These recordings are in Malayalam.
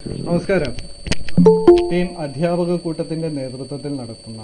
നമസ്കാരം ടീം അധ്യാപക കൂട്ടത്തിന്റെ നേതൃത്വത്തിൽ നടത്തുന്ന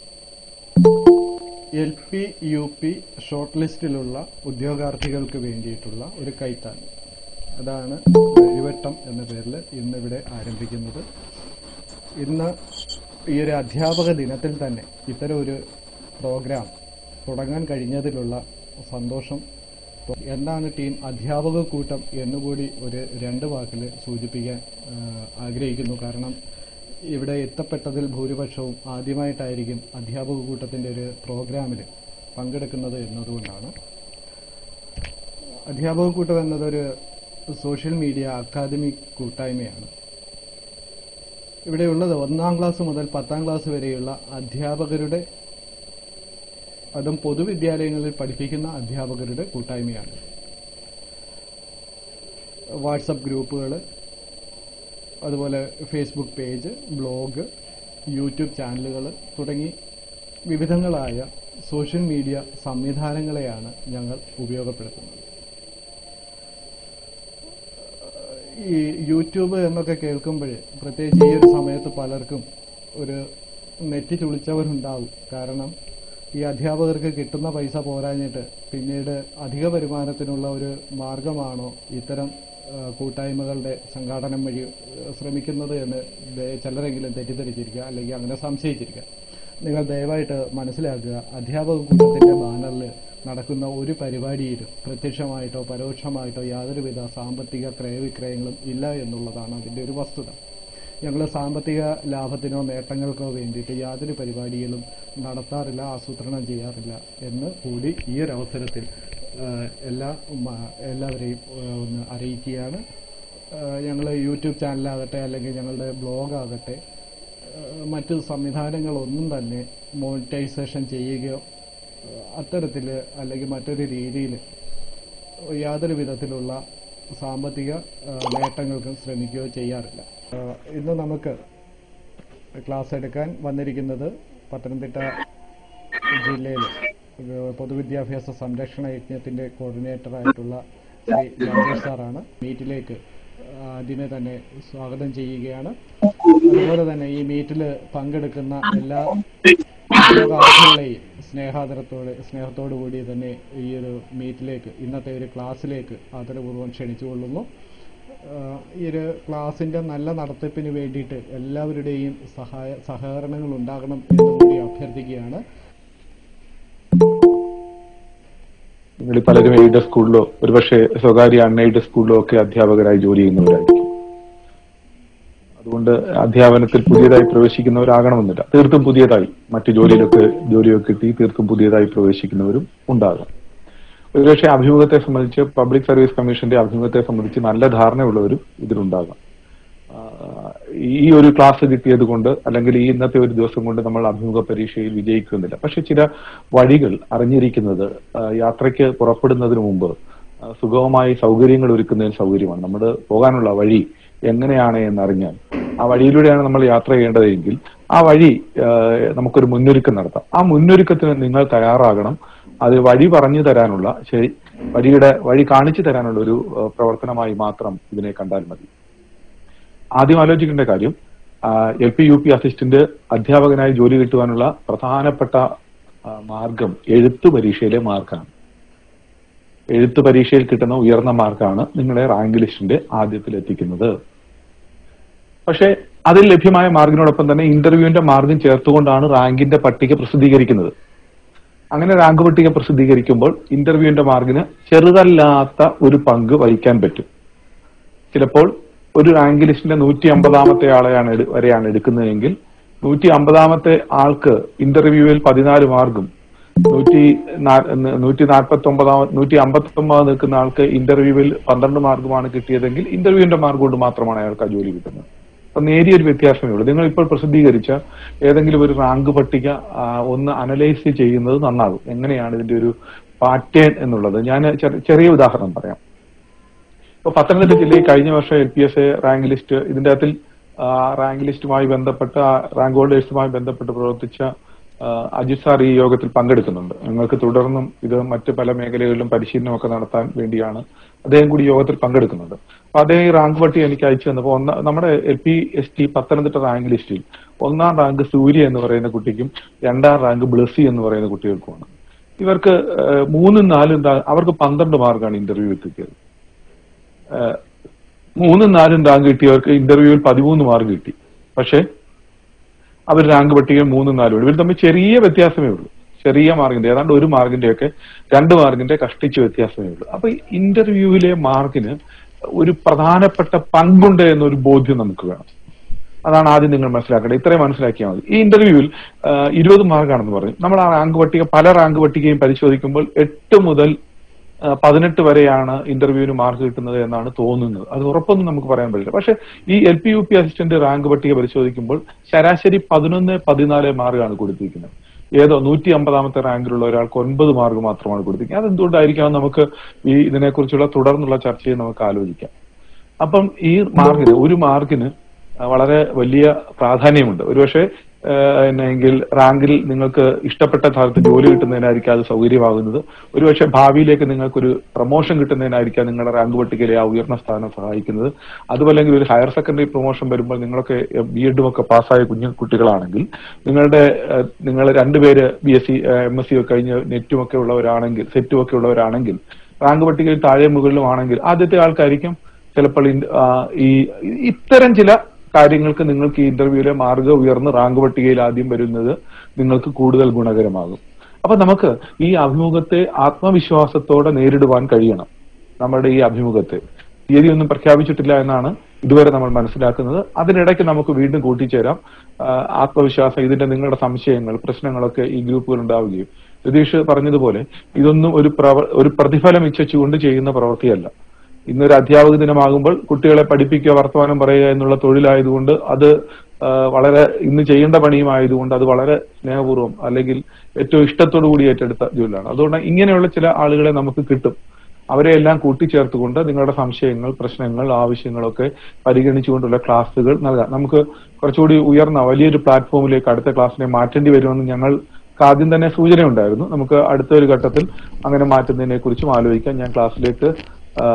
L P U P short ലിസ്റ്റിലുള്ള ഉദ്യോഗാർത്ഥികൾക്ക് വേണ്ടിയിട്ടുള്ള ഒരു കൈത്താങ് അതാണ് വഴിവട്ടം എന്ന പേരിൽ ഇന്നിവിടെ ആരംഭിക്കുന്നത് ഇന്ന് ഈ ഒരു അധ്യാപക ദിനത്തിൽ തന്നെ ഇത്തരം ഒരു പ്രോഗ്രാം തുടങ്ങാൻ കഴിഞ്ഞതിലുള്ള സന്തോഷം എന്താണ് ടീം അധ്യാപക കൂട്ടം എന്നുകൂടി ഒരു രണ്ട് വാക്കിൽ സൂചിപ്പിക്കാൻ ആ, ആഗ്രഹിക്കുന്നു കാരണം ഇവിടെ എത്തപ്പെട്ടതിൽ ഭൂരിപക്ഷവും ആദ്യമായിട്ടായിരിക്കും അധ്യാപക കൂട്ടത്തിന്റെ ഒരു പ്രോഗ്രാമിൽ പങ്കെടുക്കുന്നത് എന്നതുകൊണ്ടാണ് അധ്യാപക കൂട്ടം എന്നതൊരു സോഷ്യൽ മീഡിയ അക്കാദമിക് കൂട്ടായ്മയാണ് ഇവിടെയുള്ളത് ഒന്നാം ക്ലാസ് മുതൽ പത്താം ക്ലാസ് വരെയുള്ള അധ്യാപകരുടെ അതും പൊതുവിദ്യാലയങ്ങളിൽ പഠിപ്പിക്കുന്ന അധ്യാപകരുടെ കൂട്ടായ്മയാണ് വാട്സപ്പ് ഗ്രൂപ്പുകൾ അതുപോലെ ഫേസ്ബുക്ക് പേജ് ബ്ലോഗ് യൂട്യൂബ് ചാനലുകൾ തുടങ്ങി വിവിധങ്ങളായ സോഷ്യൽ മീഡിയ സംവിധാനങ്ങളെയാണ് ഞങ്ങൾ ഉപയോഗപ്പെടുത്തുന്നത് ഈ യൂട്യൂബ് എന്നൊക്കെ കേൾക്കുമ്പോൾ പ്രത്യേകിച്ച് ഈ ഒരു സമയത്ത് പലർക്കും ഒരു നെറ്റ് ചുളിച്ചവരുണ്ടാവും കാരണം ഈ അധ്യാപകർക്ക് കിട്ടുന്ന പൈസ പോരാഞ്ഞിട്ട് പിന്നീട് അധിക വരുമാനത്തിനുള്ള ഒരു മാർഗമാണോ ഇത്തരം ആ, കൂട്ടായ്മകളുടെ സംഘാടനം വഴി ആ, ശ്രമിക്കുന്നത് എന്ന് ദേ- ചിലരെങ്കിലും തെറ്റിദ്ധരിച്ചിരിക്കുക അല്ലെങ്കിൽ അങ്ങനെ സംശയിച്ചിരിക്കുക നിങ്ങൾ ദയവായിട്ട് മനസ്സിലാക്കുക അധ്യാപക കൂട്ടത്തിന്റെ ബാനറിൽ നടക്കുന്ന ഒരു പരിപാടിയിലും പ്രത്യക്ഷമായിട്ടോ പരോക്ഷമായിട്ടോ യാതൊരുവിധ സാമ്പത്തിക ക്രയവിക്രയങ്ങളും ഇല്ല എന്നുള്ളതാണ് അതിന്റെ ഒരു വസ്തുത ഞങ്ങൾ സാമ്പത്തിക ലാഭത്തിനോ നേട്ടങ്ങൾക്കോ വേണ്ടിയിട്ട് യാതൊരു പരിപാടികളും നടത്താറില്ല ആസൂത്രണം ചെയ്യാറില്ല എന്ന് കൂടി ഈ ഒരു അവസരത്തിൽ ആ, എല്ലാ മ- എല്ലാവരെയും ആ, ഒന്ന് അറിയിക്കുകയാണ് ഞങ്ങൾ യൂട്യൂബ് ചാനലാകട്ടെ അല്ലെങ്കിൽ ഞങ്ങളുടെ ബ്ലോഗാകട്ടെ മറ്റ് സംവിധാനങ്ങളൊന്നും തന്നെ മോണിറ്റൈസേഷൻ ചെയ്യുകയോ ആ, അത്തരത്തിൽ അല്ലെങ്കിൽ മറ്റൊരു രീതിയിൽ യാതൊരു വിധത്തിലുള്ള സാമ്പത്തിക ആ, നേട്ടങ്ങൾക്കും ശ്രമിക്കുകയോ ചെയ്യാറില്ല ആ, ഇന്ന് നമുക്ക് ക്ലാസ് എടുക്കാൻ വന്നിരിക്കുന്നത് പത്തനംതിട്ട ജില്ലയിൽ പൊതുവിദ്യാഭ്യാസ സംരക്ഷണ യജ്ഞത്തിന്റെ കോർഡിനേറ്റർ ആയിട്ടുള്ള ശ്രീ രാജേഷ് സാറാണ് മീറ്റിലേക്ക് ആദ്യമേ തന്നെ സ്വാഗതം ചെയ്യുകയാണ് അതുപോലെ തന്നെ ഈ മീറ്റിൽ പങ്കെടുക്കുന്ന എല്ലാ ഉദ്യോഗാർത്ഥികളെയും സ്നേഹാദരത്തോടെ സ്നേഹത്തോടു കൂടി തന്നെ ഈ ഒരു മീറ്റിലേക്ക് ഇന്നത്തെ ഒരു ക്ലാസ്സിലേക്ക് ആദരപൂർവ്വം ക്ഷണിച്ചുകൊള്ളുന്നു ആഹ് ഈ ഒരു ക്ലാസിന്റെ നല്ല നടത്തിപ്പിന് വേണ്ടിയിട്ട് എല്ലാവരുടെയും സഹായ സഹകരണങ്ങൾ ഉണ്ടാകണം എന്ന് കൂടി അഭ്യർത്ഥിക്കുകയാണ് നിങ്ങൾ പലരും എയ്ഡഡ് സ്കൂളിലോ ഒരുപക്ഷെ സ്വകാര്യ അൺഎയ്ഡഡ് സ്കൂളിലോ ഒക്കെ അധ്യാപകരായി ജോലി ചെയ്യുന്നവരായിരിക്കും അതുകൊണ്ട് അധ്യാപനത്തിൽ പുതിയതായി പ്രവേശിക്കുന്നവരാകണമെന്നില്ല തീർത്തും പുതിയതായി മറ്റു ജോലിയിലൊക്കെ ജോലിയൊക്കെ കിട്ടി തീർത്തും പുതിയതായി പ്രവേശിക്കുന്നവരും ഉണ്ടാകാം ഒരുപക്ഷെ അഭിമുഖത്തെ സംബന്ധിച്ച് പബ്ലിക് സർവീസ് കമ്മീഷന്റെ അഭിമുഖത്തെ സംബന്ധിച്ച് നല്ല ധാരണയുള്ളവരും ഇതിലുണ്ടാകാം ആ, ഈ ഒരു ക്ലാസ് കിട്ടിയത് കൊണ്ട് അല്ലെങ്കിൽ ഈ ഇന്നത്തെ ഒരു ദിവസം കൊണ്ട് നമ്മൾ അഭിമുഖ പരീക്ഷയിൽ വിജയിക്കുന്നില്ല പക്ഷെ ചില വഴികൾ അറിഞ്ഞിരിക്കുന്നത് ആ, യാത്രയ്ക്ക് പുറപ്പെടുന്നതിന് മുമ്പ് ആ, സുഗമമായി സൗകര്യങ്ങൾ ഒരുക്കുന്നതിന് സൗകര്യമാണ് നമ്മൾ പോകാനുള്ള വഴി എങ്ങനെയാണ് എന്നറിഞ്ഞാൽ ആ വഴിയിലൂടെയാണ് നമ്മൾ യാത്ര ചെയ്യേണ്ടതെങ്കിൽ ആ വഴി ആ, നമുക്കൊരു മുന്നൊരുക്കം നടത്താം ആ മുന്നൊരുക്കത്തിന് നിങ്ങൾ തയ്യാറാകണം അത് വഴി പറഞ്ഞു തരാനുള്ള ശരി വഴിയുടെ വഴി കാണിച്ചു തരാനുള്ള ഒരു ആ, പ്രവർത്തനമായി മാത്രം ഇതിനെ കണ്ടാൽ മതി ആദ്യം ആലോചിക്കേണ്ട കാര്യം L P U P assistant അധ്യാപകനായി ജോലി കിട്ടുവാനുള്ള പ്രധാനപ്പെട്ട ആ, മാർഗം എഴുത്തു പരീക്ഷയിലെ മാർക്കാണ് എഴുത്തു പരീക്ഷയിൽ കിട്ടുന്ന ഉയർന്ന മാർക്കാണ് നിങ്ങളെ റാങ്ക് ലിസ്റ്റിന്റെ ആദ്യത്തിൽ എത്തിക്കുന്നത് പക്ഷേ അതിൽ ലഭ്യമായ മാർക്കിനോടൊപ്പം തന്നെ ഇന്റർവ്യൂവിന്റെ മാർഗം ചേർത്തുകൊണ്ടാണ് റാങ്കിന്റെ പട്ടിക പ്രസിദ്ധീകരിക്കുന്നത് അങ്ങനെ റാങ്ക് പട്ടിക പ്രസിദ്ധീകരിക്കുമ്പോൾ ഇന്റർവ്യൂവിന്റെ മാർക്കിന് ചെറുതല്ലാത്ത ഒരു പങ്ക് വഹിക്കാൻ പറ്റും ചിലപ്പോൾ ഒരു റാങ്ക് ലിസ്റ്റിന്റെ നൂറ്റി അമ്പതാമത്തെ ആളെയാണ് എടു- വരെയാണ് എടുക്കുന്നതെങ്കിൽ നൂറ്റി അമ്പതാമത്തെ ആൾക്ക് ഇന്റർവ്യൂവിൽ പതിനാല് മാർക്കും നൂറ്റി നാ- നൂറ്റി നാൽപ്പത്തി ഒമ്പതാമ നൂറ്റി അമ്പത്തി ഒമ്പത് നിൽക്കുന്ന ആൾക്ക് ഇന്റർവ്യൂവിൽ പന്ത്രണ്ട് മാർക്കുമാണ് കിട്ടിയതെങ്കിൽ ഇന്റർവ്യൂവിന്റെ മാർക്ക് കൊണ്ട് മാത്രമാണ് അയാൾക്ക് ആ ജോലി കിട്ടുന്നത് അപ്പൊ നേരിയൊരു വ്യത്യാസമേ ഉള്ളൂ നിങ്ങൾ ഇപ്പോൾ പ്രസിദ്ധീകരിച്ച ഏതെങ്കിലും ഒരു റാങ്ക് പട്ടിക ആ, ഒന്ന് അനലൈസ് ചെയ്യുന്നത് നന്നാകും എങ്ങനെയാണ് ഇതിന്റെ ഒരു പാറ്റേൺ എന്നുള്ളത് ഞാൻ ചെറി- ചെറിയ ഉദാഹരണം പറയാം ഇപ്പൊ പത്തനംതിട്ട ജില്ലയിൽ കഴിഞ്ഞ വർഷം L P S A rank list ഇതിന്റെ അകത്തിൽ ആ, റാങ്ക് ലിസ്റ്റുമായി ബന്ധപ്പെട്ട ആ, റാങ്ക് ഹോൾഡേഴ്സുമായി ബന്ധപ്പെട്ട് പ്രവർത്തിച്ച ആ, അജിത് സാർ ഈ യോഗത്തിൽ പങ്കെടുക്കുന്നുണ്ട് ഞങ്ങൾക്ക് തുടർന്നും ഇത് മറ്റ് പല മേഖലകളിലും പരിശീലനമൊക്കെ നടത്താൻ വേണ്ടിയാണ് അദ്ദേഹം കൂടി യോഗത്തിൽ പങ്കെടുക്കുന്നുണ്ട് അപ്പൊ അദ്ദേഹം ഈ റാങ്ക് പട്ടിക എനിക്ക് അയച്ചു തന്നപ്പോൾ ഒന്ന നമ്മുടെ L P S T Pathanamthitta rank ലിസ്റ്റിൽ ഒന്നാം റാങ്ക് സൂര്യ എന്ന് പറയുന്ന കുട്ടിക്കും രണ്ടാം റാങ്ക് ബ്ലസി എന്ന് പറയുന്ന കുട്ടികൾക്കുമാണ് ഇവർക്ക് ഏഹ്, മൂന്നും നാലും റാ- അവർക്ക് പന്ത്രണ്ട് മാർക്കാണ് ഇന്റർവ്യൂ കിട്ടിയത് ഏഹ്, മൂന്നും നാലും റാങ്ക് കിട്ടിയവർക്ക് ഇന്റർവ്യൂവിൽ പതിമൂന്ന് മാർക്ക് കിട്ടി പക്ഷേ അവർ റാങ്ക് പട്ടികയിൽ മൂന്നും നാലും ഇവർ തമ്മിൽ ചെറിയ വ്യത്യാസമേ ഉള്ളൂ ചെറിയ മാർക്കിന്റെ ഏതാണ്ട് ഒരു മാർക്കിന്റെ ഒക്കെ രണ്ട് മാർക്കിന്റെ കഷ്ടിച്ച വ്യത്യാസമേ ഉള്ളൂ അപ്പൊ ഇന്റർവ്യൂവിലെ മാർക്കിന് ഒരു പ്രധാനപ്പെട്ട പങ്കുണ്ട് എന്നൊരു ബോധ്യം നമുക്ക് വേണം അതാണ് ആദ്യം നിങ്ങൾ മനസ്സിലാക്കേണ്ടത് ഇത്രയും മനസ്സിലാക്കിയാൽ മതി ഈ ഇന്റർവ്യൂവിൽ ഇരുപത് മാർക്കാണെന്ന് പറഞ്ഞു നമ്മൾ ആ റാങ്ക് പട്ടിക പല റാങ്ക് പട്ടികയും പരിശോധിക്കുമ്പോൾ എട്ട് മുതൽ ആ, പതിനെട്ട് വരെയാണ് ഇന്റർവ്യൂവിന് മാർക്ക് കിട്ടുന്നത് എന്നാണ് തോന്നുന്നത് അത് ഉറപ്പൊന്നും നമുക്ക് പറയാൻ പറ്റില്ല പക്ഷെ ഈ L P U P assistant rank പട്ടിക പരിശോധിക്കുമ്പോൾ ശരാശരി പതിനൊന്ന് പതിനാല് മാർക്കാണ് കൊടുത്തിരിക്കുന്നത് ഏതോ നൂറ്റി അമ്പതാമത്തെ റാങ്കിലുള്ള ഒരാൾക്ക് ഒൻപത് മാർക്ക് മാത്രമാണ് കൊടുത്തിരിക്കുന്നത് അതെന്തുകൊണ്ടായിരിക്കാം നമുക്ക് ഈ ഇതിനെക്കുറിച്ചുള്ള തുടർന്നുള്ള ചർച്ചയെ നമുക്ക് ആലോചിക്കാം അപ്പം ഈ മാർക്കിന് ഒരു മാർക്കിന് വളരെ വലിയ പ്രാധാന്യമുണ്ട് ഒരുപക്ഷെ എങ്കിൽ റാങ്കിൽ നിങ്ങൾക്ക് ഇഷ്ടപ്പെട്ട സ്ഥലത്ത് ജോലി കിട്ടുന്നതിനായിരിക്കും അത് സൗകര്യമാകുന്നത് ഒരുപക്ഷെ ഭാവിയിലേക്ക് നിങ്ങൾക്കൊരു പ്രൊമോഷൻ കിട്ടുന്നതിനായിരിക്കാം നിങ്ങളുടെ റാങ്ക് പട്ടികയിലെ ആ ഉയർന്ന സ്ഥാനം സഹായിക്കുന്നത് അതുമല്ലെങ്കിൽ ഒരു ഹയർ സെക്കൻഡറി പ്രൊമോഷൻ വരുമ്പോൾ നിങ്ങളൊക്കെ ബി എഡും ഒക്കെ പാസ്സായ കുഞ്ഞു കുട്ടികളാണെങ്കിൽ നിങ്ങളുടെ ഏഹ്, നിങ്ങൾ രണ്ടുപേര് B S C M S C ഒക്കെ കഴിഞ്ഞ് നെറ്റും ഒക്കെ ഉള്ളവരാണെങ്കിൽ സെറ്റും ഒക്കെ ഉള്ളവരാണെങ്കിൽ റാങ്ക് പട്ടികയിൽ താഴെ മുകളിലും ആണെങ്കിൽ ആദ്യത്തെ ആൾക്കായിരിക്കും ചിലപ്പോൾ ഇൻ- ആ, ഈ ഇത്തരം ചില കാര്യങ്ങൾക്ക് നിങ്ങൾക്ക് ഈ ഇന്റർവ്യൂവിലെ മാർഗം ഉയർന്ന് റാങ്ക് പട്ടികയിൽ ആദ്യം വരുന്നത് നിങ്ങൾക്ക് കൂടുതൽ ഗുണകരമാകും അപ്പൊ നമുക്ക് ഈ അഭിമുഖത്തെ ആത്മവിശ്വാസത്തോടെ നേരിടുവാൻ കഴിയണം നമ്മുടെ ഈ അഭിമുഖത്തെ തീയതി ഒന്നും പ്രഖ്യാപിച്ചിട്ടില്ല എന്നാണ് ഇതുവരെ നമ്മൾ മനസ്സിലാക്കുന്നത് അതിനിടയ്ക്ക് നമുക്ക് വീണ്ടും കൂട്ടിച്ചേരാം ആ, ആത്മവിശ്വാസം ഇതിന്റെ നിങ്ങളുടെ സംശയങ്ങൾ പ്രശ്നങ്ങളൊക്കെ ഈ ഗ്രൂപ്പുകൾ ഉണ്ടാവുകയും രതീഷ് പറഞ്ഞതുപോലെ ഇതൊന്നും ഒരു പ്രവ ഒരു പ്രതിഫലം ഇച്ഛിച്ചുകൊണ്ട് ചെയ്യുന്ന പ്രവൃത്തിയല്ല ഇന്നൊരു അധ്യാപക ദിനമാകുമ്പോൾ കുട്ടികളെ പഠിപ്പിക്കുക വർത്തമാനം പറയുക എന്നുള്ള തൊഴിലായതുകൊണ്ട് അത് ആ, വളരെ ഇന്ന് ചെയ്യേണ്ട പണിയുമായതുകൊണ്ട് അത് വളരെ സ്നേഹപൂർവ്വം അല്ലെങ്കിൽ ഏറ്റവും ഇഷ്ടത്തോടു കൂടി ഏറ്റെടുത്ത ജോലിയാണ് അതുകൊണ്ട് ഇങ്ങനെയുള്ള ചില ആളുകളെ നമുക്ക് കിട്ടും അവരെ എല്ലാം കൂട്ടിച്ചേർത്തുകൊണ്ട് നിങ്ങളുടെ സംശയങ്ങൾ പ്രശ്നങ്ങൾ ആവശ്യങ്ങളൊക്കെ പരിഗണിച്ചുകൊണ്ടുള്ള ക്ലാസ്സുകൾ നൽകാം നമുക്ക് കുറച്ചുകൂടി ഉയർന്ന വലിയൊരു പ്ലാറ്റ്ഫോമിലേക്ക് അടുത്ത ക്ലാസ്സിനെ മാറ്റേണ്ടി വരുമെന്ന് ഞങ്ങൾ ആദ്യം തന്നെ സൂചനയുണ്ടായിരുന്നു നമുക്ക് അടുത്ത ഒരു ഘട്ടത്തിൽ അങ്ങനെ മാറ്റുന്നതിനെ കുറിച്ചും ആലോചിക്കാം ഞാൻ ക്ലാസ്സിലേക്ക് ആ,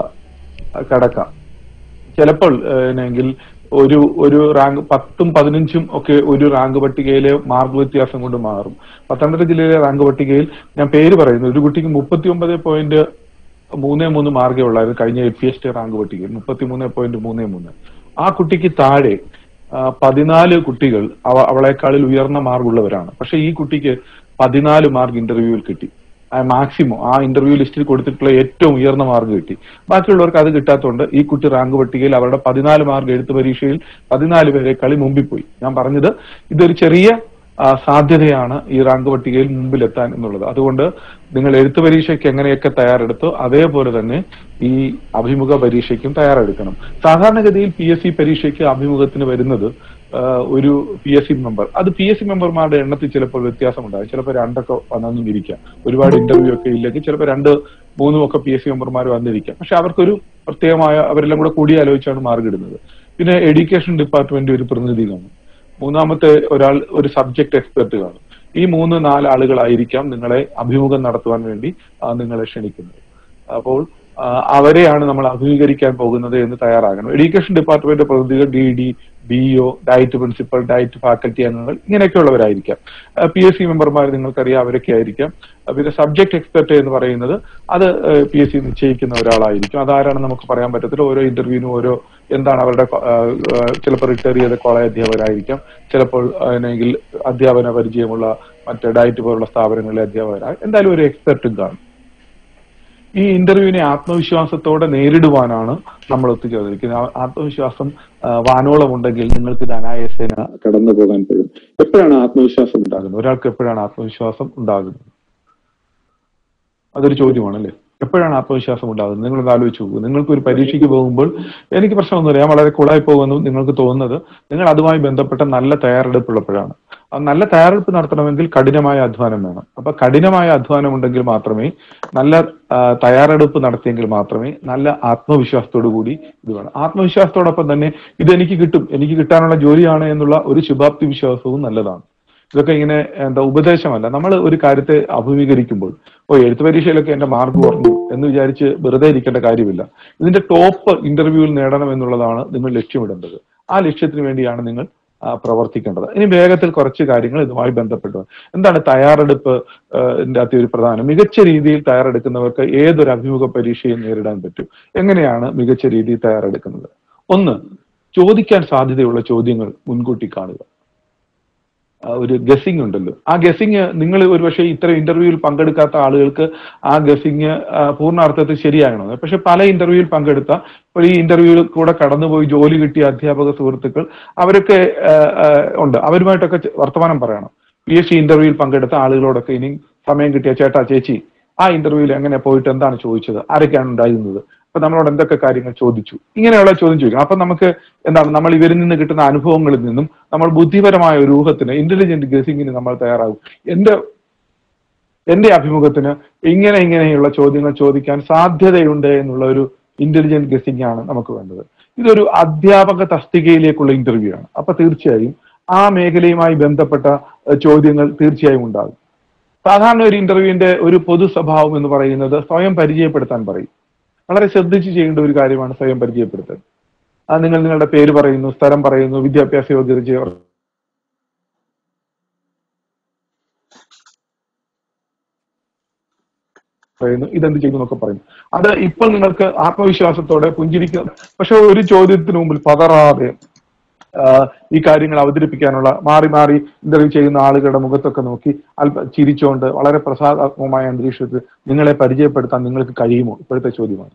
കടക്കാം ചിലപ്പോൾ എങ്കിൽ ഒരു ഒരു റാങ്ക് പത്തും പതിനഞ്ചും ഒക്കെ ഒരു റാങ്ക് പട്ടികയിലെ മാർക്ക് വ്യത്യാസം കൊണ്ട് മാറും പത്തനംതിട്ട ജില്ലയിലെ റാങ്ക് പട്ടികയിൽ ഞാൻ പേര് പറയുന്നു ഒരു കുട്ടിക്ക് മുപ്പത്തി ഒമ്പത് പോയിന്റ് മൂന്ന് മൂന്ന് മാർക്കേ ഉള്ളായിരുന്നു കഴിഞ്ഞ A P S T rank പട്ടികയിൽ മുപ്പത്തി മൂന്ന് പോയിന്റ് മൂന്ന് മൂന്ന് ആ കുട്ടിക്ക് താഴെ ആ, പതിനാല് കുട്ടികൾ അവ അവളെക്കാളിൽ ഉയർന്ന മാർക്ക് ഉള്ളവരാണ് പക്ഷെ ഈ കുട്ടിക്ക് പതിനാല് മാർക്ക് ഇന്റർവ്യൂവിൽ കിട്ടി മാക്സിമം ആ ഇന്റർവ്യൂ ലിസ്റ്റിൽ കൊടുത്തിട്ടുള്ള ഏറ്റവും ഉയർന്ന മാർക്ക് കിട്ടി ബാക്കിയുള്ളവർക്ക് അത് കിട്ടാത്തതുകൊണ്ട് ഈ കുട്ടി റാങ്ക് പട്ടികയിൽ അവരുടെ പതിനാല് മാർക്ക് എഴുത്ത് പരീക്ഷയിൽ പതിനാല് പേരെക്കാളി മുമ്പിൽ പോയി ഞാൻ പറഞ്ഞത് ഇതൊരു ചെറിയ ആ, സാധ്യതയാണ് ഈ റാങ്ക് പട്ടികയിൽ മുമ്പിലെത്താൻ എന്നുള്ളത് അതുകൊണ്ട് നിങ്ങൾ എഴുത്ത് പരീക്ഷയ്ക്ക് എങ്ങനെയൊക്കെ തയ്യാറെടുത്തോ അതേപോലെ തന്നെ ഈ അഭിമുഖ പരീക്ഷയ്ക്കും തയ്യാറെടുക്കണം സാധാരണഗതിയിൽ പി എസ് സി പരീക്ഷയ്ക്ക് അഭിമുഖത്തിന് വരുന്നത് ആ, ഒരു പി എസ് സി മെമ്പർ അത് പി എസ് സി മെമ്പർമാരുടെ എണ്ണത്തിൽ ചിലപ്പോൾ വ്യത്യാസമുണ്ടാകും ചിലപ്പോൾ രണ്ടൊക്കെ വന്നെന്നും ഇരിക്കാം ഒരുപാട് ഇന്റർവ്യൂ ഒക്കെ ഇല്ലെങ്കിൽ ചിലപ്പോൾ രണ്ട് മൂന്നും ഒക്കെ പി എസ് സി മെമ്പർമാർ വന്നിരിക്കാം പക്ഷെ അവർക്കൊരു പ്രത്യേകമായ അവരെല്ലാം കൂടെ കൂടിയാലോചിച്ചാണ് മാർക്ക് ഇടുന്നത് പിന്നെ എഡ്യൂക്കേഷൻ ഡിപ്പാർട്ട്മെന്റ് ഒരു പ്രതിനിധി കാണും മൂന്നാമത്തെ ഒരാൾ ഒരു സബ്ജക്ട് എക്സ്പെർട്ട് കാണും ഈ മൂന്ന് നാല് ആളുകളായിരിക്കാം നിങ്ങളെ അഭിമുഖം നടത്തുവാൻ വേണ്ടി ആ, നിങ്ങളെ ക്ഷണിക്കുന്നത് അപ്പോൾ ആ, അവരെയാണ് നമ്മൾ അഭിമുഖീകരിക്കാൻ പോകുന്നത് എന്ന് തയ്യാറാകണം എഡ്യൂക്കേഷൻ ഡിപ്പാർട്ട്മെന്റ് പ്രതിനിധികൾ D D B O DIET principal DIET faculty അംഗങ്ങൾ ഇങ്ങനെയൊക്കെയുള്ളവരായിരിക്കാം പി എസ് സി മെമ്പർമാർ നിങ്ങൾക്കറിയാം അവരൊക്കെ ആയിരിക്കാം ആ, പിന്നെ സബ്ജക്ട് എക്സ്പെർട്ട് എന്ന് പറയുന്നത് അത് പി എസ് സി നിശ്ചയിക്കുന്ന ഒരാളായിരിക്കും അതാരാണെന്ന് നമുക്ക് പറയാൻ പറ്റത്തില്ല ഓരോ ഇന്റർവ്യൂവിനും ഓരോ എന്താണ് അവരുടെ ആ, ആ, ചിലപ്പോൾ റിട്ടയർ ചെയ്ത കോളേജ് അധ്യാപകരായിരിക്കാം ചിലപ്പോൾ അല്ലെങ്കിൽ അധ്യാപന പരിചയമുള്ള മറ്റ് ഡയറ്റ് പോലുള്ള സ്ഥാപനങ്ങളിലെ അധ്യാപകരായി എന്തായാലും ഒരു എക്സ്പെർട്ടും കാണും ഈ ഇന്റർവ്യൂവിനെ ആത്മവിശ്വാസത്തോടെ നേരിടുവാനാണ് നമ്മൾ ഒത്തുചേർന്നിരിക്കുന്നത് ആ- ആത്മവിശ്വാസം ആ, വാനോളം ഉണ്ടെങ്കിൽ നിങ്ങൾക്ക് ഇത് അനായാസേന കടന്നു പോകാൻ കഴിയും എപ്പോഴാണ് ആത്മവിശ്വാസം ഉണ്ടാകുന്നത് ഒരാൾക്ക് എപ്പോഴാണ് ആത്മവിശ്വാസം ഉണ്ടാകുന്നത് അതൊരു ചോദ്യമാണല്ലേ എപ്പോഴാണ് ആത്മവിശ്വാസം ഉണ്ടാകുന്നത് നിങ്ങൾ ആലോചിച്ച് നോക്കൂ നിങ്ങൾക്ക് ഒരു പരീക്ഷയ്ക്ക് പോകുമ്പോൾ എനിക്ക് പ്രശ്നമൊന്നുമില്ല ഞാൻ വളരെ കൂളായി പോകുമെന്ന് നിങ്ങൾക്ക് തോന്നുന്നത് നിങ്ങൾ അതുമായി ബന്ധപ്പെട്ട നല്ല തയ്യാറെടുപ്പുള്ളപ്പോഴാണ് ആ നല്ല തയ്യാറെടുപ്പ് നടത്തണമെങ്കിൽ കഠിനമായ അധ്വാനം വേണം അപ്പൊ കഠിനമായ അധ്വാനം ഉണ്ടെങ്കിൽ മാത്രമേ നല്ല ആ, തയ്യാറെടുപ്പ് നടത്തിയെങ്കിൽ മാത്രമേ നല്ല ആത്മവിശ്വാസത്തോടു കൂടി ഇത് വേണം ആത്മവിശ്വാസത്തോടൊപ്പം തന്നെ ഇത് എനിക്ക് കിട്ടും എനിക്ക് കിട്ടാനുള്ള ജോലിയാണ് എന്നുള്ള ഒരു ശുഭാപ്തി വിശ്വാസവും നല്ലതാണ് ഇതൊക്കെ ഇങ്ങനെ എന്താ ഉപദേശമല്ല നമ്മൾ ഒരു കാര്യത്തെ അഭിമുഖീകരിക്കുമ്പോൾ ഓ എഴുത്ത് പരീക്ഷയിലൊക്കെ എന്റെ മാർക്ക് കുറഞ്ഞു എന്ന് വിചാരിച്ച് വെറുതെ ഇരിക്കേണ്ട കാര്യമില്ല ഇതിന്റെ ടോപ്പ് ഇന്റർവ്യൂവിൽ നേടണം എന്നുള്ളതാണ് നിങ്ങൾ ലക്ഷ്യമിടേണ്ടത് ആ ലക്ഷ്യത്തിന് വേണ്ടിയാണ് നിങ്ങൾ ആ, പ്രവർത്തിക്കേണ്ടത് ഇനി വേഗത്തിൽ കുറച്ച് കാര്യങ്ങൾ ഇതുമായി ബന്ധപ്പെട്ടു എന്താണ് തയ്യാറെടുപ്പ് ആ, ന്റെ അകത്ത് ഒരു പ്രധാനം മികച്ച രീതിയിൽ തയ്യാറെടുക്കുന്നവർക്ക് ഏതൊരു അഭിമുഖ പരീക്ഷയും നേരിടാൻ പറ്റും എങ്ങനെയാണ് മികച്ച രീതിയിൽ തയ്യാറെടുക്കുന്നത് ഒന്ന് ചോദിക്കാൻ സാധ്യതയുള്ള ചോദ്യങ്ങൾ മുൻകൂട്ടി കാണുക ആ ഒരു ഗസിംഗ് ഉണ്ടല്ലോ ആ ഗസിങ് നിങ്ങൾ ഒരുപക്ഷെ ഇത്തരം ഇന്റർവ്യൂവിൽ പങ്കെടുക്കാത്ത ആളുകൾക്ക് ആ ഗസിങ് പൂർണ്ണാർത്ഥത്തിൽ ശരിയാകണം പക്ഷെ പല ഇന്റർവ്യൂവിൽ പങ്കെടുത്ത ഇപ്പോൾ ഈ ഇന്റർവ്യൂവിൽ കൂടെ കടന്നുപോയി ജോലി കിട്ടിയ അധ്യാപക സുഹൃത്തുക്കൾ അവരൊക്കെ ആ, ആ, ഉണ്ട് അവരുമായിട്ടൊക്കെ ചെ- വർത്തമാനം പറയണം പി എസ് സി ഇന്റർവ്യൂവിൽ പങ്കെടുത്ത ആളുകളോടൊക്കെ ഇനി സമയം കിട്ടിയ ചേട്ടാ ചേച്ചി ആ ഇന്റർവ്യൂവിൽ എങ്ങനെ പോയിട്ട് എന്താണ് ചോദിച്ചത് ആരൊക്കെയാണ് ഉണ്ടായിരുന്നത് അപ്പൊ നമ്മളോട് എന്തൊക്കെ കാര്യങ്ങൾ ചോദിച്ചു ഇങ്ങനെയുള്ള ചോദ്യം ചോദിക്കണം അപ്പൊ നമുക്ക് എന്താണ് നമ്മൾ ഇവരിൽ നിന്ന് കിട്ടുന്ന അനുഭവങ്ങളിൽ നിന്നും നമ്മൾ ബുദ്ധിപരമായ ഒരു ഊഹത്തിന് ഇന്റലിജന്റ് ഗസിങ്ങിന് നമ്മൾ തയ്യാറാകും എന്റെ എന്റെ അഭിമുഖത്തിന് ഇങ്ങനെ ഇങ്ങനെയുള്ള ചോദ്യങ്ങൾ ചോദിക്കാൻ സാധ്യതയുണ്ട് എന്നുള്ള ഒരു ഇന്റലിജന്റ് ഗസിംഗ് ആണ് നമുക്ക് വേണ്ടത് ഇതൊരു അധ്യാപക തസ്തികയിലേക്കുള്ള ഇന്റർവ്യൂ ആണ് അപ്പൊ തീർച്ചയായും ആ മേഖലയുമായി ബന്ധപ്പെട്ട ഏഹ്, ചോദ്യങ്ങൾ തീർച്ചയായും ഉണ്ടാകും സാധാരണ ഒരു ഇന്റർവ്യൂവിന്റെ ഒരു പൊതു സ്വഭാവം എന്ന് പറയുന്നത് സ്വയം പരിചയപ്പെടുത്താൻ പറയും വളരെ ശ്രദ്ധിച്ച് ചെയ്യേണ്ട ഒരു കാര്യമാണ് സ്വയം പരിചയപ്പെടുത്തൽ അത് നിങ്ങൾ നിങ്ങളുടെ പേര് പറയുന്നു സ്ഥലം പറയുന്നു വിദ്യാഭ്യാസ യോഗ്യത ചെയ്യ- പറയുന്നു ഇതെന്ത് ചെയ്യുന്നു എന്നൊക്കെ പറയും അത് ഇപ്പോൾ നിങ്ങൾക്ക് ആത്മവിശ്വാസത്തോടെ പുഞ്ചിരിക്കുക പക്ഷെ ഒരു ചോദ്യത്തിന് മുമ്പിൽ പതറാതെ ആഹ് ഈ കാര്യങ്ങൾ അവതരിപ്പിക്കാനുള്ള മാറി മാറി ഇന്റർവ്യൂ ചെയ്യുന്ന ആളുകളുടെ മുഖത്തൊക്കെ നോക്കി അല്പ ചിരിച്ചുകൊണ്ട് വളരെ പ്രസാദാത്മകമായ അന്തരീക്ഷത്തിൽ നിങ്ങളെ പരിചയപ്പെടുത്താൻ നിങ്ങൾക്ക് കഴിയുമോ ഇപ്പോഴത്തെ ചോദ്യമാണ്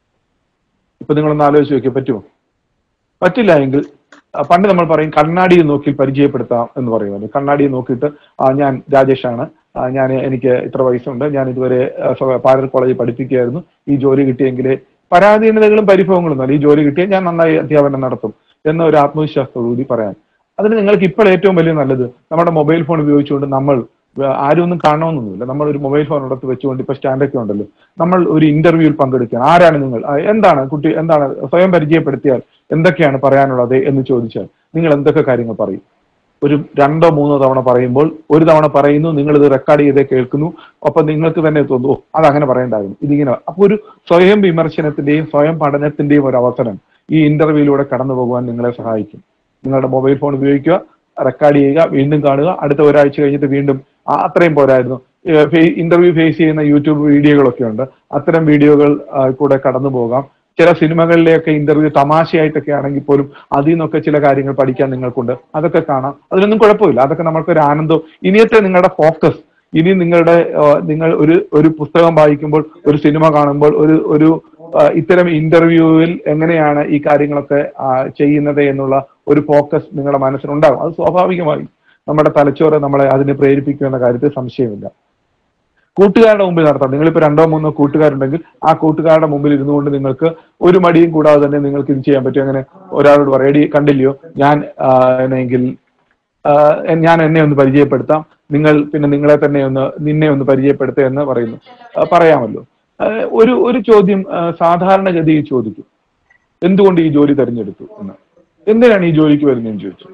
ഇപ്പൊ നിങ്ങളൊന്ന് ആലോചിച്ച് നോക്കിയാൽ പറ്റുമോ പറ്റില്ല എങ്കിൽ ആ, പണ്ട് നമ്മൾ പറയും കണ്ണാടിയിൽ നോക്കി പരിചയപ്പെടുത്താം എന്ന് പറയുമല്ലോ കണ്ണാടിയിൽ നോക്കിയിട്ട് ആ, ഞാൻ രാജേഷാണ് ആ, ഞാൻ എനിക്ക് ഇത്ര വയസ്സുണ്ട് ഞാൻ ഇതുവരെ ആ, സ്വ- പാരൽ കോളേജിൽ പഠിപ്പിക്കുകയായിരുന്നു ഈ ജോലി കിട്ടിയെങ്കിൽ പരാധീനതകളും പരിഭവങ്ങളും അല്ല ഈ ജോലി കിട്ടിയാൽ ഞാൻ നന്നായി അധ്യാപനം നടത്തും എന്ന ഒരു ആത്മവിശ്വാസത്തോടുകൂടി പറയാൻ അതിന് നിങ്ങൾക്ക് ഇപ്പോൾ ഏറ്റവും വലിയ നല്ലത് നമ്മുടെ മൊബൈൽ ഫോൺ ഉപയോഗിച്ചുകൊണ്ട് നമ്മൾ വ- ആരും ഒന്നും കാണണമെന്നൊന്നുമില്ല നമ്മൾ ഒരു മൊബൈൽ ഫോൺ എടുത്ത് വെച്ചുകൊണ്ട് ഇപ്പൊ സ്റ്റാൻഡൊക്കെ ഉണ്ടല്ലോ നമ്മൾ ഒരു ഇന്റർവ്യൂവിൽ പങ്കെടുക്കുകയാണ് ആരാണ് നിങ്ങൾ ആ, എന്താണ് കുട്ടി എന്താണ് സ്വയം പരിചയപ്പെടുത്തിയാൽ എന്തൊക്കെയാണ് പറയാനുള്ളത് എന്ന് ചോദിച്ചാൽ നിങ്ങൾ എന്തൊക്കെ കാര്യങ്ങൾ പറയും ഒരു രണ്ടോ മൂന്നോ തവണ പറയുമ്പോൾ ഒരു തവണ പറയുന്നു നിങ്ങൾ ഇത് റെക്കോർഡ് ചെയ്തേ കേൾക്കുന്നു അപ്പൊ നിങ്ങൾക്ക് തന്നെ തോന്നുന്നു "ഓ, അതങ്ങനെ പറയണ്ടായിരുന്നു ഇതിങ്ങനെ അപ്പൊ ഒരു സ്വയം വിമർശനത്തിന്റെയും സ്വയം പഠനത്തിന്റെയും ഒരു അവസരം ഈ ഇന്റർവ്യൂയിലൂടെ കടന്നു പോകുവാൻ നിങ്ങളെ സഹായിക്കും നിങ്ങളുടെ മൊബൈൽ ഫോൺ ഉപയോഗിക്കുക റെക്കോർഡ് ചെയ്യുക വീണ്ടും കാണുക അടുത്ത ഒരാഴ്ച കഴിഞ്ഞിട്ട് വീണ്ടും ആ, അത്രയും പോരായിരുന്നു ഇന്റർവ്യൂ ഫേസ് ചെയ്യുന്ന യൂട്യൂബ് വീഡിയോകളൊക്കെ ഉണ്ട് അത്തരം വീഡിയോകൾ ആ, കൂടെ കടന്നു പോകാം ചില സിനിമകളിലെയൊക്കെ ഇന്റർവ്യൂ തമാശയായിട്ടൊക്കെ ആണെങ്കിൽ പോലും അതിൽ നിന്നൊക്കെ ചില കാര്യങ്ങൾ പഠിക്കാൻ നിങ്ങൾക്കുണ്ട് അതൊക്കെ കാണാം അതിലൊന്നും കുഴപ്പമില്ല അതൊക്കെ നമ്മൾക്കൊരു ആനന്ദം ഇനിയത്തെ നിങ്ങളുടെ ഫോക്കസ് ഇനി നിങ്ങളുടെ ആ, നിങ്ങൾ ഒരു ഒരു പുസ്തകം വായിക്കുമ്പോൾ ഒരു സിനിമ കാണുമ്പോൾ ഒരു ഒരു ആ, ഇത്തരം ഇന്റർവ്യൂവിൽ എങ്ങനെയാണ് ഈ കാര്യങ്ങളൊക്കെ ആ, ചെയ്യുന്നത് എന്നുള്ള ഒരു ഫോക്കസ് നിങ്ങളുടെ മനസ്സിലുണ്ടാകും അത് സ്വാഭാവികമായി നമ്മുടെ തലച്ചോറ് നമ്മളെ അതിനെ പ്രേരിപ്പിക്കും എന്ന കാര്യത്തിൽ സംശയമില്ല കൂട്ടുകാരുടെ മുമ്പിൽ നടത്താം നിങ്ങളിപ്പോ രണ്ടോ മൂന്നോ കൂട്ടുകാരുണ്ടെങ്കിൽ ആ കൂട്ടുകാരുടെ മുമ്പിൽ ഇരുന്നുകൊണ്ട് നിങ്ങൾക്ക് ഒരു മടിയും കൂടാതെ തന്നെ നിങ്ങൾക്ക് ഇത് ചെയ്യാൻ പറ്റും അങ്ങനെ ഒരാളോട് പറയാം "എടീ, കണ്ടില്ലയോ ഞാൻ ആ, എന്നെങ്കിൽ ആ, ഞാൻ എന്നെ ഒന്ന് പരിചയപ്പെടുത്താം നിങ്ങൾ പിന്നെ നിങ്ങളെ തന്നെ ഒന്ന് നിന്നെ ഒന്ന് പരിചയപ്പെടുത്തുക എന്ന് പറയുന്നു ആ, പറയാമല്ലോ ആ, ഒരു ഒരു ചോദ്യം ആ, സാധാരണഗതിയിൽ ചോദിക്കും എന്തുകൊണ്ട് ഈ ജോലി തെരഞ്ഞെടുത്തു എന്ന് എന്തിനാണ് ഈ ജോലിക്ക് വരുന്നതെന്ന് ചോദിച്ചു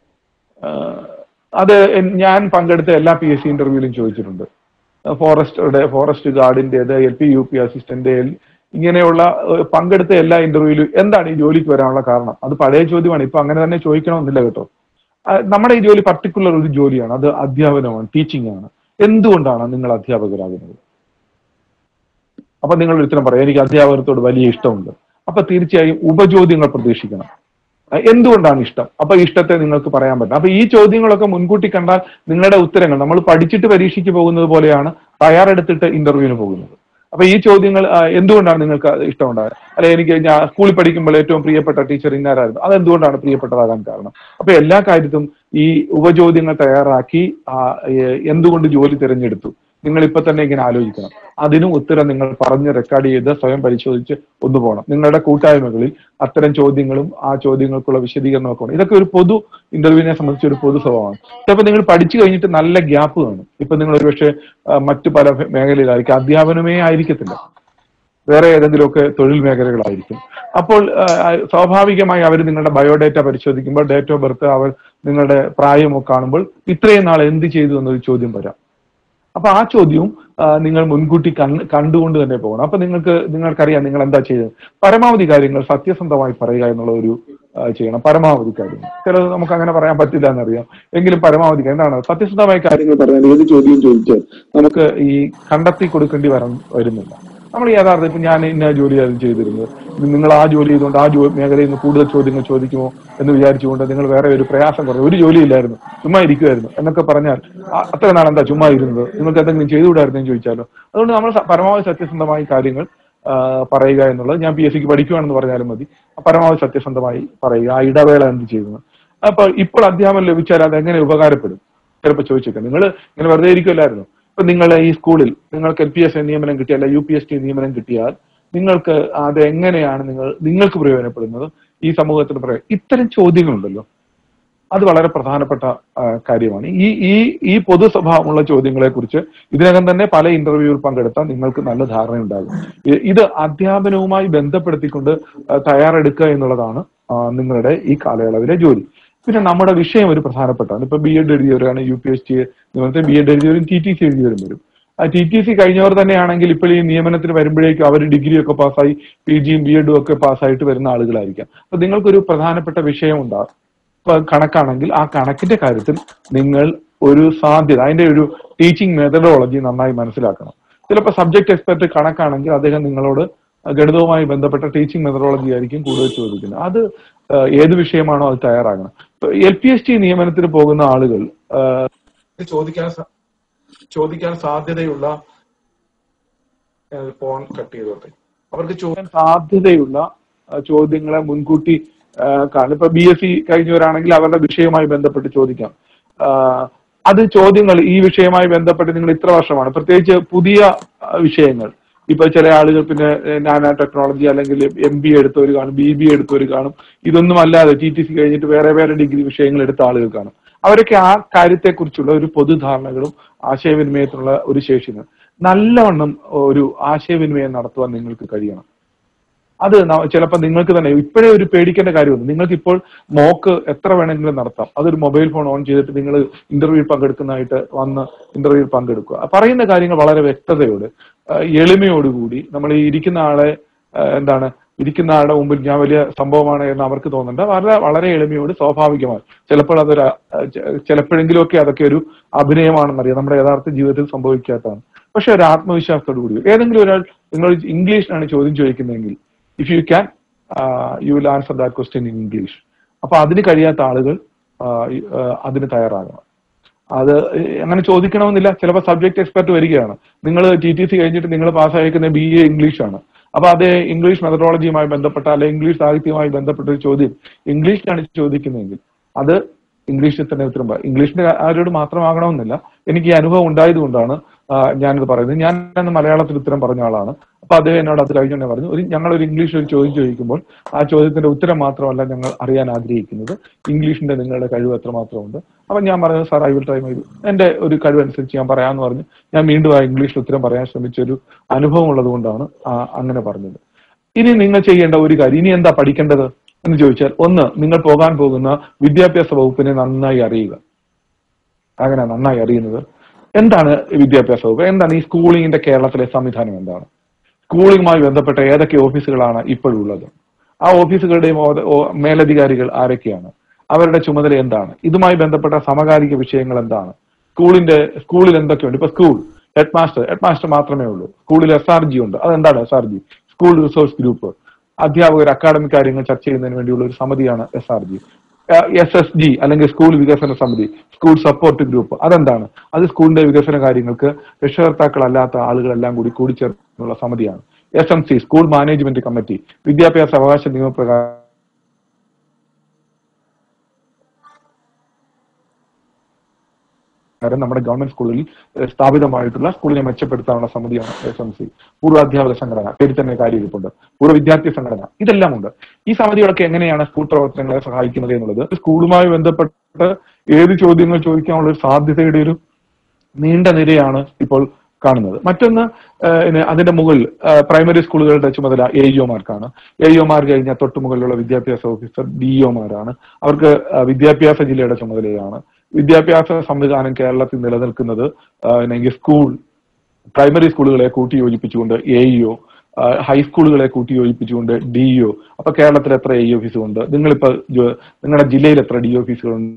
ആ, അത് എൻ- ഞാൻ പങ്കെടുത്ത എല്ലാ പി എസ് സി ഇന്റർവ്യൂവിലും ചോദിച്ചിട്ടുണ്ട് ഫോറസ്റ്റുടെ ഫോറസ്റ്റ് ഗാർഡിന്റേത് L P U P assistant ഇങ്ങനെയുള്ള ഏഹ്, പങ്കെടുത്ത എല്ലാ ഇന്റർവ്യൂവിലും എന്താണ് ഈ ജോലിക്ക് വരാനുള്ള കാരണം അത് പഴയ ചോദ്യമാണ് ഇപ്പൊ അങ്ങനെ തന്നെ ചോദിക്കണമെന്നില്ല കേട്ടോ ആ, നമ്മുടെ ഈ ജോലി പർട്ടിക്കുലർ ഒരു ജോലിയാണ് അത് അധ്യാപനമാണ് ടീച്ചിങ് ആണ് എന്തുകൊണ്ടാണ് നിങ്ങൾ അധ്യാപകരാകുന്നത് അപ്പൊ നിങ്ങൾ ഒരുത്തരം പറയാം എനിക്ക് അധ്യാപകത്തോട് വലിയ ഇഷ്ടമുണ്ട് അപ്പൊ തീർച്ചയായും ഉപചോദ്യങ്ങൾ പ്രതീക്ഷിക്കണം അഹ് എന്തുകൊണ്ടാണ് ഇഷ്ടം അപ്പൊ ഇഷ്ടത്തെ നിങ്ങൾക്ക് പറയാൻ പറ്റും അപ്പൊ ഈ ചോദ്യങ്ങളൊക്കെ മുൻകൂട്ടി കണ്ടാൽ നിങ്ങളുടെ ഉത്തരങ്ങൾ നമ്മൾ പഠിച്ചിട്ട് പരീക്ഷയ്ക്ക് പോകുന്നത് പോലെയാണ് തയ്യാറെടുത്തിട്ട് ഇന്റർവ്യൂവിന് പോകുന്നത് അപ്പൊ ഈ ചോദ്യങ്ങൾ ആ, എന്തുകൊണ്ടാണ് നിങ്ങൾക്ക് അത് ഇഷ്ടമുണ്ടായത് അല്ലെ എനിക്ക് ഞാൻ സ്കൂളിൽ പഠിക്കുമ്പോൾ ഏറ്റവും പ്രിയപ്പെട്ട ടീച്ചർ ഇന്നാരായിരുന്നു അത് എന്തുകൊണ്ടാണ് പ്രിയപ്പെട്ടതാകാൻ കാരണം അപ്പൊ എല്ലാ കാര്യത്തും ഈ ഉപചോദ്യങ്ങൾ തയ്യാറാക്കി ആ, ഏ, എന്തുകൊണ്ട് ജോലി തിരഞ്ഞെടുത്തു നിങ്ങൾ ഇപ്പൊ തന്നെ ഇങ്ങനെ ആലോചിക്കണം അതിനും ഉത്തരം നിങ്ങൾ പറഞ്ഞ് റെക്കോർഡ് ചെയ്ത് സ്വയം പരിശോധിച്ച് ഒന്ന് പോകണം നിങ്ങളുടെ കൂട്ടായ്മകളിൽ അത്തരം ചോദ്യങ്ങളും ആ ചോദ്യങ്ങൾക്കുള്ള വിശദീകരണവും ഒക്കെ ഉണ്ട് ഇതൊക്കെ ഒരു പൊതു ഇന്റർവ്യൂവിനെ സംബന്ധിച്ച് ഒരു പൊതു സ്വഭാവമാണ് ചിലപ്പോൾ നിങ്ങൾ പഠിച്ചു കഴിഞ്ഞിട്ട് നല്ല ഗ്യാപ്പ് കാണും ഇപ്പൊ നിങ്ങൾ ഒരുപക്ഷെ ആ, മറ്റു പല മേഖലയിലായിരിക്കും അധ്യാപനമേ ആയിരിക്കത്തില്ല വേറെ ഏതെങ്കിലുമൊക്കെ തൊഴിൽ മേഖലകളായിരിക്കും അപ്പോൾ ആ, സ്വാഭാവികമായി അവർ നിങ്ങളുടെ ബയോഡേറ്റ പരിശോധിക്കുമ്പോൾ ഡേറ്റ് ഓഫ് ബർത്ത് അവർ നിങ്ങളുടെ പ്രായമൊക്കെ കാണുമ്പോൾ ഇത്രയും നാൾ എന്ത് ചെയ്തു എന്നൊരു ചോദ്യം വരാം അപ്പൊ ആ ചോദ്യവും ആ, നിങ്ങൾ മുൻകൂട്ടി കണ് കണ്ടുകൊണ്ട് തന്നെ പോകണം അപ്പൊ നിങ്ങൾക്ക് നിങ്ങൾക്കറിയാം നിങ്ങൾ എന്താ ചെയ്യുന്നത് പരമാവധി കാര്യങ്ങൾ സത്യസന്ധമായി പറയുക എന്നുള്ള ഒരു ആ, ചെയ്യണം പരമാവധി കാര്യങ്ങൾ ചിലത് നമുക്ക് അങ്ങനെ പറയാൻ പറ്റില്ല എന്നറിയാം എങ്കിലും പരമാവധി കാര്യം എന്താണ് സത്യസന്ധമായ കാര്യങ്ങൾ പറഞ്ഞാൽ ഏത് ചോദ്യം ചോദിച്ചാൽ നമുക്ക് ഈ കണ്ടെത്തി കൊടുക്കേണ്ടി വരാൻ വരുന്നില്ല നമ്മൾ യഥാർത്ഥം ഇപ്പൊ ഞാൻ ഇന്ന ജോലിയായിരുന്നു ചെയ്തിരുന്നത് നിങ്ങൾ ആ ജോലി ചെയ്തുകൊണ്ട് ആ ജോ മേഖലയിൽ നിന്ന് കൂടുതൽ ചോദ്യങ്ങൾ ചോദിക്കുമോ എന്ന് വിചാരിച്ചുകൊണ്ട് നിങ്ങൾ വേറെ ഒരു പ്രയാസം കുറഞ്ഞു ഒരു ജോലിയില്ലായിരുന്നു ചുമ്മാ ഇരിക്കുമായിരുന്നു എന്നൊക്കെ പറഞ്ഞാൽ ആ, അത്ര നാൾ എന്താ ചുമ്മാ ഇരുന്നത് നിങ്ങൾക്ക് എന്തെങ്കിലും ചെയ്തുകൂടായിരുന്നു എന്ന് ചോദിച്ചാലോ അതുകൊണ്ട് നമ്മൾ സ- പരമാവധി സത്യസന്ധമായി കാര്യങ്ങൾ ആ, പറയുക എന്നുള്ളത് ഞാൻ പി എസ് സിക്ക് പഠിക്കുകയാണെന്ന് പറഞ്ഞാലും മതി പരമാവധി സത്യസന്ധമായി പറയുക ആ ഇടവേള എന്ത് ചെയ്യുന്നു അപ്പൊ ഇപ്പോൾ അധ്യാപനം ലഭിച്ചാൽ അത് എങ്ങനെ ഉപകാരപ്പെടും ചിലപ്പോൾ ചോദിച്ചേക്കാം നിങ്ങൾ ഇങ്ങനെ വെറുതെ ഇരിക്കുമല്ലായിരുന്നു ഇപ്പൊ നിങ്ങൾ ഈ സ്കൂളിൽ നിങ്ങൾക്ക് എൽ പി എസ് നിയമനം കിട്ടിയാൽ അല്ല യു പി എസ് ടി നിയമനം കിട്ടിയാൽ നിങ്ങൾക്ക് അത് എങ്ങനെയാണ് നിങ്ങൾ നിങ്ങൾക്ക് പ്രയോജനപ്പെടുന്നത് ഈ സമൂഹത്തിന് പറയാം ഇത്തരം ചോദ്യങ്ങളുണ്ടല്ലോ അത് വളരെ പ്രധാനപ്പെട്ട ആ, കാര്യമാണ് ഈ ഈ ഈ പൊതു സ്വഭാവമുള്ള ചോദ്യങ്ങളെ കുറിച്ച് ഇതിനകം തന്നെ പല ഇന്റർവ്യൂവിൽ പങ്കെടുത്താൽ നിങ്ങൾക്ക് നല്ല ധാരണയുണ്ടാകും ഇ- ഇത് അധ്യാപനവുമായി ബന്ധപ്പെടുത്തിക്കൊണ്ട് ആ, തയ്യാറെടുക്കുക എന്നുള്ളതാണ് ആ, നിങ്ങളുടെ ഈ കാലയളവിലെ ജോലി പിന്നെ നമ്മുടെ വിഷയം ഒരു പ്രധാനപ്പെട്ടാണ് ഇപ്പൊ ബി എഡ് എഴുതിയവരാണ് യു പി എസ് ടി നിയമനത്തെ ബി എഡ് എഴുതിയവരും ടി ടി സി എഴുതിയവരും വരും ആ ടി ടി സി കഴിഞ്ഞവർ തന്നെയാണെങ്കിൽ ഇപ്പോൾ ഈ നിയമനത്തിന് വരുമ്പോഴേക്കും അവർ ഡിഗ്രി ഒക്കെ പാസ്സായി പി ജിയും ബി എഡും ഒക്കെ പാസ്സായിട്ട് വരുന്ന ആളുകളായിരിക്കാം അപ്പൊ നിങ്ങൾക്കൊരു പ്രധാനപ്പെട്ട വിഷയം ഉണ്ടാകും ഇപ്പൊ കണക്കാണെങ്കിൽ ആ കണക്കിന്റെ കാര്യത്തിൽ നിങ്ങൾ ഒരു സാധ്യത അതിന്റെ ഒരു ടീച്ചിങ് മെത്തഡോളജി നന്നായി മനസ്സിലാക്കണം ചിലപ്പോൾ സബ്ജക്ട് എക്സ്പെർട്ട് കണക്കാണെങ്കിൽ അദ്ദേഹം നിങ്ങളോട് ഗണിതവുമായി ബന്ധപ്പെട്ട ടീച്ചിങ് മെത്തഡോളജി ആയിരിക്കും കൂടുതൽ ചോദിക്കുന്നത് അത് ആ, ഏത് വിഷയമാണോ അത് തയ്യാറാകണം എൽ പി എസ് ടി നിയമനത്തിന് പോകുന്ന ആളുകൾ ആ, ചോദിക്കാൻ സ- ചോദിക്കാൻ സാധ്യതയുള്ള ഏഹ് ഫോൺ കട്ട് ചെയ്തോട്ടെ അവർക്ക് ചോദിക്കാൻ സാധ്യതയുള്ള ആ, ചോദ്യങ്ങളെ മുൻകൂട്ടി ആ, കാണും ഇപ്പൊ ബി എസ് സി കഴിഞ്ഞവരാണെങ്കിൽ അവരുടെ വിഷയവുമായി ബന്ധപ്പെട്ട് ചോദിക്കാം ആ, അത് ചോദ്യങ്ങൾ ഈ വിഷയവുമായി ബന്ധപ്പെട്ട് നിങ്ങൾ ഇത്ര വർഷമാണ് പ്രത്യേകിച്ച് പുതിയ ആ, വിഷയങ്ങൾ ഇപ്പൊ ചില ആളുകൾ പിന്നെ നാനോ ടെക്നോളജി അല്ലെങ്കിൽ എം ബി എടുത്തവർ കാണും ബി ബി എടുത്തവർ കാണും ഇതൊന്നും അല്ലാതെ ടി ടി സി കഴിഞ്ഞിട്ട് വേറെ വേറെ ഡിഗ്രി വിഷയങ്ങൾ എടുത്ത ആളുകൾ കാണും അവരൊക്കെ ആ കാര്യത്തെക്കുറിച്ചുള്ള ഒരു പൊതുധാരണകളും ആശയവിനിമയത്തിനുള്ള ഒരു ശേഷിയാണ് നല്ലവണ്ണം ഒരു ആശയവിനിമയം നടത്തുവാൻ നിങ്ങൾക്ക് കഴിയണം അത് ചിലപ്പോൾ നിങ്ങൾക്ക് തന്നെ ഇപ്പോഴേ ഒരു പേടിക്കേണ്ട കാര്യമൊന്നും നിങ്ങൾക്ക് ഇപ്പോൾ മോക്ക് എത്ര വേണമെങ്കിലും നടത്താം അതൊരു മൊബൈൽ ഫോൺ ഓൺ ചെയ്തിട്ട് നിങ്ങൾ ഇന്റർവ്യൂ പങ്കെടുക്കുന്നതായിട്ട് വന്ന് ഇന്റർവ്യൂ പങ്കെടുക്കുക പറയുന്ന കാര്യങ്ങൾ വളരെ വ്യക്തതയോട് ആ, എളിമയോടുകൂടി നമ്മൾ ഈ ഇരിക്കുന്ന ആളെ ആ, എന്താണ് ഇരിക്കുന്ന ആളുടെ മുമ്പിൽ ഞാൻ വലിയ സംഭവമാണ് എന്ന് അവർക്ക് തോന്നണ്ട വളരെ വളരെ എളിമയോട് സ്വാഭാവികമായി ചിലപ്പോൾ അതൊരു ആ, ചെ- ചിലപ്പോഴെങ്കിലുമൊക്കെ അതൊക്കെ ഒരു അഭിനയമാണെന്നറിയാം നമ്മുടെ യഥാർത്ഥ ജീവിതത്തിൽ സംഭവിക്കാത്തതാണ് പക്ഷെ ഒരു ആത്മവിശ്വാസത്തോടു കൂടി ഏതെങ്കിലും ഒരാൾ നിങ്ങൾ ഇംഗ്ലീഷിലാണ് ചോദ്യം ചോദിക്കുന്നതെങ്കിൽ if you can you will answer that question in English അപ്പൊ അതിന് കഴിയാത്ത ആളുകൾ ആ, ഈ, ആ, അതിന് തയ്യാറാകണം അത് അങ്ങനെ ചോദിക്കണമെന്നില്ല ചിലപ്പോൾ സബ്ജക്ട് എക്സ്പെർട്ട് വരികയാണ് നിങ്ങൾ ടി ടി സി കഴിഞ്ഞിട്ട് നിങ്ങൾ പാസ്സായിരിക്കുന്ന ബി എ ഇംഗ്ലീഷ് ആണ് അപ്പൊ അത് ഇംഗ്ലീഷ് മെത്തഡോളജിയുമായി ബന്ധപ്പെട്ട അല്ലെങ്കിൽ ഇംഗ്ലീഷ് സാഹിത്യവുമായി ബന്ധപ്പെട്ട ഒരു ചോദ്യം ഇംഗ്ലീഷിലാണ് ചോദിക്കുന്നതെങ്കിൽ അത് ഇംഗ്ലീഷിൽ തന്നെ ഉത്തരം പറ ഇംഗ്ലീഷിന്റെ ആരോട് മാത്രമാകണമെന്നില്ല എനിക്ക് ഈ അനുഭവം ഉണ്ടായതുകൊണ്ടാണ് ആ, ഞാനിത് പറയുന്നത് ഞാൻ അന്ന് മലയാളത്തിൽ ഉത്തരം പറഞ്ഞ ആളാണ് അപ്പൊ അദ്ദേഹം എന്നോട് അത് കഴിഞ്ഞു തന്നെ പറഞ്ഞു ഒരു ഞങ്ങൾ ഒരു ഇംഗ്ലീഷിൽ ഒരു ചോദ്യം ചോദിക്കുമ്പോൾ ആ ചോദ്യത്തിന്റെ ഉത്തരം മാത്രമല്ല ഞങ്ങൾ അറിയാൻ ആഗ്രഹിക്കുന്നത് ഇംഗ്ലീഷിന്റെ നിങ്ങളുടെ കഴിവ് എത്രമാത്രമുണ്ട് അപ്പൊ ഞാൻ പറഞ്ഞത് sir I will try my എന്റെ ഒരു കഴിവനുസരിച്ച് ഞാൻ പറയാമെന്ന് പറഞ്ഞു ഞാൻ വീണ്ടും ആ ഇംഗ്ലീഷിൽ ഉത്തരം പറയാൻ ശ്രമിച്ച ഒരു അനുഭവം ഉള്ളത് കൊണ്ടാണ് ആ അങ്ങനെ പറഞ്ഞത് ഇനി നിങ്ങൾ ചെയ്യേണ്ട ഒരു കാര്യം ഇനി എന്താ പഠിക്കേണ്ടത് എന്ന് ചോദിച്ചാൽ ഒന്ന് നിങ്ങൾ പോകാൻ പോകുന്ന വിദ്യാഭ്യാസ വകുപ്പിനെ നന്നായി അറിയുക അങ്ങനെ നന്നായി അറിയുന്നത് എന്താണ് വിദ്യാഭ്യാസ വകുപ്പ് എന്താണ് ഈ സ്കൂളിങ്ങിന്റെ കേരളത്തിലെ സംവിധാനം എന്താണ് സ്കൂളിങ്ങുമായി ബന്ധപ്പെട്ട ഏതൊക്കെ ഓഫീസുകളാണ് ഇപ്പോഴുള്ളത് ആ ഓഫീസുകളുടെയും ഓ- ഓ- മേലധികാരികൾ ആരൊക്കെയാണ് അവരുടെ ചുമതല എന്താണ് ഇതുമായി ബന്ധപ്പെട്ട സമകാലിക വിഷയങ്ങൾ എന്താണ് സ്കൂളിന്റെ സ്കൂളിൽ എന്തൊക്കെയുണ്ട് ഇപ്പൊ school headmaster headmaster മാത്രമേ ഉള്ളൂ സ്കൂളിൽ എസ് ആർ ജി ഉണ്ട് അതെന്താണ് S R G school resource group അധ്യാപകർ അക്കാഡമിക് കാര്യങ്ങൾ ചർച്ച ചെയ്യുന്നതിന് വേണ്ടിയുള്ള ഒരു സമിതിയാണ് S R G S S G അല്ലെങ്കിൽ സ്കൂൾ വികസന സമിതി സ്കൂൾ സപ്പോർട്ട് ഗ്രൂപ്പ് അതെന്താണ് അത് സ്കൂളിന്റെ വികസന കാര്യങ്ങൾക്ക് രക്ഷകർത്താക്കളല്ലാത്ത ആളുകളെല്ലാം കൂടി കൂടിച്ചേർന്നുള്ള സമിതിയാണ് S M C school management committee വിദ്യാഭ്യാസ അവകാശ നിയമപ്രകാരം കാരണം നമ്മുടെ ഗവൺമെന്റ് സ്കൂളിൽ ഏഹ്, സ്ഥാപിതമായിട്ടുള്ള സ്കൂളിനെ മെച്ചപ്പെടുത്താനുള്ള സമിതിയാണ് എസ് എം സി പൂർവ്വാധ്യാപക സംഘടന പേരിൽ തന്നെ കാര്യമിരിപ്പുണ്ട് പൂർവ്വ വിദ്യാർത്ഥി സംഘടന ഇതെല്ലാം ഉണ്ട് ഈ സമിതികളൊക്കെ എങ്ങനെയാണ് സ്കൂൾ പ്രവർത്തനങ്ങളെ സഹായിക്കുന്നത് എന്നുള്ളത് സ്കൂളുമായി ബന്ധപ്പെട്ട് ഏത് ചോദ്യങ്ങൾ ചോദിക്കാനുള്ള ഒരു സാധ്യതയുടെ ഒരു നീണ്ട നിരയാണ് ഇപ്പോൾ കാണുന്നത് മറ്റൊന്ന് ആ, ഇനി അതിന്റെ മുകളിൽ ആ, പ്രൈമറി സ്കൂളുകളുടെ ചുമതല എ ഇഒമാർക്കാണ് എ ഇഒമാർ കഴിഞ്ഞാൽ തൊട്ടു മുകളിലുള്ള വിദ്യാഭ്യാസ ഓഫീസർ ഡി ഇഒമാരാണ് അവർക്ക് ആ, വിദ്യാഭ്യാസ ജില്ലയുടെ ചുമതലയാണ് വിദ്യാഭ്യാസ സംവിധാനം കേരളത്തിൽ നിലനിൽക്കുന്നത് ആ, പിന്നെ സ്കൂൾ പ്രൈമറി സ്കൂളുകളെ കൂട്ടി യോജിപ്പിച്ചുകൊണ്ട് എ ഇഒ ഹൈസ്കൂളുകളെ കൂട്ടി യോജിപ്പിച്ചുകൊണ്ട് ഡി ഇഒ അപ്പൊ കേരളത്തിൽ എത്ര എ ഓഫീസുണ്ട് നിങ്ങളിപ്പോ ജോ- നിങ്ങളുടെ ജില്ലയിൽ എത്ര ഡി ഓഫീസുകളുണ്ട്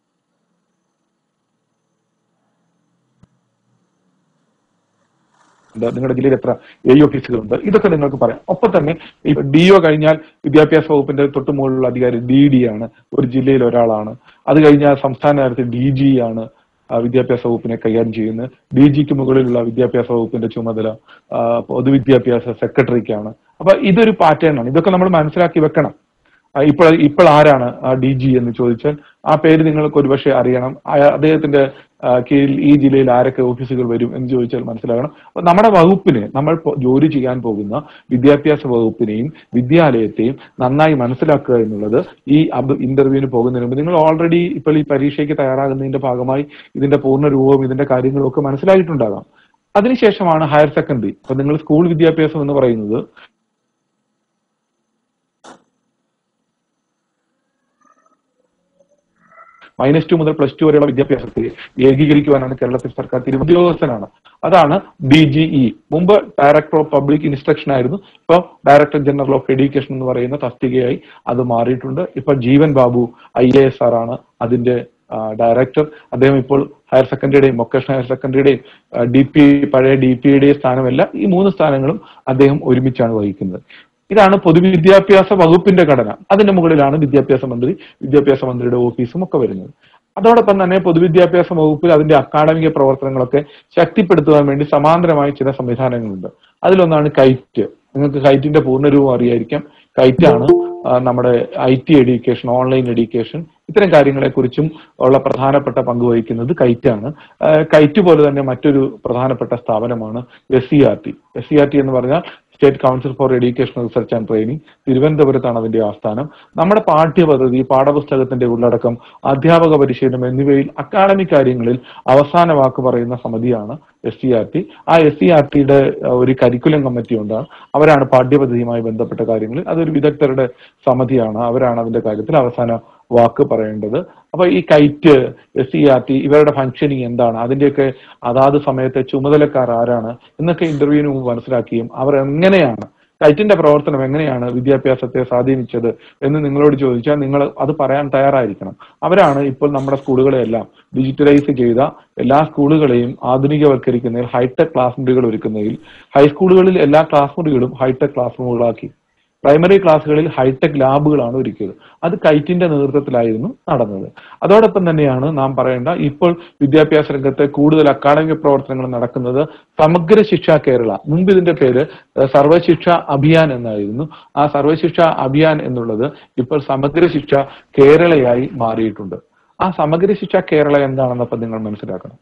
ഉണ്ട് നിങ്ങളുടെ ജില്ലയിൽ എത്ര എ ഓഫീസുകളുണ്ട് ഇതൊക്കെ നിങ്ങൾക്ക് പറയാം ഒപ്പം തന്നെ ഈ ഡി ഒ കഴിഞ്ഞാൽ വിദ്യാഭ്യാസ വകുപ്പിന്റെ തൊട്ട് മുകളിലുള്ള അധികാരി ഡി ഡി ആണ് ഒരു ജില്ലയിൽ ഒരാളാണ് അത് കഴിഞ്ഞാൽ സംസ്ഥാന തലത്തിൽ ഡി ജി ആണ് ആ, വിദ്യാഭ്യാസ വകുപ്പിനെ കൈകാര്യം ചെയ്യുന്നത് ഡി ജിക്ക് മുകളിലുള്ള വിദ്യാഭ്യാസ വകുപ്പിന്റെ ചുമതല ആ, പൊതുവിദ്യാഭ്യാസ സെക്രട്ടറിക്കാണ് അപ്പൊ ഇതൊരു പാറ്റേൺ ആണ് ഇതൊക്കെ നമ്മൾ മനസ്സിലാക്കി വെക്കണം ആ, ഇപ്പോൾ ഇപ്പോൾ ആരാണ് ആ ഡി ജി എന്ന് ചോദിച്ചാൽ ആ പേര് നിങ്ങൾക്ക് ഒരുപക്ഷെ അറിയണം അയ- അദ്ദേഹത്തിന്റെ ആ, കീഴിൽ ഈ ജില്ലയിൽ ആരൊക്കെ ഓഫീസുകൾ വരും എന്ന് ചോദിച്ചാൽ മനസ്സിലാകണം അപ്പൊ നമ്മുടെ വകുപ്പിന് നമ്മൾ പോ- ജോലി ചെയ്യാൻ പോകുന്ന വിദ്യാഭ്യാസ വകുപ്പിനെയും വിദ്യാലയത്തെയും നന്നായി മനസ്സിലാക്കുക എന്നുള്ളത് ഈ അബ് ഇന്റർവ്യൂവിന് പോകുന്നതിന് മുമ്പ് നിങ്ങൾ ഓൾറെഡി ഇപ്പോൾ ഈ പരീക്ഷയ്ക്ക് തയ്യാറാകുന്നതിന്റെ ഭാഗമായി ഇതിന്റെ പൂർണ്ണ രൂപവും ഇതിന്റെ കാര്യങ്ങളും ഒക്കെ മനസ്സിലായിട്ടുണ്ടാകാം അതിനുശേഷമാണ് ഹയർ സെക്കൻഡറി അപ്പൊ നിങ്ങൾ സ്കൂൾ വിദ്യാഭ്യാസം എന്ന് പറയുന്നത് മൈനസ് ടു മുതൽ പ്ലസ് ടു വരെയുള്ള വിദ്യാഭ്യാസത്തെ ഏകീകരിക്കുവാനാണ് കേരളത്തിൽ സർക്കാർ തീരുമാനം ഉദ്യോഗസ്ഥനാണ് അതാണ് ഡി ജി ഇ മുമ്പ് ഡയറക്ടർ ഓഫ് പബ്ലിക് ഇൻസ്ട്രക്ഷൻ ആയിരുന്നു ഇപ്പൊ ഡയറക്ടർ ജനറൽ ഓഫ് എഡ്യൂക്കേഷൻ എന്ന് പറയുന്ന തസ്തികയായി അത് മാറിയിട്ടുണ്ട് ഇപ്പൊ Jeevan Babu I A S R ആണ് അതിന്റെ ഡയറക്ടർ അദ്ദേഹം ഇപ്പോൾ ഹയർ സെക്കൻഡറിയുടെയും വൊക്കേഷണൽ ഹയർ സെക്കൻഡറിയുടെയും ഡി പി പഴയ ഡി പിയുടെയും സ്ഥാനമല്ല ഈ മൂന്ന് സ്ഥാനങ്ങളും അദ്ദേഹം ഒരുമിച്ചാണ് വഹിക്കുന്നത് ഇതാണ് പൊതുവിദ്യാഭ്യാസ വകുപ്പിന്റെ ഘടന അതിന്റെ മുകളിലാണ് വിദ്യാഭ്യാസ മന്ത്രി വിദ്യാഭ്യാസ മന്ത്രിയുടെ ഓഫീസും ഒക്കെ വരുന്നത് അതോടൊപ്പം തന്നെ പൊതുവിദ്യാഭ്യാസ വകുപ്പിൽ അതിന്റെ അക്കാഡമിക പ്രവർത്തനങ്ങളൊക്കെ ശക്തിപ്പെടുത്തുവാൻ വേണ്ടി സമാന്തരമായി ചില സംവിധാനങ്ങളുണ്ട് അതിലൊന്നാണ് കൈറ്റ് നിങ്ങൾക്ക് കൈറ്റിന്റെ പൂർണ്ണരൂപം അറിയായിരിക്കാം കൈറ്റ് ആണ് ആ, നമ്മുടെ I T education online education ഇത്തരം കാര്യങ്ങളെ കുറിച്ചും ഉള്ള പ്രധാനപ്പെട്ട പങ്ക് വഹിക്കുന്നത് കൈറ്റ് ആണ് ആ, കൈറ്റ് പോലെ തന്നെ മറ്റൊരു പ്രധാനപ്പെട്ട സ്ഥാപനമാണ് S C R T S C R T എന്ന് പറഞ്ഞാൽ state council for educational research and training തിരുവനന്തപുരത്താണ് അതിന്റെ ആസ്ഥാനം നമ്മുടെ പാഠ്യപദ്ധതി പാഠപുസ്തകത്തിന്റെ ഉള്ളടക്കം അധ്യാപക പരിശീലനം എന്നിവയിൽ അക്കാഡമിക് കാര്യങ്ങളിൽ അവസാന വാക്ക് പറയുന്ന സമിതിയാണ് എസ് സി ആർ ടി ആ എസ് സി ആർ ടിയുടെ ഒരു കരിക്കുലം കമ്മിറ്റി ഉണ്ടാണ് അവരാണ് പാഠ്യപദ്ധതിയുമായി ബന്ധപ്പെട്ട കാര്യങ്ങളിൽ അതൊരു വിദഗ്ധരുടെ സമിതിയാണ് അവരാണ് അതിന്റെ കാര്യത്തിൽ അവസാന വാക്ക് പറയേണ്ടത് അപ്പൊ ഈ KITE S C R T ഇവരുടെ ഫംഗ്ഷനിങ് എന്താണ് അതിന്റെയൊക്കെ അതാത് സമയത്തെ ചുമതലക്കാർ ആരാണ് എന്നൊക്കെ ഇന്റർവ്യൂവിന് മുമ്പ് മനസ്സിലാക്കുകയും അവർ എങ്ങനെയാണ് കൈറ്റിന്റെ പ്രവർത്തനം എങ്ങനെയാണ് വിദ്യാഭ്യാസത്തെ സ്വാധീനിച്ചത് എന്ന് നിങ്ങളോട് ചോദിച്ചാൽ നിങ്ങൾ അത് പറയാൻ തയ്യാറായിരിക്കണം അവരാണ് ഇപ്പോൾ നമ്മുടെ സ്കൂളുകളെയെല്ലാം ഡിജിറ്റലൈസ് ചെയ്ത എല്ലാ സ്കൂളുകളെയും ആധുനികവൽക്കരിക്കുന്നതിൽ ഹൈടെക് ക്ലാസ് മുറികൾ ഒരുക്കുന്നതിൽ ഹൈസ്കൂളുകളിൽ എല്ലാ ക്ലാസ് മുറികളും ഹൈടെക് ക്ലാസ് റൂമുകളാക്കി പ്രൈമറി ക്ലാസ്സുകളിൽ ഹൈടെക് ലാബുകളാണ് ഒരുക്കിയത് അത് കൈറ്റിന്റെ നേതൃത്വത്തിലായിരുന്നു നടന്നത് അതോടൊപ്പം തന്നെയാണ് നാം പറയേണ്ട ഇപ്പോൾ വിദ്യാഭ്യാസ രംഗത്തെ കൂടുതൽ അക്കാഡമിക് പ്രവർത്തനങ്ങൾ നടക്കുന്നത് സമഗ്ര ശിക്ഷ കേരള മുമ്പ് ഇതിന്റെ പേര് ഏഹ്, സർവശിക്ഷ അഭിയാൻ എന്നായിരുന്നു ആ സർവശിക്ഷ അഭിയാൻ എന്നുള്ളത് ഇപ്പോൾ സമഗ്ര ശിക്ഷ കേരളയായി മാറിയിട്ടുണ്ട് ആ സമഗ്ര ശിക്ഷ കേരള എന്താണെന്നപ്പം നിങ്ങൾ മനസ്സിലാക്കണം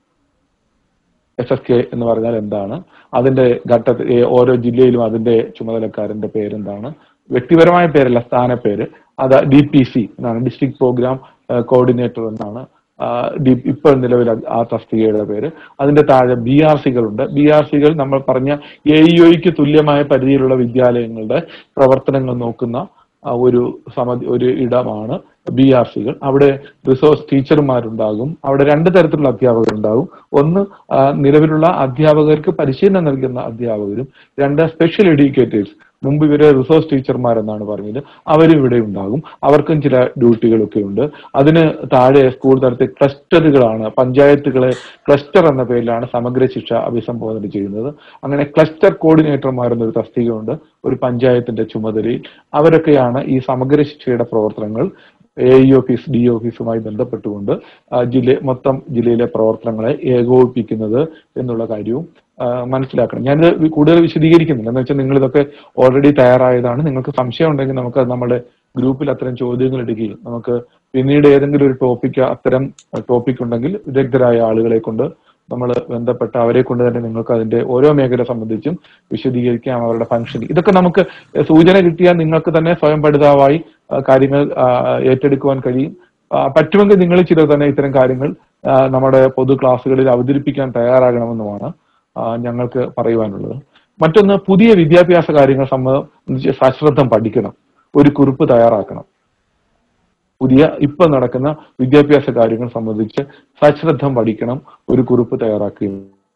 എസ് എസ് കെ എന്ന് പറഞ്ഞാൽ എന്താണ് അതിന്റെ ഘട്ടത്തിൽ ഏ, ഓരോ ജില്ലയിലും അതിന്റെ ചുമതലക്കാരന്റെ പേരെന്താണ് വ്യക്തിപരമായ പേരല്ല സ്ഥാനപ്പേര് അത് ഡി പി സി എന്നാണ് ഡിസ്ട്രിക്ട് പ്രോഗ്രാം കോർഡിനേറ്റർ എന്നാണ് ആ, ഡി- ഇപ്പോൾ നിലവിൽ അത് ആ തസ്തികയുടെ പേര് അതിന്റെ താഴെ ബി ആർ സികളുണ്ട് ബി ആർ സികൾ നമ്മൾ പറഞ്ഞ എ ഇഒയ്ക്ക് തുല്യമായ പരിധിയിലുള്ള വിദ്യാലയങ്ങളുടെ പ്രവർത്തനങ്ങൾ നോക്കുന്ന ആ, ഒരു സമിതി ഒരു ഇടമാണ് ബി ആർ സികൾ അവിടെ റിസോഴ്സ് ടീച്ചർമാരുണ്ടാകും അവിടെ രണ്ട് തരത്തിലുള്ള അധ്യാപകരുണ്ടാകും ഒന്ന് ആ, നിലവിലുള്ള അധ്യാപകർക്ക് പരിശീലനം നൽകുന്ന അധ്യാപകരും രണ്ട് സ്പെഷ്യൽ എഡ്യൂക്കേറ്റേഴ്സ് മുമ്പ് ഇവരെ റിസോഴ്സ് ടീച്ചർമാർ എന്നാണ് പറഞ്ഞത് അവരും ഇവിടെ ഉണ്ടാകും അവർക്കും ചില ഡ്യൂട്ടികളൊക്കെ ഉണ്ട് അതിന് താഴെ സ്കൂൾ തലത്തിൽ ക്ലസ്റ്ററുകളാണ് പഞ്ചായത്തുകളെ ക്ലസ്റ്റർ എന്ന പേരിലാണ് സമഗ്ര ശിക്ഷ അഭിസംബോധന ചെയ്യുന്നത് അങ്ങനെ ക്ലസ്റ്റർ കോർഡിനേറ്റർമാർ എന്നൊരു തസ്തികയുണ്ട് ഒരു പഞ്ചായത്തിന്റെ ചുമതലയിൽ അവരൊക്കെയാണ് ഈ സമഗ്ര ശിക്ഷയുടെ പ്രവർത്തനങ്ങൾ എ ഇ ഓഫീസ് ഡി ഓഫീസുമായി ബന്ധപ്പെട്ടുകൊണ്ട് ആ, ജില്ല മൊത്തം ജില്ലയിലെ പ്രവർത്തനങ്ങളെ ഏകോപിപ്പിക്കുന്നത് എന്നുള്ള കാര്യവും ആ, മനസ്സിലാക്കണം ഞാനിത് വി- കൂടുതൽ വിശദീകരിക്കുന്നില്ല എന്ന് വെച്ചാൽ നിങ്ങൾ ഇതൊക്കെ ഓൾറെഡി തയ്യാറായതാണ് നിങ്ങൾക്ക് സംശയം ഉണ്ടെങ്കിൽ നമുക്ക് അത് നമ്മുടെ ഗ്രൂപ്പിൽ അത്തരം ചോദ്യങ്ങൾ ഇടുകയും നമുക്ക് പിന്നീട് ഏതെങ്കിലും ഒരു ടോപ്പിക്ക് അത്തരം ടോപ്പിക് ഉണ്ടെങ്കിൽ വിദഗ്ധരായ ആളുകളെ കൊണ്ട് നമ്മൾ ബന്ധപ്പെട്ട് അവരെ കൊണ്ട് തന്നെ നിങ്ങൾക്ക് അതിന്റെ ഓരോ മേഖല സംബന്ധിച്ചും വിശദീകരിക്കാം അവരുടെ ഫംഗ്ഷൻ ഇതൊക്കെ നമുക്ക് സൂചന കിട്ടിയാൽ നിങ്ങൾക്ക് തന്നെ സ്വയം പഠിതാവായി ആ, കാര്യങ്ങൾ ആ, ഏറ്റെടുക്കുവാൻ കഴിയും ആ, പറ്റുമെങ്കിൽ നിങ്ങൾ ചിലർ തന്നെ ഇത്തരം കാര്യങ്ങൾ ആ, നമ്മുടെ പൊതു ക്ലാസ്സുകളിൽ അവതരിപ്പിക്കാൻ തയ്യാറാകണമെന്നുമാണ് ആ, ഞങ്ങൾക്ക് പറയുവാനുള്ളത് മറ്റൊന്ന് പുതിയ വിദ്യാഭ്യാസ കാര്യങ്ങൾ സംബന്ധിച്ച് സശ്രദ്ധം പഠിക്കണം ഒരു കുറിപ്പ് തയ്യാറാക്കണം പുതിയ ഇപ്പൊ നടക്കുന്ന വിദ്യാഭ്യാസ കാര്യങ്ങൾ സംബന്ധിച്ച് സശ്രദ്ധം പഠിക്കണം ഒരു കുറിപ്പ് തയ്യാറാക്കുകയും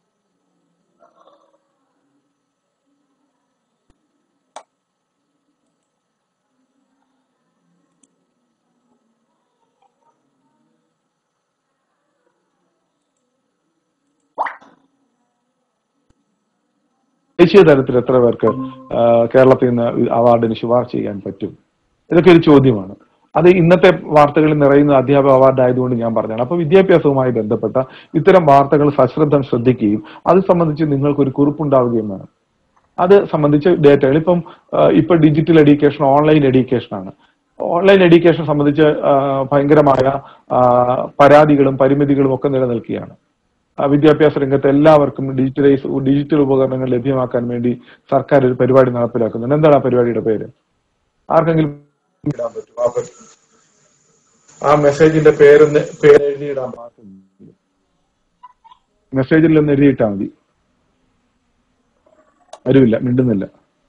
ദേശീയ തലത്തിൽ എത്ര പേർക്ക് ആ, കേരളത്തിൽ നിന്ന് അവാർഡിന് ശുപാർശ ചെയ്യാൻ പറ്റും ഇതൊക്കെ ഒരു ചോദ്യമാണ് അത് ഇന്നത്തെ വാർത്തകളിൽ നിറയുന്ന അധ്യാപക അവാർഡ് ആയതുകൊണ്ട് ഞാൻ പറഞ്ഞാണ് അപ്പൊ വിദ്യാഭ്യാസവുമായി ബന്ധപ്പെട്ട ഇത്തരം വാർത്തകൾ സശ്രദ്ധം ശ്രദ്ധിക്കുകയും അത് സംബന്ധിച്ച് നിങ്ങൾക്കൊരു കുറിപ്പുണ്ടാവുകയും വേണം അത് സംബന്ധിച്ച് ഡേറ്റകൾ ഇപ്പം ആ, ഇപ്പൊ ഡിജിറ്റൽ എഡ്യൂക്കേഷൻ ഓൺലൈൻ എഡ്യൂക്കേഷൻ ആണ് ഓൺലൈൻ എഡ്യൂക്കേഷൻ സംബന്ധിച്ച് ആ, ഭയങ്കരമായ ആ, പരാതികളും പരിമിതികളും ഒക്കെ നിലനിൽക്കുകയാണ് ആ, വിദ്യാഭ്യാസ രംഗത്ത് എല്ലാവർക്കും ഡിജിറ്റലൈസ് ഡിജിറ്റൽ ഉപകരണങ്ങൾ ലഭ്യമാക്കാൻ വേണ്ടി സർക്കാർ ഒരു പരിപാടി നടപ്പിലാക്കുന്നുണ്ട് എന്താണ് ആ പരിപാടിയുടെ പേര് ആർക്കെങ്കിലും ഇടാൻ പറ്റുമോ? ആ പ- ആ മെസ്സേജിന്റെ പേരൊന്ന് പേര് എഴുതിയിടാൻ മെസ്സേജിൽ ഒന്ന് എഴുതിയിട്ടാ മതി വരുമില്ല മിണ്ടുന്നില്ല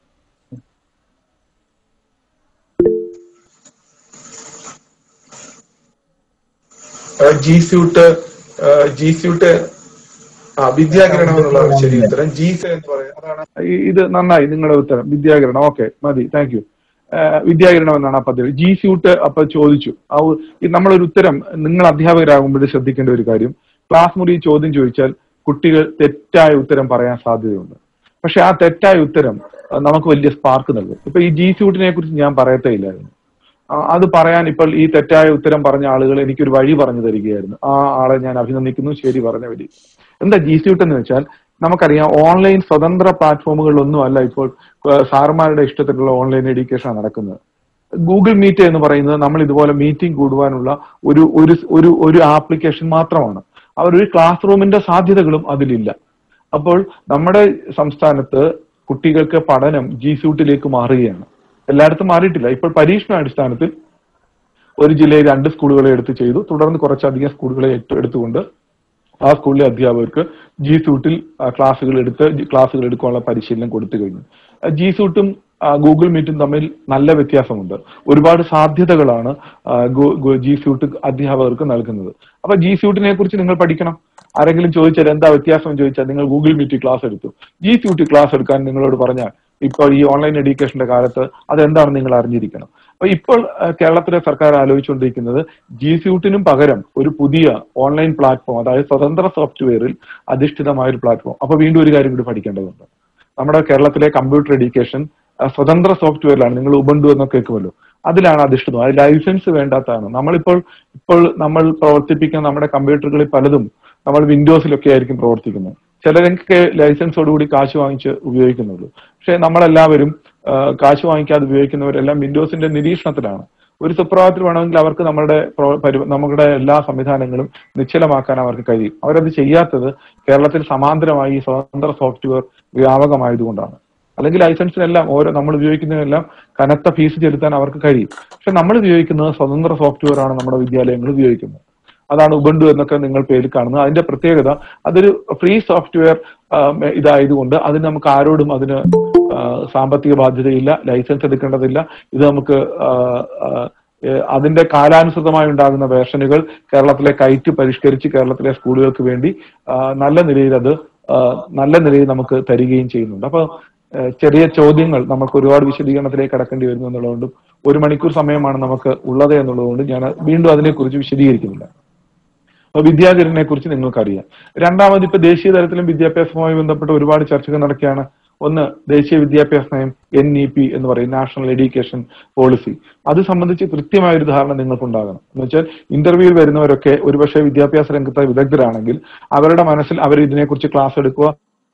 ജി സ്യൂട്ട് ജി സ്യൂട്ട് ആ വിദ്യാകിരണം എന്നുള്ളതാണ് ശരി ഉത്തരം ജി സെ എന്ന് പറയുന്നത് അതാണ് ഈ- ഇത് നന്നായി നിങ്ങളുടെ ഉത്തരം വിദ്യാകിരണം ഓക്കെ മതി താങ്ക് യു വിദ്യാകിരണം എന്നാണ് ആ പദ്ധതി ജി സ്യൂട്ട് അപ്പൊ ചോദിച്ചു ആ ഒ- ഈ നമ്മളൊരു ഉത്തരം നിങ്ങൾ അധ്യാപകരാകുമ്പോൾ ശ്രദ്ധിക്കേണ്ട ഒരു കാര്യം ക്ലാസ് മുറി ചോദ്യം ചോദിച്ചാൽ കുട്ടികൾ തെറ്റായ ഉത്തരം പറയാൻ സാധ്യതയുണ്ട് പക്ഷെ ആ തെറ്റായ ഉത്തരം ആ, നമുക്ക് വലിയ സ്പാർക്ക് നൽകും ഇപ്പൊ ഈ ജി സ്യൂട്ടിനെ കുറിച്ച് ഞാൻ പറയത്തേ ഇല്ലായിരുന്നു ആ, അത് പറയാൻ ഇപ്പോൾ ഈ തെറ്റായ ഉത്തരം പറഞ്ഞ ആളുകൾ എനിക്കൊരു വഴി പറഞ്ഞു തരികയായിരുന്നു ആ ആളെ ഞാൻ അഭിനന്ദിക്കുന്നു ശരി പറഞ്ഞ വഴി എന്താ ജി സ്യൂട്ട് എന്ന് വെച്ചാൽ നമുക്കറിയാം ഓൺലൈൻ സ്വതന്ത്ര പ്ലാറ്റ്ഫോമുകളിലൊന്നും അല്ല ഇപ്പോൾ ആ, സാറുമാരുടെ ഇഷ്ടത്തിലുള്ള ഓൺലൈൻ എഡ്യൂക്കേഷൻ നടക്കുന്നത് ഗൂഗിൾ മീറ്റ് എന്ന് പറയുന്നത് നമ്മൾ ഇതുപോലെ മീറ്റിംഗ് കൂടുവാനുള്ള ഒരു ഒരു ഒരു ഒരു ആപ്ലിക്കേഷൻ മാത്രമാണ് അവർ ഒരു ക്ലാസ് റൂമിന്റെ സാധ്യതകളും അതിലില്ല അപ്പോൾ നമ്മുടെ സംസ്ഥാനത്ത് കുട്ടികൾക്ക് പഠനം ജി സ്യൂട്ടിലേക്ക് മാറുകയാണ് എല്ലായിടത്തും മാറിയിട്ടില്ല ഇപ്പോൾ പരീക്ഷണ അടിസ്ഥാനത്തിൽ ഒരു ജില്ലയിൽ രണ്ട് സ്കൂളുകളെ എടുത്ത് ചെയ്തു തുടർന്ന് കുറച്ചധികം സ്കൂളുകളെ ഏറ്റു- എടുത്തുകൊണ്ട് ആ സ്കൂളിലെ അധ്യാപകർക്ക് ജി സൂട്ടിൽ ആ, ക്ലാസ്സുകൾ എടുത്ത് ജി- ക്ലാസ്സുകൾ എടുക്കാനുള്ള പരിശീലനം കൊടുത്തു കഴിഞ്ഞു ആ, ജി സൂട്ടും ആ, ഗൂഗിൾ മീറ്റും തമ്മിൽ നല്ല വ്യത്യാസമുണ്ട് ഒരുപാട് സാധ്യതകളാണ് ആ, ഗു- ഗു- ജി സ്യൂട്ട് അധ്യാപകർക്ക് നൽകുന്നത് അപ്പൊ ജി സ്യൂട്ടിനെ കുറിച്ച് നിങ്ങൾ പഠിക്കണം ആരെങ്കിലും ചോദിച്ചാൽ എന്താ വ്യത്യാസം എന്ന് ചോദിച്ചാൽ നിങ്ങൾ ഗൂഗിൾ മീറ്റ് ക്ലാസ് എടുത്തു ജി സ്യൂട്ട് ക്ലാസ് എടുക്കാൻ നിങ്ങളോട് പറഞ്ഞാൽ ഇപ്പോൾ ഈ ഓൺലൈൻ എഡ്യൂക്കേഷന്റെ കാലത്ത് അതെന്താണെന്ന് നിങ്ങൾ അറിഞ്ഞിരിക്കണം അപ്പൊ ഇപ്പോൾ ആ, കേരളത്തിലെ സർക്കാർ ആലോചിച്ചുകൊണ്ടിരിക്കുന്നത് ജി സ്യൂട്ടിനും പകരം ഒരു പുതിയ ഓൺലൈൻ പ്ലാറ്റ്ഫോം അതായത് സ്വതന്ത്ര സോഫ്റ്റ്വെയറിൽ അധിഷ്ഠിതമായ ഒരു പ്ലാറ്റ്ഫോം അപ്പൊ വീണ്ടും ഒരു കാര്യം കൂടി പഠിക്കേണ്ടതുണ്ട് നമ്മുടെ കേരളത്തിലെ കമ്പ്യൂട്ടർ എഡ്യൂക്കേഷൻ ആ, സ്വതന്ത്ര സോഫ്റ്റ്വെയറിലാണ് നിങ്ങൾ ഉബണ്ടു എന്നൊക്കെ കേൾക്കുമല്ലോ അതിലാണ് അധിഷ്ഠിതം അത് ലൈസൻസ് വേണ്ടാത്തതാണ് നമ്മളിപ്പോൾ ഇപ്പോൾ നമ്മൾ പ്രവർത്തിപ്പിക്കുന്ന നമ്മുടെ കമ്പ്യൂട്ടറുകളിൽ പലതും നമ്മൾ വിൻഡോസിലൊക്കെ ആയിരിക്കും പ്രവർത്തിക്കുന്നത് ചിലരൊക്കെ ലൈസൻസോടുകൂടി കാശ് വാങ്ങിച്ച് ഉപയോഗിക്കുന്നുള്ളൂ പക്ഷെ നമ്മളെല്ലാവരും ആ, കാശ് വാങ്ങിക്കാതെ ഉപയോഗിക്കുന്നവരെല്ലാം വിൻഡോസിന്റെ നിരീക്ഷണത്തിലാണ് ഒരു സുപ്രഭാതത്തിൽ വേണമെങ്കിൽ അവർക്ക് നമ്മുടെ പ്രോ- പരി- നമ്മുടെ എല്ലാ സംവിധാനങ്ങളും നിശ്ചലമാക്കാൻ അവർക്ക് കഴിയും അവരത് ചെയ്യാത്തത് കേരളത്തിൽ സമാന്തരമായി ഈ സ്വതന്ത്ര സോഫ്റ്റ്വെയർ വ്യാപകമായതുകൊണ്ടാണ് അല്ലെങ്കിൽ ലൈസൻസിനെല്ലാം ഓരോ നമ്മൾ ഉപയോഗിക്കുന്നതിനെല്ലാം കനത്ത ഫീസ് ചെലുത്താൻ അവർക്ക് കഴിയും പക്ഷെ നമ്മൾ ഉപയോഗിക്കുന്നത് സ്വതന്ത്ര സോഫ്റ്റ്വെയർ ആണ് നമ്മുടെ വിദ്യാലയങ്ങൾ ഉപയോഗിക്കുന്നത് അതാണ് ഉബണ്ടു എന്നൊക്കെ നിങ്ങൾ പേരിൽ കാണുന്നത് അതിന്റെ പ്രത്യേകത അതൊരു ഫ്രീ സോഫ്റ്റ്വെയർ ഇതായതുകൊണ്ട് അതിന് നമുക്ക് ആരോടും അതിന് ആ, സാമ്പത്തിക ബാധ്യതയില്ല ലൈസൻസ് എടുക്കേണ്ടതില്ല ഇത് നമുക്ക് ആ, ആ, ഏഹ് അതിന്റെ കാലാനുസൃതമായി ഉണ്ടാകുന്ന വേർഷനുകൾ കേരളത്തിലെ കയറ്റ് പരിഷ്കരിച്ച് കേരളത്തിലെ സ്കൂളുകൾക്ക് വേണ്ടി ആ, നല്ല നിലയിൽ അത് ആ, നല്ല നിലയിൽ നമുക്ക് തരികയും ചെയ്യുന്നുണ്ട് അപ്പൊ ഏഹ് ചെറിയ ചോദ്യങ്ങൾ നമുക്ക് ഒരുപാട് വിശദീകരണത്തിലേക്ക് കടക്കേണ്ടി വരുന്നു എന്നുള്ളതുകൊണ്ടും ഒരു മണിക്കൂർ സമയമാണ് നമുക്ക് ഉള്ളത് എന്നുള്ളതുകൊണ്ടും ഞാൻ വീണ്ടും അതിനെക്കുറിച്ച് വിശദീകരിക്കുന്നില്ല അപ്പൊ വിദ്യാചരണനെ കുറിച്ച് നിങ്ങൾക്കറിയാം രണ്ടാമത് ഇപ്പൊ ദേശീയ തലത്തിലും വിദ്യാഭ്യാസവുമായി ബന്ധപ്പെട്ട് ഒരുപാട് ചർച്ചകൾ നടക്കുകയാണ് ഒന്ന് ദേശീയ വിദ്യാഭ്യാസ നയം എൻ ഇ പി എന്ന് പറയും നാഷണൽ എഡ്യൂക്കേഷൻ പോളിസി അത് സംബന്ധിച്ച് കൃത്യമായ ഒരു ധാരണ നിങ്ങൾക്കുണ്ടാകണം എന്ന് വെച്ചാൽ ഇന്റർവ്യൂവിൽ വരുന്നവരൊക്കെ ഒരുപക്ഷെ വിദ്യാഭ്യാസ രംഗത്തെ വിദഗ്ധരാണെങ്കിൽ അവരുടെ മനസ്സിൽ അവർ ഇതിനെക്കുറിച്ച് ക്ലാസ് എടുക്കുക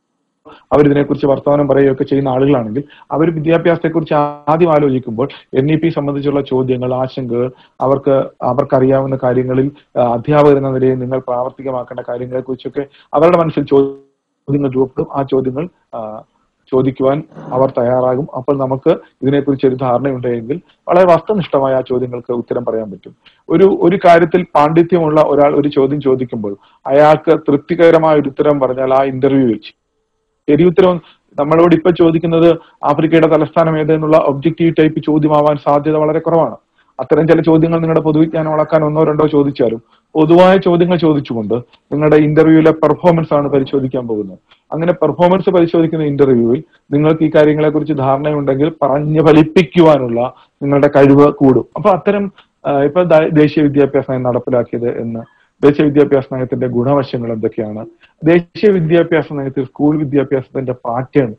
അവർ ഇതിനെക്കുറിച്ച് വർത്തമാനം പറയുകയൊക്കെ ചെയ്യുന്ന ആളുകളാണെങ്കിൽ അവർ വിദ്യാഭ്യാസത്തെക്കുറിച്ച് ആദ്യം ആലോചിക്കുമ്പോൾ എൻ ഇ പി സംബന്ധിച്ചുള്ള ചോദ്യങ്ങൾ ആശങ്കകൾ അവർക്ക് അവർക്കറിയാവുന്ന കാര്യങ്ങളിൽ ആ, അധ്യാപകർ എന്ന നിലയിൽ നിങ്ങൾ പ്രാവർത്തികമാക്കേണ്ട കാര്യങ്ങളെ കുറിച്ചൊക്കെ അവരുടെ മനസ്സിൽ ചോദ്യങ്ങൾ രൂപപ്പെടും ആ ചോദ്യങ്ങൾ ആ, ചോദിക്കുവാൻ അവർ തയ്യാറാകും അപ്പോൾ നമുക്ക് ഇതിനെക്കുറിച്ച് ഒരു ധാരണയുണ്ടെങ്കിൽ വളരെ വസ്തുനിഷ്ഠമായ ആ ചോദ്യങ്ങൾക്ക് ഉത്തരം പറയാൻ പറ്റും ഒരു ഒരു കാര്യത്തിൽ പാണ്ഡിത്യമുള്ള ഒരാൾ ഒരു ചോദ്യം ചോദിക്കുമ്പോൾ അയാൾക്ക് തൃപ്തികരമായ ഒരു ഉത്തരം പറഞ്ഞാൽ ആ ഇന്റർവ്യൂവിൽ ശരിയുത്തരം നമ്മളോട് ഇപ്പൊ ചോദിക്കുന്നത് ആഫ്രിക്കയുടെ തലസ്ഥാനം ഏത് എന്നുള്ള ഒബ്ജക്റ്റീവ് ടൈപ്പ് ചോദ്യമാവാൻ സാധ്യത വളരെ കുറവാണ് അത്തരം ചില ചോദ്യങ്ങൾ നിങ്ങളുടെ പൊതുവിജ്ഞാനം വളർക്കാൻ ഒന്നോ രണ്ടോ ചോദിച്ചാലും പൊതുവായ ചോദ്യങ്ങൾ ചോദിച്ചുകൊണ്ട് നിങ്ങളുടെ ഇന്റർവ്യൂവിലെ പെർഫോമൻസ് ആണ് പരിശോധിക്കാൻ പോകുന്നത് അങ്ങനെ പെർഫോമൻസ് പരിശോധിക്കുന്ന ഇന്റർവ്യൂവിൽ നിങ്ങൾക്ക് ഈ കാര്യങ്ങളെ കുറിച്ച് ധാരണയുണ്ടെങ്കിൽ പറഞ്ഞ് ഫലിപ്പിക്കുവാനുള്ള നിങ്ങളുടെ കഴിവ് കൂടും അപ്പൊ അത്തരം ആ, ഇപ്പൊ ദ- ദേശീയ വിദ്യാഭ്യാസ നയം നടപ്പിലാക്കിയത് എന്ന് ദേശീയ വിദ്യാഭ്യാസ നയത്തിന്റെ ഗുണവശങ്ങൾ എന്തൊക്കെയാണ് ദേശീയ വിദ്യാഭ്യാസ നയത്തിൽ സ്കൂൾ വിദ്യാഭ്യാസത്തിന്റെ പാറ്റേൺ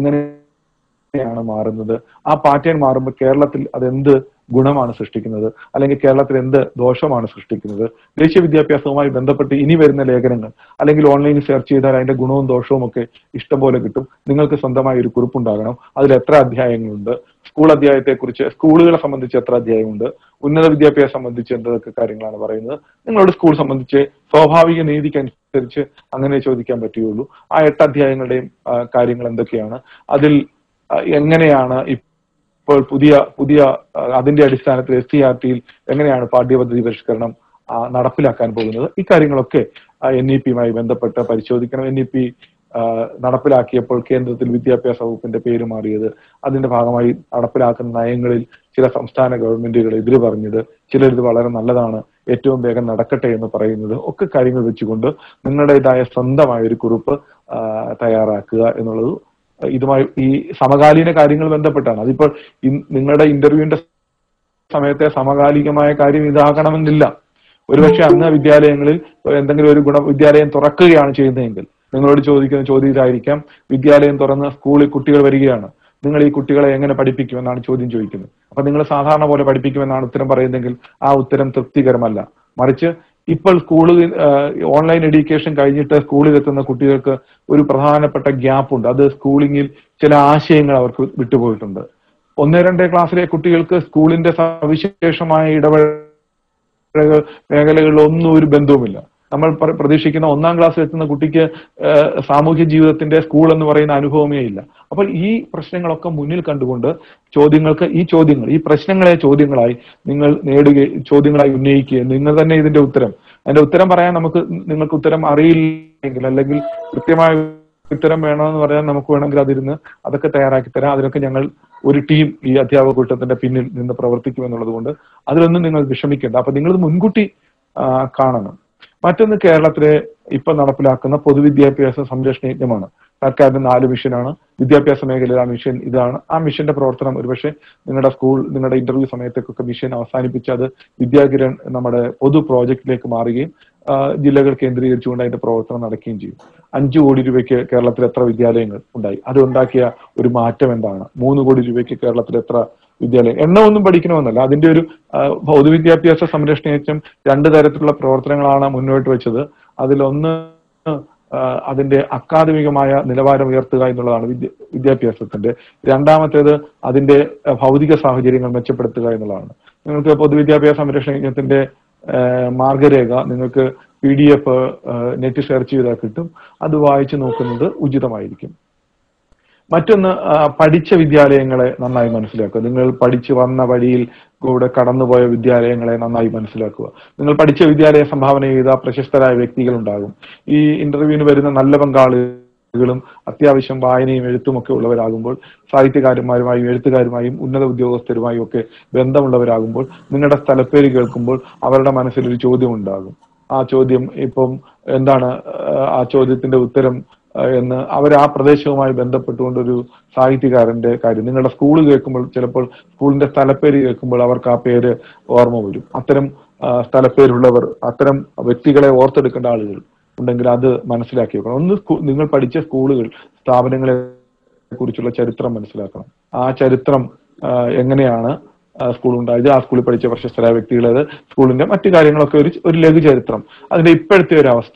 എങ്ങനെയാണ് മാറുന്നത് ആ പാറ്റേൺ മാറുമ്പോൾ കേരളത്തിൽ അതെന്ത് ഗുണമാണ് സൃഷ്ടിക്കുന്നത് അല്ലെങ്കിൽ കേരളത്തിൽ എന്ത് ദോഷമാണ് സൃഷ്ടിക്കുന്നത് ദേശീയ വിദ്യാഭ്യാസവുമായി ബന്ധപ്പെട്ട് ഇനി വരുന്ന ലേഖനങ്ങൾ അല്ലെങ്കിൽ ഓൺലൈനിൽ സെർച്ച് ചെയ്താൽ അതിന്റെ ഗുണവും ദോഷവും ഒക്കെ ഇഷ്ടംപോലെ കിട്ടും നിങ്ങൾക്ക് സ്വന്തമായി ഒരു കുറിപ്പുണ്ടാകണം അതിൽ എത്ര അധ്യായങ്ങളുണ്ട് സ്കൂൾ അധ്യായത്തെക്കുറിച്ച് സ്കൂളുകളെ സംബന്ധിച്ച് എത്ര അധ്യായമുണ്ട് ഉന്നത വിദ്യാഭ്യാസം സംബന്ധിച്ച് എന്തൊക്കെ കാര്യങ്ങളാണ് പറയുന്നത് നിങ്ങളോട് സ്കൂൾ സംബന്ധിച്ച് സ്വാഭാവിക നീതിക്കനുസരിച്ച് അങ്ങനെ ചോദിക്കാൻ പറ്റുകയുള്ളൂ ആ എട്ട് അധ്യായങ്ങളുടെയും ആ, കാര്യങ്ങൾ എന്തൊക്കെയാണ് അതിൽ ആ, എങ്ങനെയാണ് ഇപ്പോൾ പുതിയ പുതിയ ആ, അതിന്റെ അടിസ്ഥാനത്തിൽ എസ് സി ആർ ടിയിൽ എങ്ങനെയാണ് പാഠ്യപദ്ധതി പരിഷ്കരണം ആ, നടപ്പിലാക്കാൻ പോകുന്നത് ഇക്കാര്യങ്ങളൊക്കെ എൻ ഇ പിയുമായി ബന്ധപ്പെട്ട് പരിശോധിക്കണം എൻ ഇ പി നടപ്പിലാക്കിയപ്പോൾ കേന്ദ്രത്തിൽ വിദ്യാഭ്യാസ വകുപ്പിന്റെ പേര് മാറിയത് അതിന്റെ ഭാഗമായി നടപ്പിലാക്കുന്ന നയങ്ങളിൽ ചില സംസ്ഥാന ഗവൺമെന്റുകൾ എതിര് പറഞ്ഞത് ചിലരിത് വളരെ നല്ലതാണ് ഏറ്റവും വേഗം നടക്കട്ടെ എന്ന് പറയുന്നത് ഒക്കെ കാര്യങ്ങൾ വെച്ചുകൊണ്ട് നിങ്ങളുടേതായ സ്വന്തമായ ഒരു കുറിപ്പ് ആ, തയ്യാറാക്കുക എന്നുള്ളത് ഇതുമായി ഈ സമകാലീന കാര്യങ്ങൾ ബന്ധപ്പെട്ടാണ് അതിപ്പോൾ ഇൻ- നിങ്ങളുടെ ഇന്റർവ്യൂവിന്റെ സമയത്തെ സമകാലികമായ കാര്യം ഇതാകണമെന്നില്ല ഒരുപക്ഷെ അന്ന് വിദ്യാലയങ്ങളിൽ എന്തെങ്കിലും ഒരു ഗുണ വിദ്യാലയം തുറക്കുകയാണ് ചെയ്യുന്നതെങ്കിൽ നിങ്ങളോട് ചോദിക്കുന്ന ചോദ്യം ഇതായിരിക്കാം വിദ്യാലയം തുറന്ന് സ്കൂളിൽ കുട്ടികൾ വരികയാണ് നിങ്ങൾ ഈ കുട്ടികളെ എങ്ങനെ പഠിപ്പിക്കുമെന്നാണ് ചോദ്യം ചോദിക്കുന്നത് അപ്പൊ നിങ്ങൾ സാധാരണ പോലെ പഠിപ്പിക്കുമെന്നാണ് ഉത്തരം പറയുന്നതെങ്കിൽ ആ ഉത്തരം തൃപ്തികരമല്ല മറിച്ച് ഇപ്പോൾ സ്കൂളിൽ ഓൺലൈൻ എഡ്യൂക്കേഷൻ കഴിഞ്ഞിട്ട് സ്കൂളിൽ എത്തുന്ന കുട്ടികൾക്ക് ഒരു പ്രധാനപ്പെട്ട ഗ്യാപ്പ് ഉണ്ട് അത് സ്കൂളിങ്ങിൽ ചില ആശയങ്ങൾ അവർക്ക് വിട്ടുപോയിട്ടുണ്ട് ഒന്ന് രണ്ട് ക്ലാസ്സിലെ കുട്ടികൾക്ക് സ്കൂളിന്റെ സവിശേഷമായ ഇടപെടൽ മേഖലകളിലൊന്നും ഒരു ബന്ധവുമില്ല നമ്മൾ പ്ര- പ്രതീക്ഷിക്കുന്ന ഒന്നാം ക്ലാസ്സിൽ എത്തുന്ന കുട്ടിക്ക് ഏഹ്, സാമൂഹ്യ ജീവിതത്തിന്റെ സ്കൂൾ എന്ന് പറയുന്ന അനുഭവമേ ഇല്ല അപ്പോൾ ഈ പ്രശ്നങ്ങളൊക്കെ മുന്നിൽ കണ്ടുകൊണ്ട് ചോദ്യങ്ങൾക്ക് ഈ ചോദ്യങ്ങൾ ഈ പ്രശ്നങ്ങളെ ചോദ്യങ്ങളായി നിങ്ങൾ നേടുകയും ചോദ്യങ്ങളായി ഉന്നയിക്കുകയും നിങ്ങൾ തന്നെ ഇതിന്റെ ഉത്തരം അതിന്റെ ഉത്തരം പറയാൻ നമുക്ക് നിങ്ങൾക്ക് ഉത്തരം അറിയില്ലെങ്കിൽ അല്ലെങ്കിൽ കൃത്യമായ ഉത്തരം വേണമെന്ന് പറയാൻ നമുക്ക് വേണമെങ്കിൽ അതിരുന്ന് അതൊക്കെ തയ്യാറാക്കി തരാം അതിനൊക്കെ ഞങ്ങൾ ഒരു ടീം ഈ അധ്യാപക കൂട്ടത്തിന്റെ പിന്നിൽ നിന്ന് പ്രവർത്തിക്കും എന്നുള്ളത് കൊണ്ട് അതിലൊന്നും നിങ്ങൾ വിഷമിക്കേണ്ട അപ്പൊ നിങ്ങൾ മുൻകൂട്ടി ആ, കാണണം മറ്റൊന്ന് കേരളത്തിലെ ഇപ്പൊ നടപ്പിലാക്കുന്ന പൊതുവിദ്യാഭ്യാസ സംരക്ഷണ യജ്ഞമാണ് സർക്കാരിന്റെ നാല് മിഷനാണ് വിദ്യാഭ്യാസ മേഖലയിൽ ആ മിഷൻ ഇതാണ് ആ മിഷന്റെ പ്രവർത്തനം ഒരുപക്ഷെ നിങ്ങളുടെ സ്കൂൾ നിങ്ങളുടെ ഇന്റർവ്യൂ സമയത്തേക്കൊക്കെ മിഷൻ അവസാനിപ്പിച്ച് അത് വിദ്യാകിരൺ നമ്മുടെ പൊതു പ്രോജക്റ്റിലേക്ക് മാറുകയും ആ, ജില്ലകൾ കേന്ദ്രീകരിച്ചുകൊണ്ട് അതിന്റെ പ്രവർത്തനം നടക്കുകയും ചെയ്യും അഞ്ചു കോടി രൂപയ്ക്ക് കേരളത്തിൽ എത്ര വിദ്യാലയങ്ങൾ ഉണ്ടായി അത് ഉണ്ടാക്കിയ ഒരു മാറ്റം എന്താണ് മൂന്ന് കോടി രൂപയ്ക്ക് കേരളത്തിൽ എത്ര വിദ്യാലയം എണ്ണ ഒന്നും പഠിക്കണമെന്നല്ല അതിന്റെ ഒരു ആ, പൊതുവിദ്യാഭ്യാസ സംരക്ഷണ യജ്ഞം രണ്ട് തരത്തിലുള്ള പ്രവർത്തനങ്ങളാണ് മുന്നോട്ട് വെച്ചത് അതിലൊന്ന് ആ, അതിന്റെ അക്കാദമികമായ നിലവാരം ഉയർത്തുക എന്നുള്ളതാണ് വിദ്യ വിദ്യാഭ്യാസത്തിന്റെ രണ്ടാമത്തേത് അതിന്റെ ആ, ഭൗതിക സാഹചര്യങ്ങൾ മെച്ചപ്പെടുത്തുക എന്നുള്ളതാണ് നിങ്ങൾക്ക് പൊതുവിദ്യാഭ്യാസ സംരക്ഷണ യജ്ഞത്തിന്റെ ആ, മാർഗരേഖ നിങ്ങൾക്ക് P D F net search ചെയ്താൽ കിട്ടും അത് വായിച്ചു നോക്കുന്നത് ഉചിതമായിരിക്കും മറ്റൊന്ന് ആ, പഠിച്ച വിദ്യാലയങ്ങളെ നന്നായി മനസ്സിലാക്കുക നിങ്ങൾ പഠിച്ചു വന്ന വഴിയിൽ കൂടെ കടന്നുപോയ വിദ്യാലയങ്ങളെ നന്നായി മനസ്സിലാക്കുക നിങ്ങൾ പഠിച്ച വിദ്യാലയ സംഭാവന ചെയ്ത പ്രശസ്തരായ വ്യക്തികൾ ഉണ്ടാകും ഈ ഇന്റർവ്യൂവിന് വരുന്ന നല്ല പങ്കാളികളും അത്യാവശ്യം വായനയും എഴുത്തും ഒക്കെ ഉള്ളവരാകുമ്പോൾ സാഹിത്യകാരന്മാരുമായും എഴുത്തുകാരുമായും ഉന്നത ഉദ്യോഗസ്ഥരുമായും ഒക്കെ ബന്ധമുള്ളവരാകുമ്പോൾ നിങ്ങളുടെ സ്ഥലപ്പേര് കേൾക്കുമ്പോൾ അവരുടെ മനസ്സിൽ ഒരു ചോദ്യം ഉണ്ടാകും ആ ചോദ്യം ഇപ്പം എന്താണ് ആ, ആ ചോദ്യത്തിന്റെ ഉത്തരം ആ, എന്ന് അവർ ആ പ്രദേശവുമായി ബന്ധപ്പെട്ടുകൊണ്ട് ഒരു സാഹിത്യകാരന്റെ കാര്യം നിങ്ങളുടെ സ്കൂൾ കേൾക്കുമ്പോൾ ചിലപ്പോൾ സ്കൂളിന്റെ സ്ഥലപ്പേര് കേൾക്കുമ്പോൾ അവർക്ക് ആ പേര് ഓർമ്മ വരും അത്തരം ആ, സ്ഥലപ്പേരുള്ളവർ അത്തരം വ്യക്തികളെ ഓർത്തെടുക്കേണ്ട ആളുകൾ ഉണ്ടെങ്കിൽ അത് മനസ്സിലാക്കി വെക്കണം ഒന്ന് സ്കൂ- നിങ്ങൾ പഠിച്ച സ്കൂളുകൾ സ്ഥാപനങ്ങളെ കുറിച്ചുള്ള ചരിത്രം മനസ്സിലാക്കണം ആ ചരിത്രം ആ, എങ്ങനെയാണ് ആ, സ്കൂൾ ഉണ്ടായത് ആ സ്കൂളിൽ പഠിച്ച പ്രശസ്തരായ വ്യക്തികളേത് സ്കൂളിന്റെ മറ്റു കാര്യങ്ങളൊക്കെ ഒരു ഒരു ലഘു ചരിത്രം അതിന്റെ ഇപ്പോഴത്തെ ഒരു അവസ്ഥ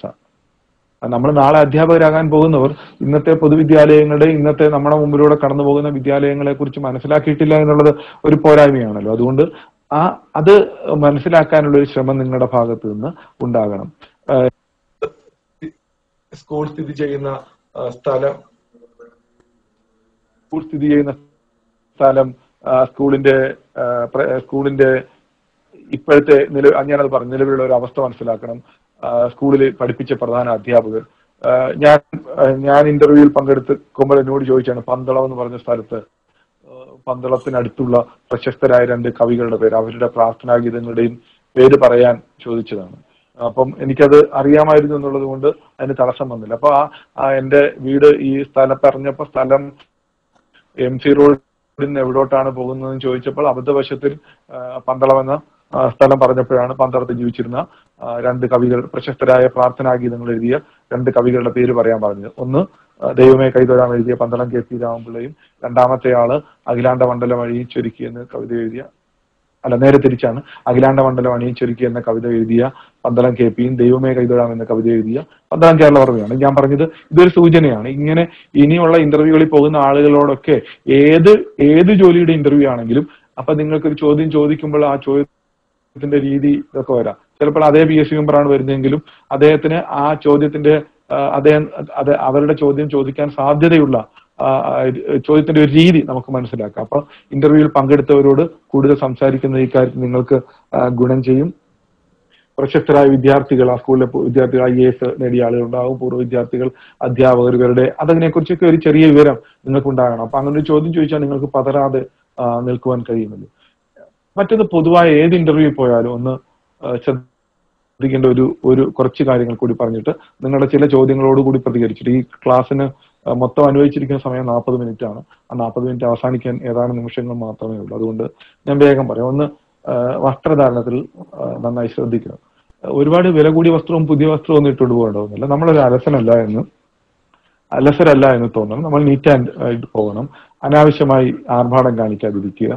നമ്മൾ നാളെ അധ്യാപകരാകാൻ പോകുന്നവർ ഇന്നത്തെ പൊതുവിദ്യാലയങ്ങളുടെ ഇന്നത്തെ നമ്മുടെ മുമ്പിലൂടെ കടന്നു പോകുന്ന വിദ്യാലയങ്ങളെ കുറിച്ച് മനസ്സിലാക്കിയിട്ടില്ല എന്നുള്ളത് ഒരു പോരായ്മയാണല്ലോ അതുകൊണ്ട് ആ അത് മനസ്സിലാക്കാനുള്ള ഒരു ശ്രമം നിങ്ങളുടെ ഭാഗത്ത് നിന്ന് ഉണ്ടാകണം ആ, സ്കൂൾ സ്ഥിതി ചെയ്യുന്ന ആ, സ്ഥലം സ്കൂൾ സ്ഥിതി ചെയ്യുന്ന സ്ഥലം ആ, സ്കൂളിന്റെ ആ, പ്ര- സ്കൂളിന്റെ ഇപ്പോഴത്തെ നില ഞാനത് പറഞ്ഞു നിലവിലുള്ള ഒരു അവസ്ഥ മനസ്സിലാക്കണം ആ, സ്കൂളിൽ പഠിപ്പിച്ച പ്രധാന അധ്യാപകർ ആഹ് ഞാൻ ആഹ് ഞാൻ ഇന്റർവ്യൂവിൽ പങ്കെടുക്കുമ്പോൾ എന്നോട് ചോദിച്ചാണ് പന്തളം എന്ന് പറഞ്ഞ സ്ഥലത്ത് ആഹ് പന്തളത്തിനടുത്തുള്ള പ്രശസ്തരായ രണ്ട് കവികളുടെ പേര് അവരുടെ പ്രാർത്ഥനാ ഗീതങ്ങളുടെയും പേര് പറയാൻ ചോദിച്ചതാണ് അപ്പം എനിക്കത് അറിയാമായിരുന്നു എന്നുള്ളത് കൊണ്ട് അതിന് തടസ്സം വന്നില്ല അപ്പൊ ആ ആ എന്റെ വീട് ഈ സ്ഥലം പറഞ്ഞപ്പോ സ്ഥലം എം സി റോഡിൽ നിന്ന് എവിടോട്ടാണ് പോകുന്നതെന്ന് ചോദിച്ചപ്പോൾ അബദ്ധവശത്തിൽ ആ, പന്തളം എന്ന ആ, സ്ഥലം പറഞ്ഞപ്പോഴാണ് പന്തളത്ത് ജീവിച്ചിരുന്ന ആ, രണ്ട് കവികൾ പ്രശസ്തരായ പ്രാർത്ഥനാ ഗീതങ്ങൾ എഴുതിയ രണ്ട് കവികളുടെ പേര് പറയാൻ പറഞ്ഞത് ഒന്ന് ആ, ദൈവമേ കൈതൊഴാൻ എഴുതിയ പന്തളം കെ പി രാമപിള്ളയും രണ്ടാമത്തെ ആള് അഖിലാണ്ട മണ്ഡലം വഴി ചൊരുക്കി എന്ന് കവിത എഴുതിയ അല്ല നേരെ തിരിച്ചാണ് അഖിലാണ്ട മണ്ഡലം അണിയിച്ചൊരുക്കി എന്ന കവിത എഴുതിയ പന്തളം കെ പിയും ദൈവമേ കൈതൊഴാം എന്ന കവിത എഴുതിയ പന്തളം കേരള വർമ്മയാണ് ഞാൻ പറഞ്ഞത് ഇതൊരു സൂചനയാണ് ഇങ്ങനെ ഇനിയുള്ള ഇന്റർവ്യൂകളിൽ പോകുന്ന ആളുകളോടൊക്കെ ഏത് ഏത് ജോലിയുടെ ഇന്റർവ്യൂ ആണെങ്കിലും അപ്പൊ നിങ്ങൾക്ക് ഒരു ചോദ്യം ചോദിക്കുമ്പോൾ ആ ചോദ്യത്തിന്റെ രീതി ഇതൊക്കെ വരാം ചിലപ്പോൾ അതേ പി എസ് സി മെമ്പറാണ് വരുന്നതെങ്കിലും അദ്ദേഹത്തിന് ആ ചോദ്യത്തിന്റെ ആ, അദ്ദേഹം അത് അവരുടെ ചോദ്യം ചോദിക്കാൻ സാധ്യതയുള്ള ആ, ആ, ചോദ്യത്തിന്റെ ഒരു രീതി നമുക്ക് മനസ്സിലാക്കാം അപ്പൊ ഇന്റർവ്യൂവിൽ പങ്കെടുത്തവരോട് കൂടുതൽ സംസാരിക്കുന്ന ഈ കാര്യത്തിൽ നിങ്ങൾക്ക് ആ, ഗുണം ചെയ്യും പ്രശസ്തരായ വിദ്യാർത്ഥികൾ ആ സ്കൂളിലെ പു- വിദ്യാർത്ഥികൾ ഐ എ എസ് നേടിയ ആളുകളുണ്ടാവും പൂർവ്വ വിദ്യാർത്ഥികൾ അധ്യാപകർ ഇവരുടെ അതിനെ കുറിച്ചൊക്കെ ഒരു ചെറിയ വിവരം നിങ്ങൾക്ക് ഉണ്ടാകണം അപ്പൊ അങ്ങനെ ഒരു ചോദ്യം ചോദിച്ചാൽ നിങ്ങൾക്ക് പതരാതെ ആ, നിൽക്കുവാൻ കഴിയുമല്ലോ മറ്റൊന്ന് പൊതുവായ ഏത് ഇന്റർവ്യൂ പോയാലും ഒന്ന് ആ, ശ്രദ്ധിക്കേണ്ട ഒരു ഒരു കുറച്ച് കാര്യങ്ങൾ കൂടി പറഞ്ഞിട്ട് നിങ്ങളുടെ ചില ചോദ്യങ്ങളോട് കൂടി പ്രതികരിച്ചിട്ട് ഈ ക്ലാസ്സിന് ആ, മൊത്തം അനുവദിച്ചിരിക്കുന്ന സമയം നാൽപ്പത് മിനിറ്റ് ആണ് ആ നാൽപ്പത് മിനിറ്റ് അവസാനിക്കാൻ ഏതാനും നിമിഷങ്ങൾ മാത്രമേ ഉള്ളൂ അതുകൊണ്ട് ഞാൻ വേഗം പറയാം ഒന്ന് ആ, വസ്ത്രധാരണത്തിൽ ആ, നന്നായി ശ്രദ്ധിക്കണം ആ, ഒരുപാട് വില കൂടിയ വസ്ത്രവും പുതിയ വസ്ത്രവും ഒന്നും ഇട്ടുകൊണ്ട് പോകേണ്ടതൊന്നുമില്ല നമ്മളൊരു അലസനല്ല എന്ന് അലസരല്ല എന്ന് തോന്നണം നമ്മൾ നീറ്റ് ആൻഡ് ആയിട്ട് പോകണം അനാവശ്യമായി ആർഭാടം കാണിക്കാതിരിക്കുക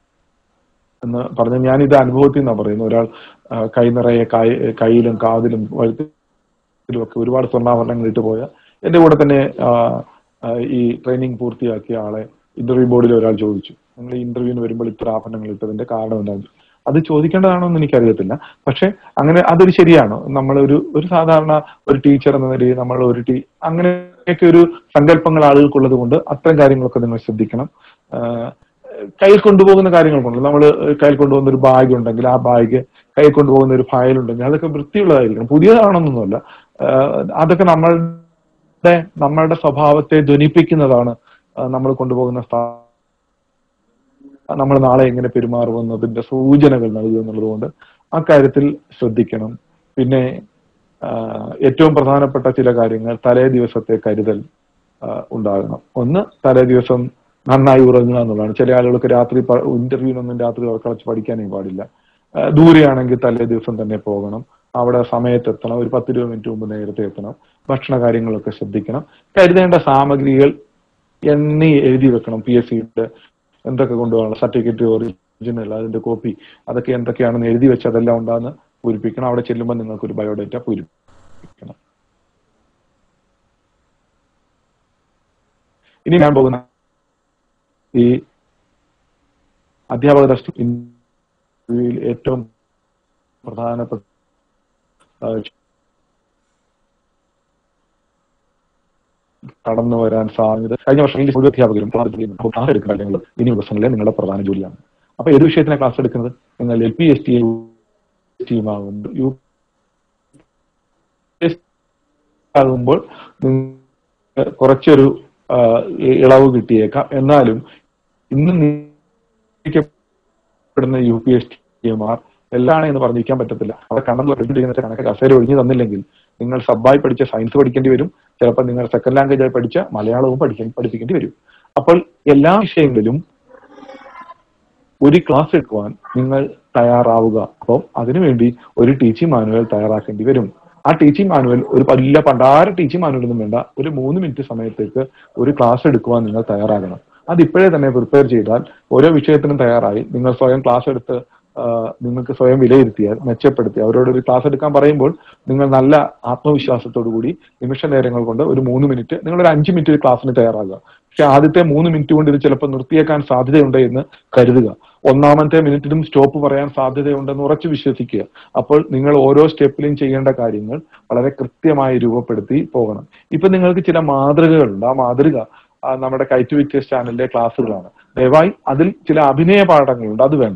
എന്ന് പറഞ്ഞ ഞാൻ ഇത് അനുഭവത്തിൽ നിന്നാണ് പറയുന്നത് ഒരാൾ ആ, കൈ നിറയെ കൈ കയ്യിലും കാതിലും വഴുത്തിലും ഒക്കെ ഒരുപാട് സ്വർണ്ണാഭരണങ്ങൾ ഇട്ട് പോയ എന്റെ കൂടെ തന്നെ ആ, ആ, ഈ ട്രെയിനിങ് പൂർത്തിയാക്കിയ ആളെ ഇന്റർവ്യൂ ബോർഡിൽ ഒരാൾ ചോദിച്ചു നിങ്ങൾ ഈ ഇന്റർവ്യൂവിന് വരുമ്പോൾ ഇത്ര ആഭരണങ്ങൾ ഇട്ടതിന്റെ കാരണം എന്താണെന്ന് അത് ചോദിക്കേണ്ടതാണോ എന്ന് എനിക്കറിയത്തില്ല പക്ഷെ അങ്ങനെ അതൊരു ശരിയാണ് നമ്മൾ ഒരു ഒരു സാധാരണ ഒരു ടീച്ചർ എന്ന നിലയിൽ നമ്മൾ ഒരു ടീ അങ്ങനെയൊക്കെ ഒരു സങ്കല്പങ്ങൾ ആളുകൾക്കുള്ളത് കൊണ്ട് അത്തരം കാര്യങ്ങളൊക്കെ നിങ്ങൾ ശ്രദ്ധിക്കണം ആഹ് കയ്യിൽ കൊണ്ടുപോകുന്ന കാര്യങ്ങൾക്കുണ്ട് നമ്മൾ കയ്യിൽ കൊണ്ടുപോകുന്ന ഒരു ബാഗ് ഉണ്ടെങ്കിൽ ആ ബാഗ് കയ്യിൽ കൊണ്ടുപോകുന്ന ഒരു ഫയൽ ഉണ്ടെങ്കിൽ അതൊക്കെ വൃത്തിയുള്ളതായിരിക്കണം പുതിയതാണെന്നൊന്നുമല്ല ആഹ് അതൊക്കെ നമ്മളുടെ നമ്മളുടെ സ്വഭാവത്തെ ധ്വനിപ്പിക്കുന്നതാണ് നമ്മൾ കൊണ്ടുപോകുന്ന സ്ഥാ നമ്മൾ നാളെ എങ്ങനെ പെരുമാറുമെന്നതിന്റെ സൂചനകൾ നൽകുക എന്നുള്ളത് കൊണ്ട് ആ കാര്യത്തിൽ ശ്രദ്ധിക്കണം പിന്നെ ആഹ് ഏറ്റവും പ്രധാനപ്പെട്ട ചില കാര്യങ്ങൾ തലേ ദിവസത്തെ കരുതൽ ആഹ് ഉണ്ടാകണം ഒന്ന് തലേ ദിവസം നന്നായി ഉറങ്ങുക എന്നുള്ളതാണ് ചില ആളുകൾക്ക് രാത്രി ഇന്റർവ്യൂവിനൊന്നും രാത്രി ഉറക്കളച്ച് പഠിക്കാനേ പാടില്ല ആഹ് ദൂരെയാണെങ്കിൽ തലേ ദിവസം തന്നെ പോകണം അവിടെ സമയത്ത് എത്തണം ഒരു പത്ത് ഇരുപത് മിനിറ്റ് മുമ്പ് നേരത്തെ എത്തണം ഭക്ഷണ കാര്യങ്ങളൊക്കെ ശ്രദ്ധിക്കണം കരുതേണ്ട സാമഗ്രികൾ എണ്ണി എഴുതി വെക്കണം പി എസ് സിയുടെ എന്തൊക്കെ കൊണ്ടുപോകണം സർട്ടിഫിക്കറ്റ് ഒറിജിനൽ അതിന്റെ കോപ്പി അതൊക്കെ എന്തൊക്കെയാണെന്ന് എഴുതി വെച്ച് അതെല്ലാം ഉണ്ടാകുന്ന പൂരിപ്പിക്കണം അവിടെ ചെല്ലുമ്പോൾ നിങ്ങൾക്ക് ഒരു ബയോഡേറ്റ പൂരിപ്പിക്കണം ഇനി ഞാൻ പോകുന്ന ഈ അധ്യാപക തസ്തികയിൽ ഏറ്റവും പ്രധാനപ്പെട്ട ആ, കടന്നു വരാൻ സാധ്യത കഴിഞ്ഞ വർഷം ഇംഗ്ലീഷ് മുഴുവൻ അധ്യാപകരും ക്ലാസ് എടുക്കുന്നു. അപ്പോൾ ക്ലാസ് എടുക്കുന്ന കാര്യങ്ങൾ ഇനി ദിവസങ്ങളിലെ നിങ്ങളുടെ പ്രധാന ജോലിയാണ് അപ്പൊ ഏത് വിഷയത്തിനാണ് ക്ലാസ് എടുക്കുന്നത് നിങ്ങൾ എൽ പി എസ് ടി ടീമാകുമ്പോൾ യു ആകുമ്പോൾ നിങ്ങൾക്ക് കുറച്ചൊരു ആ, ഇളവ് കിട്ടിയേക്കാം എന്നാലും ഇന്ന് നിയമിക്കപ്പെടുന്ന യു പി എസ് ടിമാർ എല്ലാം എന്ന് പറഞ്ഞിരിക്കാൻ പറ്റത്തില്ല അവിടെ കണ്ടെന്ന് ചെയ്യുന്ന കണക്ക് കസേര ഒഴിഞ്ഞു തന്നില്ലെങ്കിൽ നിങ്ങൾ സബ്ബായി പഠിച്ച സയൻസ് പഠിക്കേണ്ടി വരും ചിലപ്പോൾ നിങ്ങൾ സെക്കൻഡ് ലാംഗ്വേജ് ആയി പഠിച്ച മലയാളവും പഠിക്കാൻ പഠിപ്പിക്കേണ്ടി വരും അപ്പോൾ എല്ലാ വിഷയങ്ങളിലും ഒരു ക്ലാസ് എടുക്കുവാൻ നിങ്ങൾ തയ്യാറാവുക അപ്പോൾ അതിനുവേണ്ടി ഒരു ടീച്ചിങ് മാനുവൽ തയ്യാറാക്കേണ്ടി വരും ആ ടീച്ചിങ് മാനുവൽ ഒരു വലിയ പണ്ടാര ടീച്ചിങ് മാനുവൽ ഒന്നും വേണ്ട ഒരു മൂന്ന് മിനിറ്റ് സമയത്തേക്ക് ഒരു ക്ലാസ് എടുക്കുവാൻ നിങ്ങൾ തയ്യാറാകണം അത് ഇപ്പോഴേ തന്നെ പ്രിപ്പയർ ചെയ്താൽ ഓരോ വിഷയത്തിനും തയ്യാറായി നിങ്ങൾ സ്വയം ക്ലാസ് എടുത്ത് ആ, നിങ്ങൾക്ക് സ്വയം വിലയിരുത്തിയാൽ മെച്ചപ്പെടുത്തി അവരോട് ഒരു ക്ലാസ് എടുക്കാൻ പറയുമ്പോൾ നിങ്ങൾ നല്ല ആത്മവിശ്വാസത്തോടു കൂടി നിമിഷ നേരങ്ങൾ കൊണ്ട് ഒരു മൂന്ന് മിനിറ്റ് നിങ്ങൾ ഒരു അഞ്ച് മിനിറ്റ് ഒരു ക്ലാസ്സിന് തയ്യാറാകുക പക്ഷെ ആദ്യത്തെ മൂന്ന് മിനിറ്റ് കൊണ്ട് ഇത് ചിലപ്പോൾ നിർത്തിയേക്കാൻ സാധ്യതയുണ്ട് എന്ന് കരുതുക ഒന്നാമത്തെ മിനിറ്റിലും സ്റ്റോപ്പ് പറയാൻ സാധ്യതയുണ്ടെന്ന് ഉറച്ചു വിശ്വസിക്കുക അപ്പോൾ നിങ്ങൾ ഓരോ സ്റ്റെപ്പിലും ചെയ്യേണ്ട കാര്യങ്ങൾ വളരെ കൃത്യമായി രൂപപ്പെടുത്തി പോകണം ഇപ്പൊ നിങ്ങൾക്ക് ചില മാതൃകകളുണ്ട് ആ മാതൃക ആ, നമ്മുടെ കൈറ്റ് വിക്ടേഴ്സ് ചാനലിലെ ക്ലാസ്സുകളാണ് ദയവായി അതിൽ ചില അഭിനയ പാഠങ്ങളുണ്ട് അത് വേണ്ട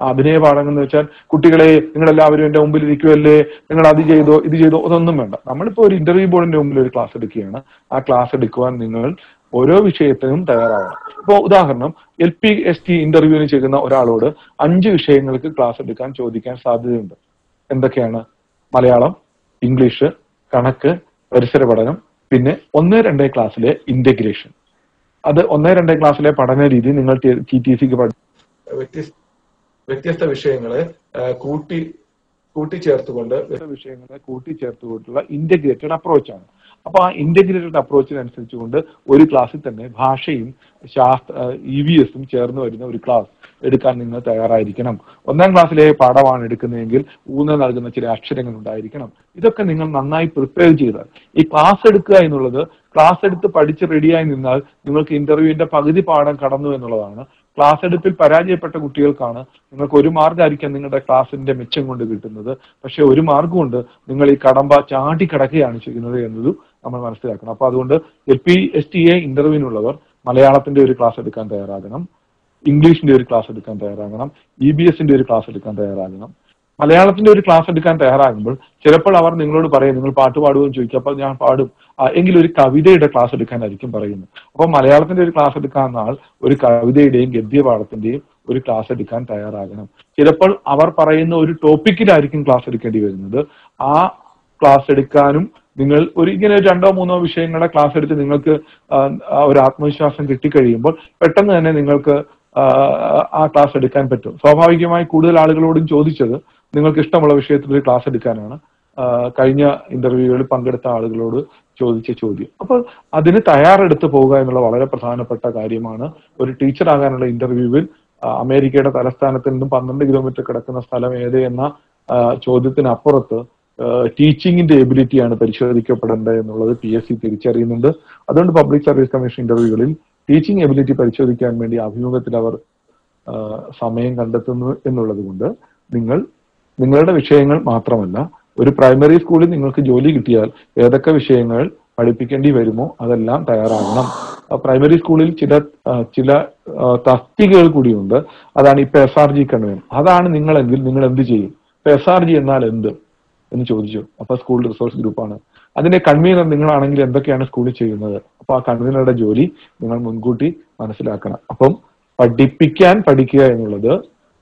അഭിനയ പാഠങ്ങൾ എന്ന് വെച്ചാൽ കുട്ടികളെ നിങ്ങൾ എല്ലാവരും എന്റെ മുമ്പിൽ ഇരിക്കുമല്ലേ നിങ്ങൾ അത് ചെയ്തോ ഇത് ചെയ്തോ അതൊന്നും വേണ്ട നമ്മളിപ്പോ ഒരു ഇന്റർവ്യൂ ബോർഡിന്റെ മുമ്പിൽ ഒരു ക്ലാസ് എടുക്കുകയാണ് ആ ക്ലാസ് എടുക്കുവാൻ നിങ്ങൾ ഓരോ വിഷയത്തിനും തയ്യാറാവണം ഇപ്പോ ഉദാഹരണം എൽ പി എസ് ടി ഇന്റർവ്യൂവിന് ചെയ്യുന്ന ഒരാളോട് അഞ്ച് വിഷയങ്ങൾക്ക് ക്ലാസ് എടുക്കാൻ ചോദിക്കാൻ സാധ്യതയുണ്ട് എന്തൊക്കെയാണ് മലയാളം ഇംഗ്ലീഷ് കണക്ക് പരിസര പഠനം പിന്നെ ഒന്ന് രണ്ടേ ക്ലാസ്സിലെ ഇന്റഗ്രേഷൻ അത് ഒന്ന് രണ്ടേ ക്ലാസ്സിലെ പഠന രീതി നിങ്ങൾ ടി ടി സിക്ക് വ്യത്യസ്ത വ്യത്യസ്ത വിഷയങ്ങളെ ആ, കൂട്ടി കൂട്ടിച്ചേർത്തുകൊണ്ട് വ്യത്യസ്ത വിഷയങ്ങളെ കൂട്ടിച്ചേർത്തുകൊണ്ടുള്ള ഇന്റഗ്രേറ്റഡ് അപ്രോച്ചാണ് അപ്പൊ ആ ഇന്റഗ്രേറ്റഡ് അപ്രോച്ചിനനുസരിച്ചുകൊണ്ട് ഒരു ക്ലാസ്സിൽ തന്നെ ഭാഷയും ശാസ്ത്ര ഇ വി എസും ചേർന്ന് വരുന്ന ഒരു ക്ലാസ് എടുക്കാൻ നിങ്ങൾ തയ്യാറായിരിക്കണം ഒന്നാം ക്ലാസ്സിലെ പാഠമാണ് എടുക്കുന്നതെങ്കിൽ ഊന്നൽ നൽകുന്ന ചില അക്ഷരങ്ങൾ ഉണ്ടായിരിക്കണം ഇതൊക്കെ നിങ്ങൾ നന്നായി പ്രിപ്പയർ ചെയ്താൽ ഈ ക്ലാസ് എടുക്കുക എന്നുള്ളത് ക്ലാസ് എടുത്ത് പഠിച്ച് റെഡിയായി നിന്നാൽ നിങ്ങൾക്ക് ഇന്റർവ്യൂവിന്റെ പകുതി പാഠം കടന്നു എന്നുള്ളതാണ് ക്ലാസ് എടുപ്പിൽ പരാജയപ്പെട്ട കുട്ടികൾക്കാണ് നിങ്ങൾക്ക് ഒരു മാർഗ്ഗമായിരിക്കാം നിങ്ങളുടെ ക്ലാസിന്റെ മെച്ചം കൊണ്ട് കിട്ടുന്നത് പക്ഷെ ഒരു മാർഗം കൊണ്ട് നിങ്ങൾ ഈ കടമ്പ ചാടി കിടക്കുകയാണ് ചെയ്യുന്നത് എന്നതും നമ്മൾ മനസ്സിലാക്കണം അപ്പൊ അതുകൊണ്ട് L P S T A ഇന്റർവ്യൂവിനുള്ളവർ മലയാളത്തിന്റെ ഒരു ക്ലാസ് എടുക്കാൻ തയ്യാറാകണം ഇംഗ്ലീഷിന്റെ ഒരു ക്ലാസ് എടുക്കാൻ തയ്യാറാകണം ഇ ബി എസിന്റെ ഒരു ക്ലാസ് എടുക്കാൻ തയ്യാറാകണം മലയാളത്തിന്റെ ഒരു ക്ലാസ് എടുക്കാൻ തയ്യാറാകുമ്പോൾ ചിലപ്പോൾ അവർ നിങ്ങളോട് പറയും നിങ്ങൾ പാട്ട് പാടുമെന്ന് ചോദിക്കും അപ്പോൾ ഞാൻ പാടും ആ, എങ്കിൽ ഒരു കവിതയുടെ ക്ലാസ് എടുക്കാനായിരിക്കും പറയുന്നത് അപ്പോൾ മലയാളത്തിന്റെ ഒരു ക്ലാസ് എടുക്കാൻ ആൾ ഒരു കവിതയുടെയും ഗദ്യപാഠത്തിന്റെയും ഒരു ക്ലാസ് എടുക്കാൻ തയ്യാറാകണം ചിലപ്പോൾ അവർ പറയുന്ന ഒരു ടോപ്പിക്കിലായിരിക്കും ക്ലാസ് എടുക്കേണ്ടി വരുന്നത് ആ ക്ലാസ് എടുക്കാനും നിങ്ങൾ ഒരു ഇങ്ങനെ ഒരു രണ്ടോ മൂന്നോ വിഷയങ്ങളുടെ ക്ലാസ് എടുത്ത് നിങ്ങൾക്ക് ആ, ആ ഒരു ആത്മവിശ്വാസം കിട്ടിക്കഴിയുമ്പോൾ പെട്ടെന്ന് തന്നെ നിങ്ങൾക്ക് ആ, ആ ക്ലാസ് എടുക്കാൻ പറ്റും സ്വാഭാവികമായി കൂടുതൽ ആളുകളോടും ചോദിച്ചത് നിങ്ങൾക്ക് ഇഷ്ടമുള്ള വിഷയത്തിൽ ഒരു ക്ലാസ് എടുക്കാനാണ് ആ, കഴിഞ്ഞ ഇന്റർവ്യൂകളിൽ പങ്കെടുത്ത ആളുകളോട് ചോദിച്ച ചോദ്യം അപ്പോൾ അതിന് തയ്യാറെടുത്ത് പോവുക എന്നുള്ള വളരെ പ്രധാനപ്പെട്ട കാര്യമാണ് ഒരു ടീച്ചർ ആകാനുള്ള ഇന്റർവ്യൂവിൽ ആ, അമേരിക്കയുടെ തലസ്ഥാനത്ത് നിന്നും പന്ത്രണ്ട് കിലോമീറ്റർ കിടക്കുന്ന സ്ഥലം ഏത് എന്ന ആ, ചോദ്യത്തിനപ്പുറത്ത് ടീച്ചിങ്ങിന്റെ എബിലിറ്റിയാണ് പരിശോധിക്കപ്പെടേണ്ടത് എന്നുള്ളത് പി എസ് സി തിരിച്ചറിയുന്നുണ്ട് അതുകൊണ്ട് പബ്ലിക് സർവീസ് കമ്മീഷൻ ഇന്റർവ്യൂകളിൽ ടീച്ചിങ് എബിലിറ്റി പരിശോധിക്കാൻ വേണ്ടി അഭിമുഖത്തിൽ അവർ ആ, സമയം കണ്ടെത്തുന്നു എന്നുള്ളത് കൊണ്ട് നിങ്ങൾ നിങ്ങളുടെ വിഷയങ്ങൾ മാത്രമല്ല ഒരു പ്രൈമറി സ്കൂളിൽ നിങ്ങൾക്ക് ജോലി കിട്ടിയാൽ ഏതൊക്കെ വിഷയങ്ങൾ പഠിപ്പിക്കേണ്ടി വരുമോ അതെല്ലാം തയ്യാറാകണം ആ, പ്രൈമറി സ്കൂളിൽ ചില ആ, ചില ആ, തസ്തികകൾ കൂടിയുണ്ട് അതാണ് ഇപ്പൊ എസ് ആർ ജി കൺവീൻ അതാണ് നിങ്ങളെങ്കിൽ നിങ്ങൾ എന്ത് ചെയ്യും ഇപ്പൊ എസ് ആർ ജി എന്നാൽ എന്ത് എന്ന് ചോദിച്ചു അപ്പൊ സ്കൂൾ റിസോഴ്സ് ഗ്രൂപ്പാണ് അതിന്റെ കൺവീനർ നിങ്ങളാണെങ്കിൽ എന്തൊക്കെയാണ് സ്കൂളിൽ ചെയ്യുന്നത് അപ്പൊ ആ കൺവീനറുടെ ജോലി നിങ്ങൾ മുൻകൂട്ടി മനസ്സിലാക്കണം അപ്പം പഠിപ്പിക്കാൻ പഠിക്കുക എന്നുള്ളത്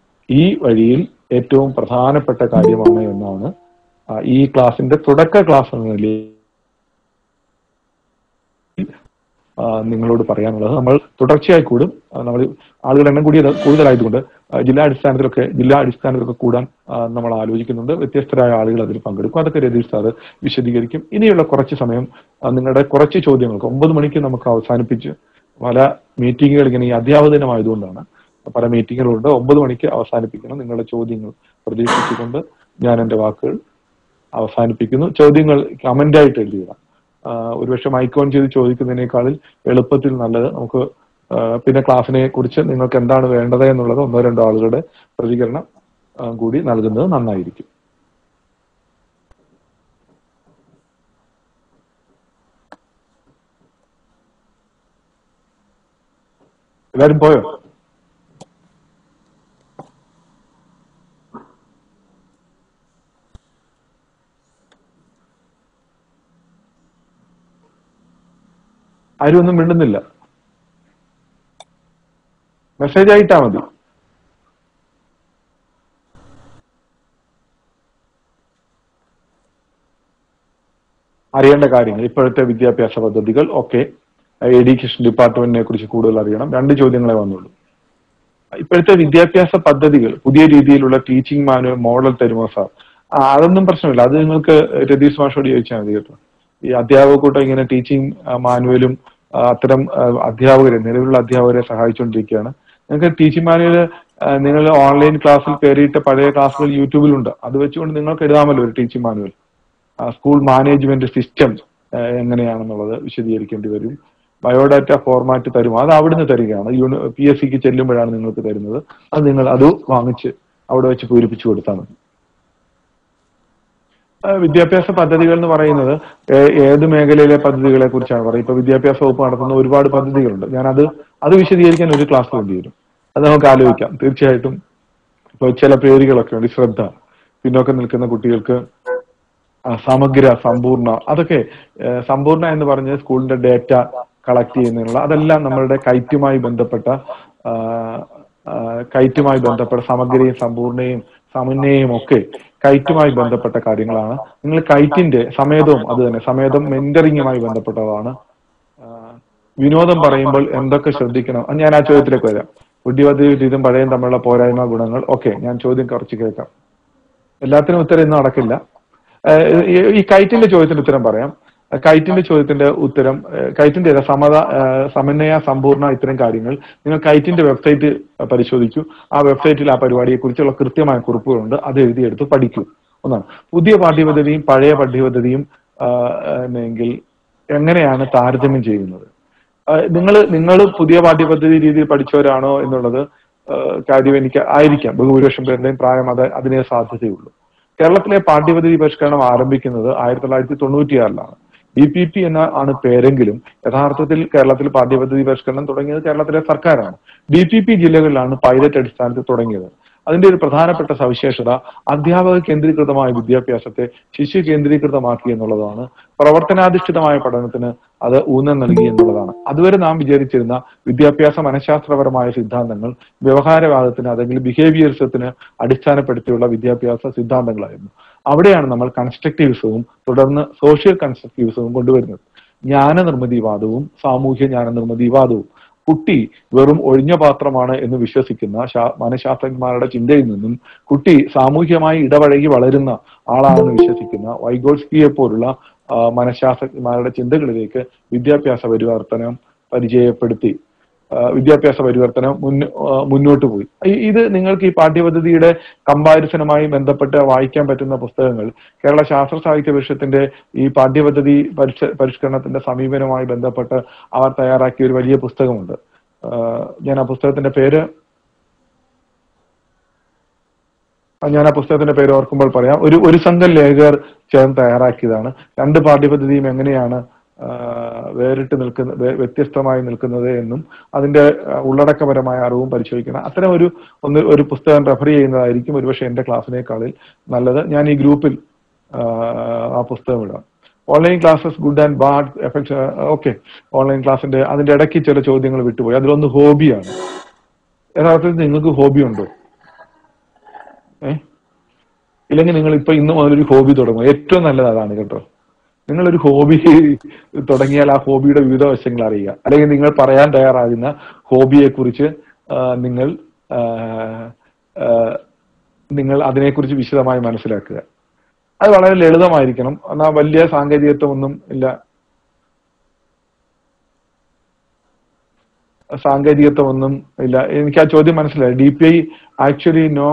ഈ വഴിയിൽ ഏറ്റവും പ്രധാനപ്പെട്ട കാര്യമാണ് എന്നാണ് ആ, ഈ ക്ലാസിന്റെ തുടക്ക ക്ലാസ് എന്ന നിലയിൽ ആ, നിങ്ങളോട് പറയാനുള്ളത് നമ്മൾ തുടർച്ചയായി കൂടും ആ, നമ്മൾ ആളുകളുടെ എണ്ണം കൂടിയത് കൂടുതലായതുകൊണ്ട് ആ, ജില്ലാ അടിസ്ഥാനത്തിലൊക്കെ ജില്ലാ അടിസ്ഥാനത്തിലൊക്കെ കൂടാൻ ആ, നമ്മൾ ആലോചിക്കുന്നുണ്ട് വ്യത്യസ്തരായ ആളുകൾ അതിൽ പങ്കെടുക്കും അതൊക്കെ രതീഷ് സാറ് വിശദീകരിക്കും ഇനിയുള്ള കുറച്ച് സമയം ആ, നിങ്ങളുടെ കുറച്ച് ചോദ്യങ്ങൾക്ക് ഒമ്പത് മണിക്ക് നമുക്ക് അവസാനിപ്പിച്ച് പല മീറ്റിങ്ങുകൾ ഇങ്ങനെ ഈ അധ്യാപക ദിനമായതുകൊണ്ടാണ് പല മീറ്റിങ്ങുകളുണ്ട് ഒമ്പത് മണിക്ക് അവസാനിപ്പിക്കണം നിങ്ങളുടെ ചോദ്യങ്ങൾ പ്രതീക്ഷിച്ചുകൊണ്ട് ഞാൻ എന്റെ വാക്കുകൾ അവസാനിപ്പിക്കുന്നു ചോദ്യങ്ങൾ കമന്റ് ആയിട്ട് എഴുതുക ആഹ് ഒരുപക്ഷെ മൈക്ക് ഓൺ ചെയ്ത് ചോദിക്കുന്നതിനേക്കാളിൽ എളുപ്പത്തിൽ നല്ലത് നമുക്ക് ആഹ് പിന്നെ ക്ലാസ്സിനെ കുറിച്ച് നിങ്ങൾക്ക് എന്താണ് വേണ്ടത് എന്നുള്ളത് ഒന്നോ രണ്ടോ ആളുകളുടെ പ്രതികരണം ആഹ് കൂടി നൽകുന്നത് നന്നായിരിക്കും എല്ലാരും പോയോ ആരും ഒന്നും മിണ്ടുന്നില്ല മെസ്സേജ് ആയിട്ടാ മതി അറിയേണ്ട കാര്യങ്ങൾ ഇപ്പോഴത്തെ വിദ്യാഭ്യാസ പദ്ധതികൾ ഒക്കെ എഡ്യൂക്കേഷൻ ഡിപ്പാർട്ട്മെന്റിനെ കുറിച്ച് കൂടുതൽ അറിയണം രണ്ട് ചോദ്യങ്ങളെ വന്നുള്ളൂ ഇപ്പോഴത്തെ വിദ്യാഭ്യാസ പദ്ധതികൾ പുതിയ രീതിയിലുള്ള ടീച്ചിങ് മാനുവൽ മോഡൽ തരുമോ സാർ ആ, അതൊന്നും പ്രശ്നമില്ല അത് നിങ്ങൾക്ക് രതീഷ് മാഷോട് ചോദിച്ചാൽ മതി കേട്ടോ ഈ അധ്യാപക കൂട്ടം ഇങ്ങനെ ടീച്ചിങ് മാനുവലും ആ, അത്തരം ആ, അധ്യാപകരെ നിലവിലുള്ള അധ്യാപകരെ സഹായിച്ചുകൊണ്ടിരിക്കുകയാണ് നിങ്ങൾക്ക് ടീച്ചിങ് മാനുവൽ നിങ്ങൾ ഓൺലൈൻ ക്ലാസ്സിൽ കയറിയിട്ട് പഴയ ക്ലാസ്സുകൾ യൂട്യൂബിലുണ്ട് അത് വെച്ചുകൊണ്ട് നിങ്ങൾക്ക് എഴുതാമല്ലോ ഒരു teaching manual school management system എങ്ങനെയാണെന്നുള്ളത് വിശദീകരിക്കേണ്ടി വരും ബയോഡാറ്റ ഫോർമാറ്റ് തരും അത് അവിടുന്ന് തരികയാണ് യൂണി പി എസ് സിക്ക് ചെല്ലുമ്പോഴാണ് നിങ്ങൾക്ക് തരുന്നത് അത് നിങ്ങൾ അത് വാങ്ങിച്ച് അവിടെ വെച്ച് പൂരിപ്പിച്ചു കൊടുത്താൽ മതി ആ, വിദ്യാഭ്യാസ പദ്ധതികൾ എന്ന് പറയുന്നത് ഏ- ഏത് മേഖലയിലെ പദ്ധതികളെ കുറിച്ചാണ് പറയുന്നത് ഇപ്പൊ വിദ്യാഭ്യാസ വകുപ്പ് നടത്തുന്ന ഒരുപാട് പദ്ധതികളുണ്ട് ഞാൻ അത് അത് വിശദീകരിക്കാൻ ഒരു ക്ലാസ് വേണ്ടി വരും അത് നമുക്ക് ആലോചിക്കാം തീർച്ചയായിട്ടും ഇപ്പൊ ചില പേരുകളൊക്കെ ഉണ്ട് ശ്രദ്ധ പിന്നോക്കം നിൽക്കുന്ന കുട്ടികൾക്ക് ആ, സമഗ്ര സമ്പൂർണ്ണ അതൊക്കെ ഏഹ്, സമ്പൂർണ്ണ എന്ന് പറഞ്ഞ സ്കൂളിന്റെ ഡേറ്റ കളക്ട് ചെയ്യുന്നതിനുള്ള അതെല്ലാം നമ്മളുടെ കൈറ്റുമായി ബന്ധപ്പെട്ട ആ, ആ, കൈറ്റുമായി ബന്ധപ്പെട്ട സമഗ്രയും സമ്പൂർണ്ണയും സമന്വയവും ഒക്കെ കൈറ്റുമായി ബന്ധപ്പെട്ട കാര്യങ്ങളാണ് നിങ്ങൾ കൈറ്റിന്റെ സമേതവും അത് തന്നെ സമേതം മെന്ററിങ്ങുമായി ബന്ധപ്പെട്ടതാണ് ആ, വിനോദം പറയുമ്പോൾ എന്തൊക്കെ ശ്രദ്ധിക്കണം അത് ഞാൻ ആ ചോദ്യത്തിലേക്ക് വരാം ബുദ്ധിപദ്ധതി ഇതും പഴയും തമ്മിലുള്ള പോരായ്മ ഗുണങ്ങൾ ഓക്കെ ഞാൻ ചോദ്യം കുറച്ച് കേൾക്കാം എല്ലാത്തിനും ഉത്തരം ഇന്ന് നടക്കില്ല ഏഹ് ഈ- ഈ കൈറ്റിന്റെ ചോദ്യത്തിന്റെ ഉത്തരം പറയാം കൈറ്റിന്റെ ചോദ്യത്തിന്റെ ഉത്തരം ഏഹ് കൈറ്റിന്റെ അല്ല, സമത ഏഹ് സമന്വയ സമ്പൂർണ്ണ ഇത്തരം കാര്യങ്ങൾ നിങ്ങൾ കൈറ്റിന്റെ വെബ്സൈറ്റ് പരിശോധിക്കൂ ആ വെബ്സൈറ്റിൽ ആ പരിപാടിയെ കുറിച്ചുള്ള കൃത്യമായ കുറിപ്പുകളുണ്ട് അത് എഴുതിയെടുത്ത് പഠിക്കൂ ഒന്നാണ് പുതിയ പാഠ്യപദ്ധതിയും പഴയ പാഠ്യപദ്ധതിയും എങ്കിൽ എങ്ങനെയാണ് താരതമ്യം ചെയ്യുന്നത് നിങ്ങൾ നിങ്ങൾ പുതിയ പാഠ്യപദ്ധതി രീതിയിൽ പഠിച്ചവരാണോ എന്നുള്ളത് ആ, കാര്യം എനിക്ക് ആയിരിക്കാം ബഹുഭൂരിപക്ഷം പേരുടെയും പ്രായം അത് അതിനെ സാധ്യതയുള്ളൂ കേരളത്തിലെ പാഠ്യപദ്ധതി പരിഷ്കരണം ആരംഭിക്കുന്നത് ആയിരത്തി തൊള്ളായിരത്തി തൊണ്ണൂറ്റിയാറിലാണ് ഡി പി പി എന്ന ആണ് പേരെങ്കിലും യഥാർത്ഥത്തിൽ കേരളത്തിൽ പാഠ്യപദ്ധതി പരിഷ്കരണം തുടങ്ങിയത് കേരളത്തിലെ സർക്കാരാണ് ഡി പി പി ജില്ലകളിലാണ് പൈലറ്റ് അടിസ്ഥാനത്തിൽ തുടങ്ങിയത് അതിന്റെ ഒരു പ്രധാനപ്പെട്ട സവിശേഷത അധ്യാപക കേന്ദ്രീകൃതമായ വിദ്യാഭ്യാസത്തെ ശിശു കേന്ദ്രീകൃതമാക്കി എന്നുള്ളതാണ് പ്രവർത്തനാധിഷ്ഠിതമായ പഠനത്തിന് അത് ഊന്നൽ നൽകി എന്നുള്ളതാണ് അതുവരെ നാം വിചാരിച്ചിരുന്ന വിദ്യാഭ്യാസ മനഃശാസ്ത്രപരമായ സിദ്ധാന്തങ്ങൾ വ്യവഹാരവാദത്തിന് അല്ലെങ്കിൽ ബിഹേവിയറിസത്തിന് അടിസ്ഥാനപ്പെടുത്തിയുള്ള വിദ്യാഭ്യാസ സിദ്ധാന്തങ്ങളായിരുന്നു അവിടെയാണ് നമ്മൾ കൺസ്ട്രക്റ്റിവിസവും തുടർന്ന് സോഷ്യൽ കൺസ്ട്രക്റ്റിവിസവും കൊണ്ടുവരുന്നത് ജ്ഞാനനിർമ്മിതിവാദവും സാമൂഹ്യ ജ്ഞാനനിർമ്മിതിവാദവും കുട്ടി വെറും ഒഴിഞ്ഞ പാത്രമാണ് എന്ന് വിശ്വസിക്കുന്ന ശാ- മനഃശാസ്ത്രജ്ഞന്മാരുടെ ചിന്തയിൽ നിന്നും കുട്ടി സാമൂഹ്യമായി ഇടപഴകി വളരുന്ന ആളാണെന്ന് വിശ്വസിക്കുന്ന വൈഗോൾസ്കിയെ പോലുള്ള ആ, മനഃശാസ്ത്രജ്ഞന്മാരുടെ ചിന്തകളിലേക്ക് വിദ്യാഭ്യാസ പരിവർത്തനം പരിചയപ്പെടുത്തി ആ, വിദ്യാഭ്യാസ പരിവർത്തനം മുന്ന ആ, മുന്നോട്ട് പോയി ഈ- ഇത് നിങ്ങൾക്ക് ഈ പാഠ്യപദ്ധതിയുടെ കമ്പാരിസനുമായി ബന്ധപ്പെട്ട് വായിക്കാൻ പറ്റുന്ന പുസ്തകങ്ങൾ കേരള ശാസ്ത്ര സാഹിത്യ പരിഷത്തിന്റെ ഈ പാഠ്യപദ്ധതി പരിഷ പരിഷ്കരണത്തിന്റെ സമീപനവുമായി ബന്ധപ്പെട്ട് അവർ തയ്യാറാക്കിയ ഒരു വലിയ പുസ്തകമുണ്ട് ആ, ഞാൻ ആ പുസ്തകത്തിന്റെ പേര് ആ, ഞാൻ ആ പുസ്തകത്തിന്റെ പേര് ഓർക്കുമ്പോൾ പറയാം ഒരു ഒരു സംഘം ലേഖകർ ചേർന്ന് തയ്യാറാക്കിയതാണ് രണ്ട് പാഠ്യപദ്ധതിയും എങ്ങനെയാണ് ആ, വേറിട്ട് നിൽക്കുന്ന വേ- വ്യത്യസ്തമായി നിൽക്കുന്നത് എന്നും അതിന്റെ ആ, ഉള്ളടക്കപരമായ അറിവും പരിശോധിക്കണം അത്തരം ഒരു ഒന്ന് ഒരു പുസ്തകം റെഫർ ചെയ്യുന്നതായിരിക്കും ഒരുപക്ഷെ എന്റെ ക്ലാസ്സിനേക്കാളിൽ നല്ലത് ഞാൻ ഈ ഗ്രൂപ്പിൽ ആ, ആ പുസ്തകം ഇടാം online classes good and bad effect okay online ക്ലാസ്സിന്റെ അതിന്റെ ഇടയ്ക്ക് ചില ചോദ്യങ്ങൾ വിട്ടുപോയി അതിലൊന്ന് ഹോബിയാണ് യഥാർത്ഥത്തിൽ നിങ്ങൾക്ക് ഹോബി ഉണ്ടോ ഏ ഇല്ലെങ്കിൽ നിങ്ങൾ ഇപ്പൊ ഇന്ന് മുതൽ ഒരു ഹോബി തുടങ്ങും ഏറ്റവും നല്ലത് അതാണ് കേട്ടോ നിങ്ങൾ ഒരു ഹോബി തുടങ്ങിയാൽ ആ ഹോബിയുടെ വിവിധ വശങ്ങൾ അറിയുക അല്ലെങ്കിൽ നിങ്ങൾ പറയാൻ തയ്യാറാകുന്ന ഹോബിയെ കുറിച്ച് നിങ്ങൾ ആ, ആ, നിങ്ങൾ അതിനെക്കുറിച്ച് വിശദമായി മനസ്സിലാക്കുക അത് വളരെ ലളിതമായിരിക്കണം എന്നാൽ വലിയ സാങ്കേതികത്വം ഒന്നും ഇല്ല സാങ്കേതികത്വം ഒന്നും ഇല്ല എനിക്ക് ആ ചോദ്യം മനസ്സിലായി D P I actually no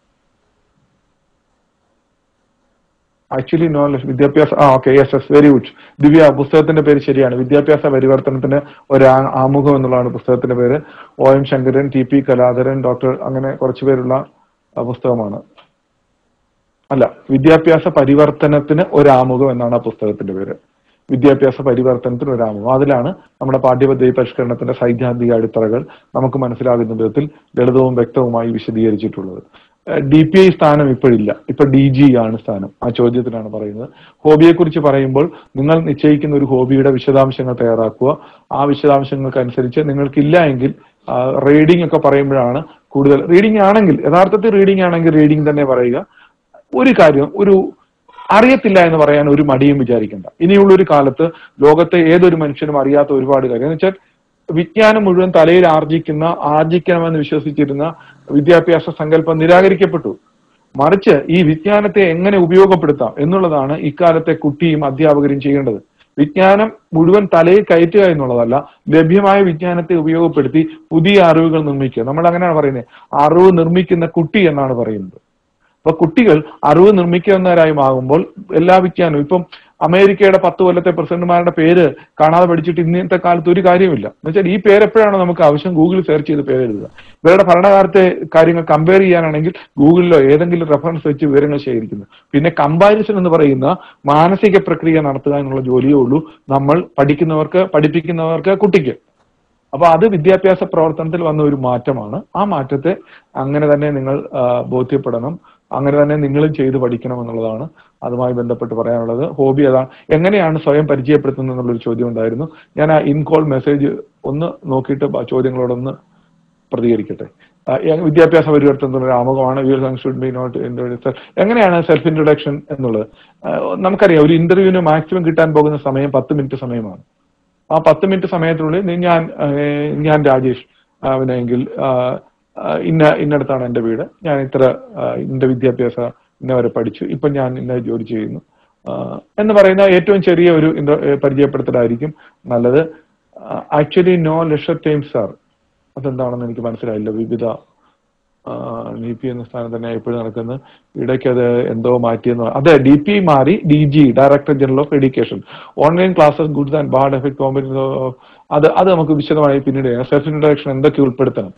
actually no വിദ്യാഭ്യാസ ആ okay yes yes very good Divya പുസ്തകത്തിന്റെ പേര് ശരിയാണ് വിദ്യാഭ്യാസ പരിവർത്തനത്തിന് ഒരു ആ- ആമുഖം എന്നുള്ളതാണ് പുസ്തകത്തിന്റെ പേര് O M Shankaran T P Kaladharan doctor അങ്ങനെ കുറച്ചു പേരുള്ള ആ, പുസ്തകമാണ് അല്ല വിദ്യാഭ്യാസ പരിവർത്തനത്തിന് ഒരു ആമുഖം എന്നാണ് ആ പുസ്തകത്തിന്റെ പേര് വിദ്യാഭ്യാസ പരിവർത്തനത്തിന് ഒരു ആമുഖം അതിലാണ് നമ്മുടെ പാഠ്യപദ്ധതി പരിഷ്കരണത്തിന്റെ സൈദ്ധാന്തിക അടിത്തറകൾ നമുക്ക് മനസ്സിലാകുന്ന വിധത്തിൽ ലളിതവും വ്യക്തവുമായി വിശദീകരിച്ചിട്ടുള്ളത് ഡി പി ഐ സ്ഥാനം ഇപ്പോഴില്ല ഇപ്പൊ ഡി ജി ആണ് സ്ഥാനം ആ ചോദ്യത്തിനാണ് പറയുന്നത് ഹോബിയെ കുറിച്ച് പറയുമ്പോൾ നിങ്ങൾ നിശ്ചയിക്കുന്ന ഒരു ഹോബിയുടെ വിശദാംശങ്ങൾ തയ്യാറാക്കുക ആ വിശദാംശങ്ങൾക്ക് അനുസരിച്ച് നിങ്ങൾക്കില്ല എങ്കിൽ റീഡിംഗ് ഒക്കെ പറയുമ്പോഴാണ് കൂടുതൽ റീഡിംഗ് ആണെങ്കിൽ യഥാർത്ഥത്തിൽ റീഡിംഗ് ആണെങ്കിൽ റീഡിംഗ് തന്നെ പറയുക ഒരു കാര്യം ഒരു അറിയത്തില്ല എന്ന് പറയാൻ ഒരു മടിയും വിചാരിക്കേണ്ട ഇനിയുള്ള ഒരു കാലത്ത് ലോകത്തെ ഏതൊരു മനുഷ്യനും അറിയാത്ത ഒരുപാട് കാര്യം എന്ന് വെച്ചാൽ വിജ്ഞാനം മുഴുവൻ തലയിൽ ആർജിക്കുന്ന ആർജിക്കണമെന്ന് വിശ്വസിച്ചിരുന്ന വിദ്യാഭ്യാസ സങ്കല്പം നിരാകരിക്കപ്പെട്ടു മറിച്ച് ഈ വിജ്ഞാനത്തെ എങ്ങനെ ഉപയോഗപ്പെടുത്താം എന്നുള്ളതാണ് ഇക്കാലത്തെ കുട്ടിയും അധ്യാപകരും ചെയ്യേണ്ടത് വിജ്ഞാനം മുഴുവൻ തലയിൽ കയറ്റുക എന്നുള്ളതല്ല ലഭ്യമായ വിജ്ഞാനത്തെ ഉപയോഗപ്പെടുത്തി പുതിയ അറിവുകൾ നിർമ്മിക്കുക നമ്മൾ അങ്ങനെയാണ് പറയുന്നത് അറിവ് നിർമ്മിക്കുന്ന കുട്ടി എന്നാണ് പറയുന്നത് അപ്പൊ കുട്ടികൾ അറിവ് നിർമ്മിക്കുന്നവരായി മാകുമ്പോൾ എല്ലാ വിജ്ഞാനവും ഇപ്പം അമേരിക്കയുടെ പത്ത് കൊല്ലത്തെ പ്രസിഡന്റുമാരുടെ പേര് കാണാതെ പഠിച്ചിട്ട് ഇന്നത്തെ കാലത്ത് ഒരു കാര്യമില്ല എന്ന് വെച്ചാൽ ഈ പേര് എപ്പോഴാണോ നമുക്ക് ആവശ്യം ഗൂഗിളിൽ സെർച്ച് ചെയ്ത് പേര് എഴുതുക ഇവരുടെ ഭരണകാലത്തെ കാര്യങ്ങൾ കമ്പയർ ചെയ്യാനാണെങ്കിൽ ഗൂഗിളിലോ ഏതെങ്കിലും റെഫറൻസ് വെച്ച് വിവരങ്ങൾ ശേഖരിക്കുന്നു പിന്നെ കമ്പാരിസൺ എന്ന് പറയുന്ന മാനസിക പ്രക്രിയ നടത്തുക എന്നുള്ള ജോലിയേ ഉള്ളൂ നമ്മൾ പഠിക്കുന്നവർക്ക് പഠിപ്പിക്കുന്നവർക്ക് കുട്ടിക്ക് അപ്പൊ അത് വിദ്യാഭ്യാസ പ്രവർത്തനത്തിൽ വന്ന ഒരു മാറ്റമാണ് ആ മാറ്റത്തെ അങ്ങനെ തന്നെ നിങ്ങൾ ആ, ബോധ്യപ്പെടണം അങ്ങനെ തന്നെ നിങ്ങളും ചെയ്ത് പഠിക്കണം എന്നുള്ളതാണ് അതുമായി ബന്ധപ്പെട്ട് പറയാനുള്ളത് ഹോബി അതാണ് എങ്ങനെയാണ് സ്വയം പരിചയപ്പെടുത്തുന്നത് എന്നുള്ളൊരു ചോദ്യം ഉണ്ടായിരുന്നു ഞാൻ ആ ഇൻ കോൾ മെസ്സേജ് ഒന്ന് നോക്കിയിട്ട് ആ ചോദ്യങ്ങളോടൊന്ന് പ്രതികരിക്കട്ടെ ആ, എ- വിദ്യാഭ്യാസ പരിവർത്തനത്തിന് ഒരു ആമുഖമാണ് യു ഷുഡ് ബി നോട്ട് എങ്ങനെയാണ് സെൽഫ് ഇൻട്രൊഡക്ഷൻ എന്നുള്ളത് ആ, നമുക്കറിയാം ഒരു ഇന്റർവ്യൂവിന് മാക്സിമം കിട്ടാൻ പോകുന്ന സമയം പത്ത് മിനിറ്റ് സമയമാണ് ആ പത്ത് മിനിറ്റ് സമയത്തിനുള്ളിൽ നീ ഞാൻ ഏഹ്, ഞാൻ രാജേഷ് ആ, പിന്നെ എങ്കിൽ ആ, ആ, ഇന്ന ഇന്നടത്താണ് എന്റെ വീട് ഞാൻ ഇത്ര ആ, ഇന്ന വിദ്യാഭ്യാസ ഇന്ന വരെ പഠിച്ചു ഇപ്പൊ ഞാൻ ഇന്ന ജോലി ചെയ്യുന്നു ആ, എന്ന് പറയുന്ന ഏറ്റവും ചെറിയ ഒരു ഇൻട്രോ- ഏഹ്, പരിചയപ്പെടുത്തലായിരിക്കും നല്ലത് actually no leisure times are അതെന്താണെന്ന് എനിക്ക് മനസ്സിലായില്ല വിവിധ ഡി പി എന്ന സ്ഥാനം തന്നെ എപ്പോഴും നടക്കുന്നത് ഇടയ്ക്ക് അത് എന്തോ മാറ്റിയെന്ന് പറ- അതെ ഡി പി മാറി D G director general of education online classes goods and bad effect company അത് അത് നമുക്ക് വിശദമായി പിന്നീട് സെൽഫ് ഇൻട്രഡക്ഷൻ എന്തൊക്കെ ഉൾപ്പെടുത്തണം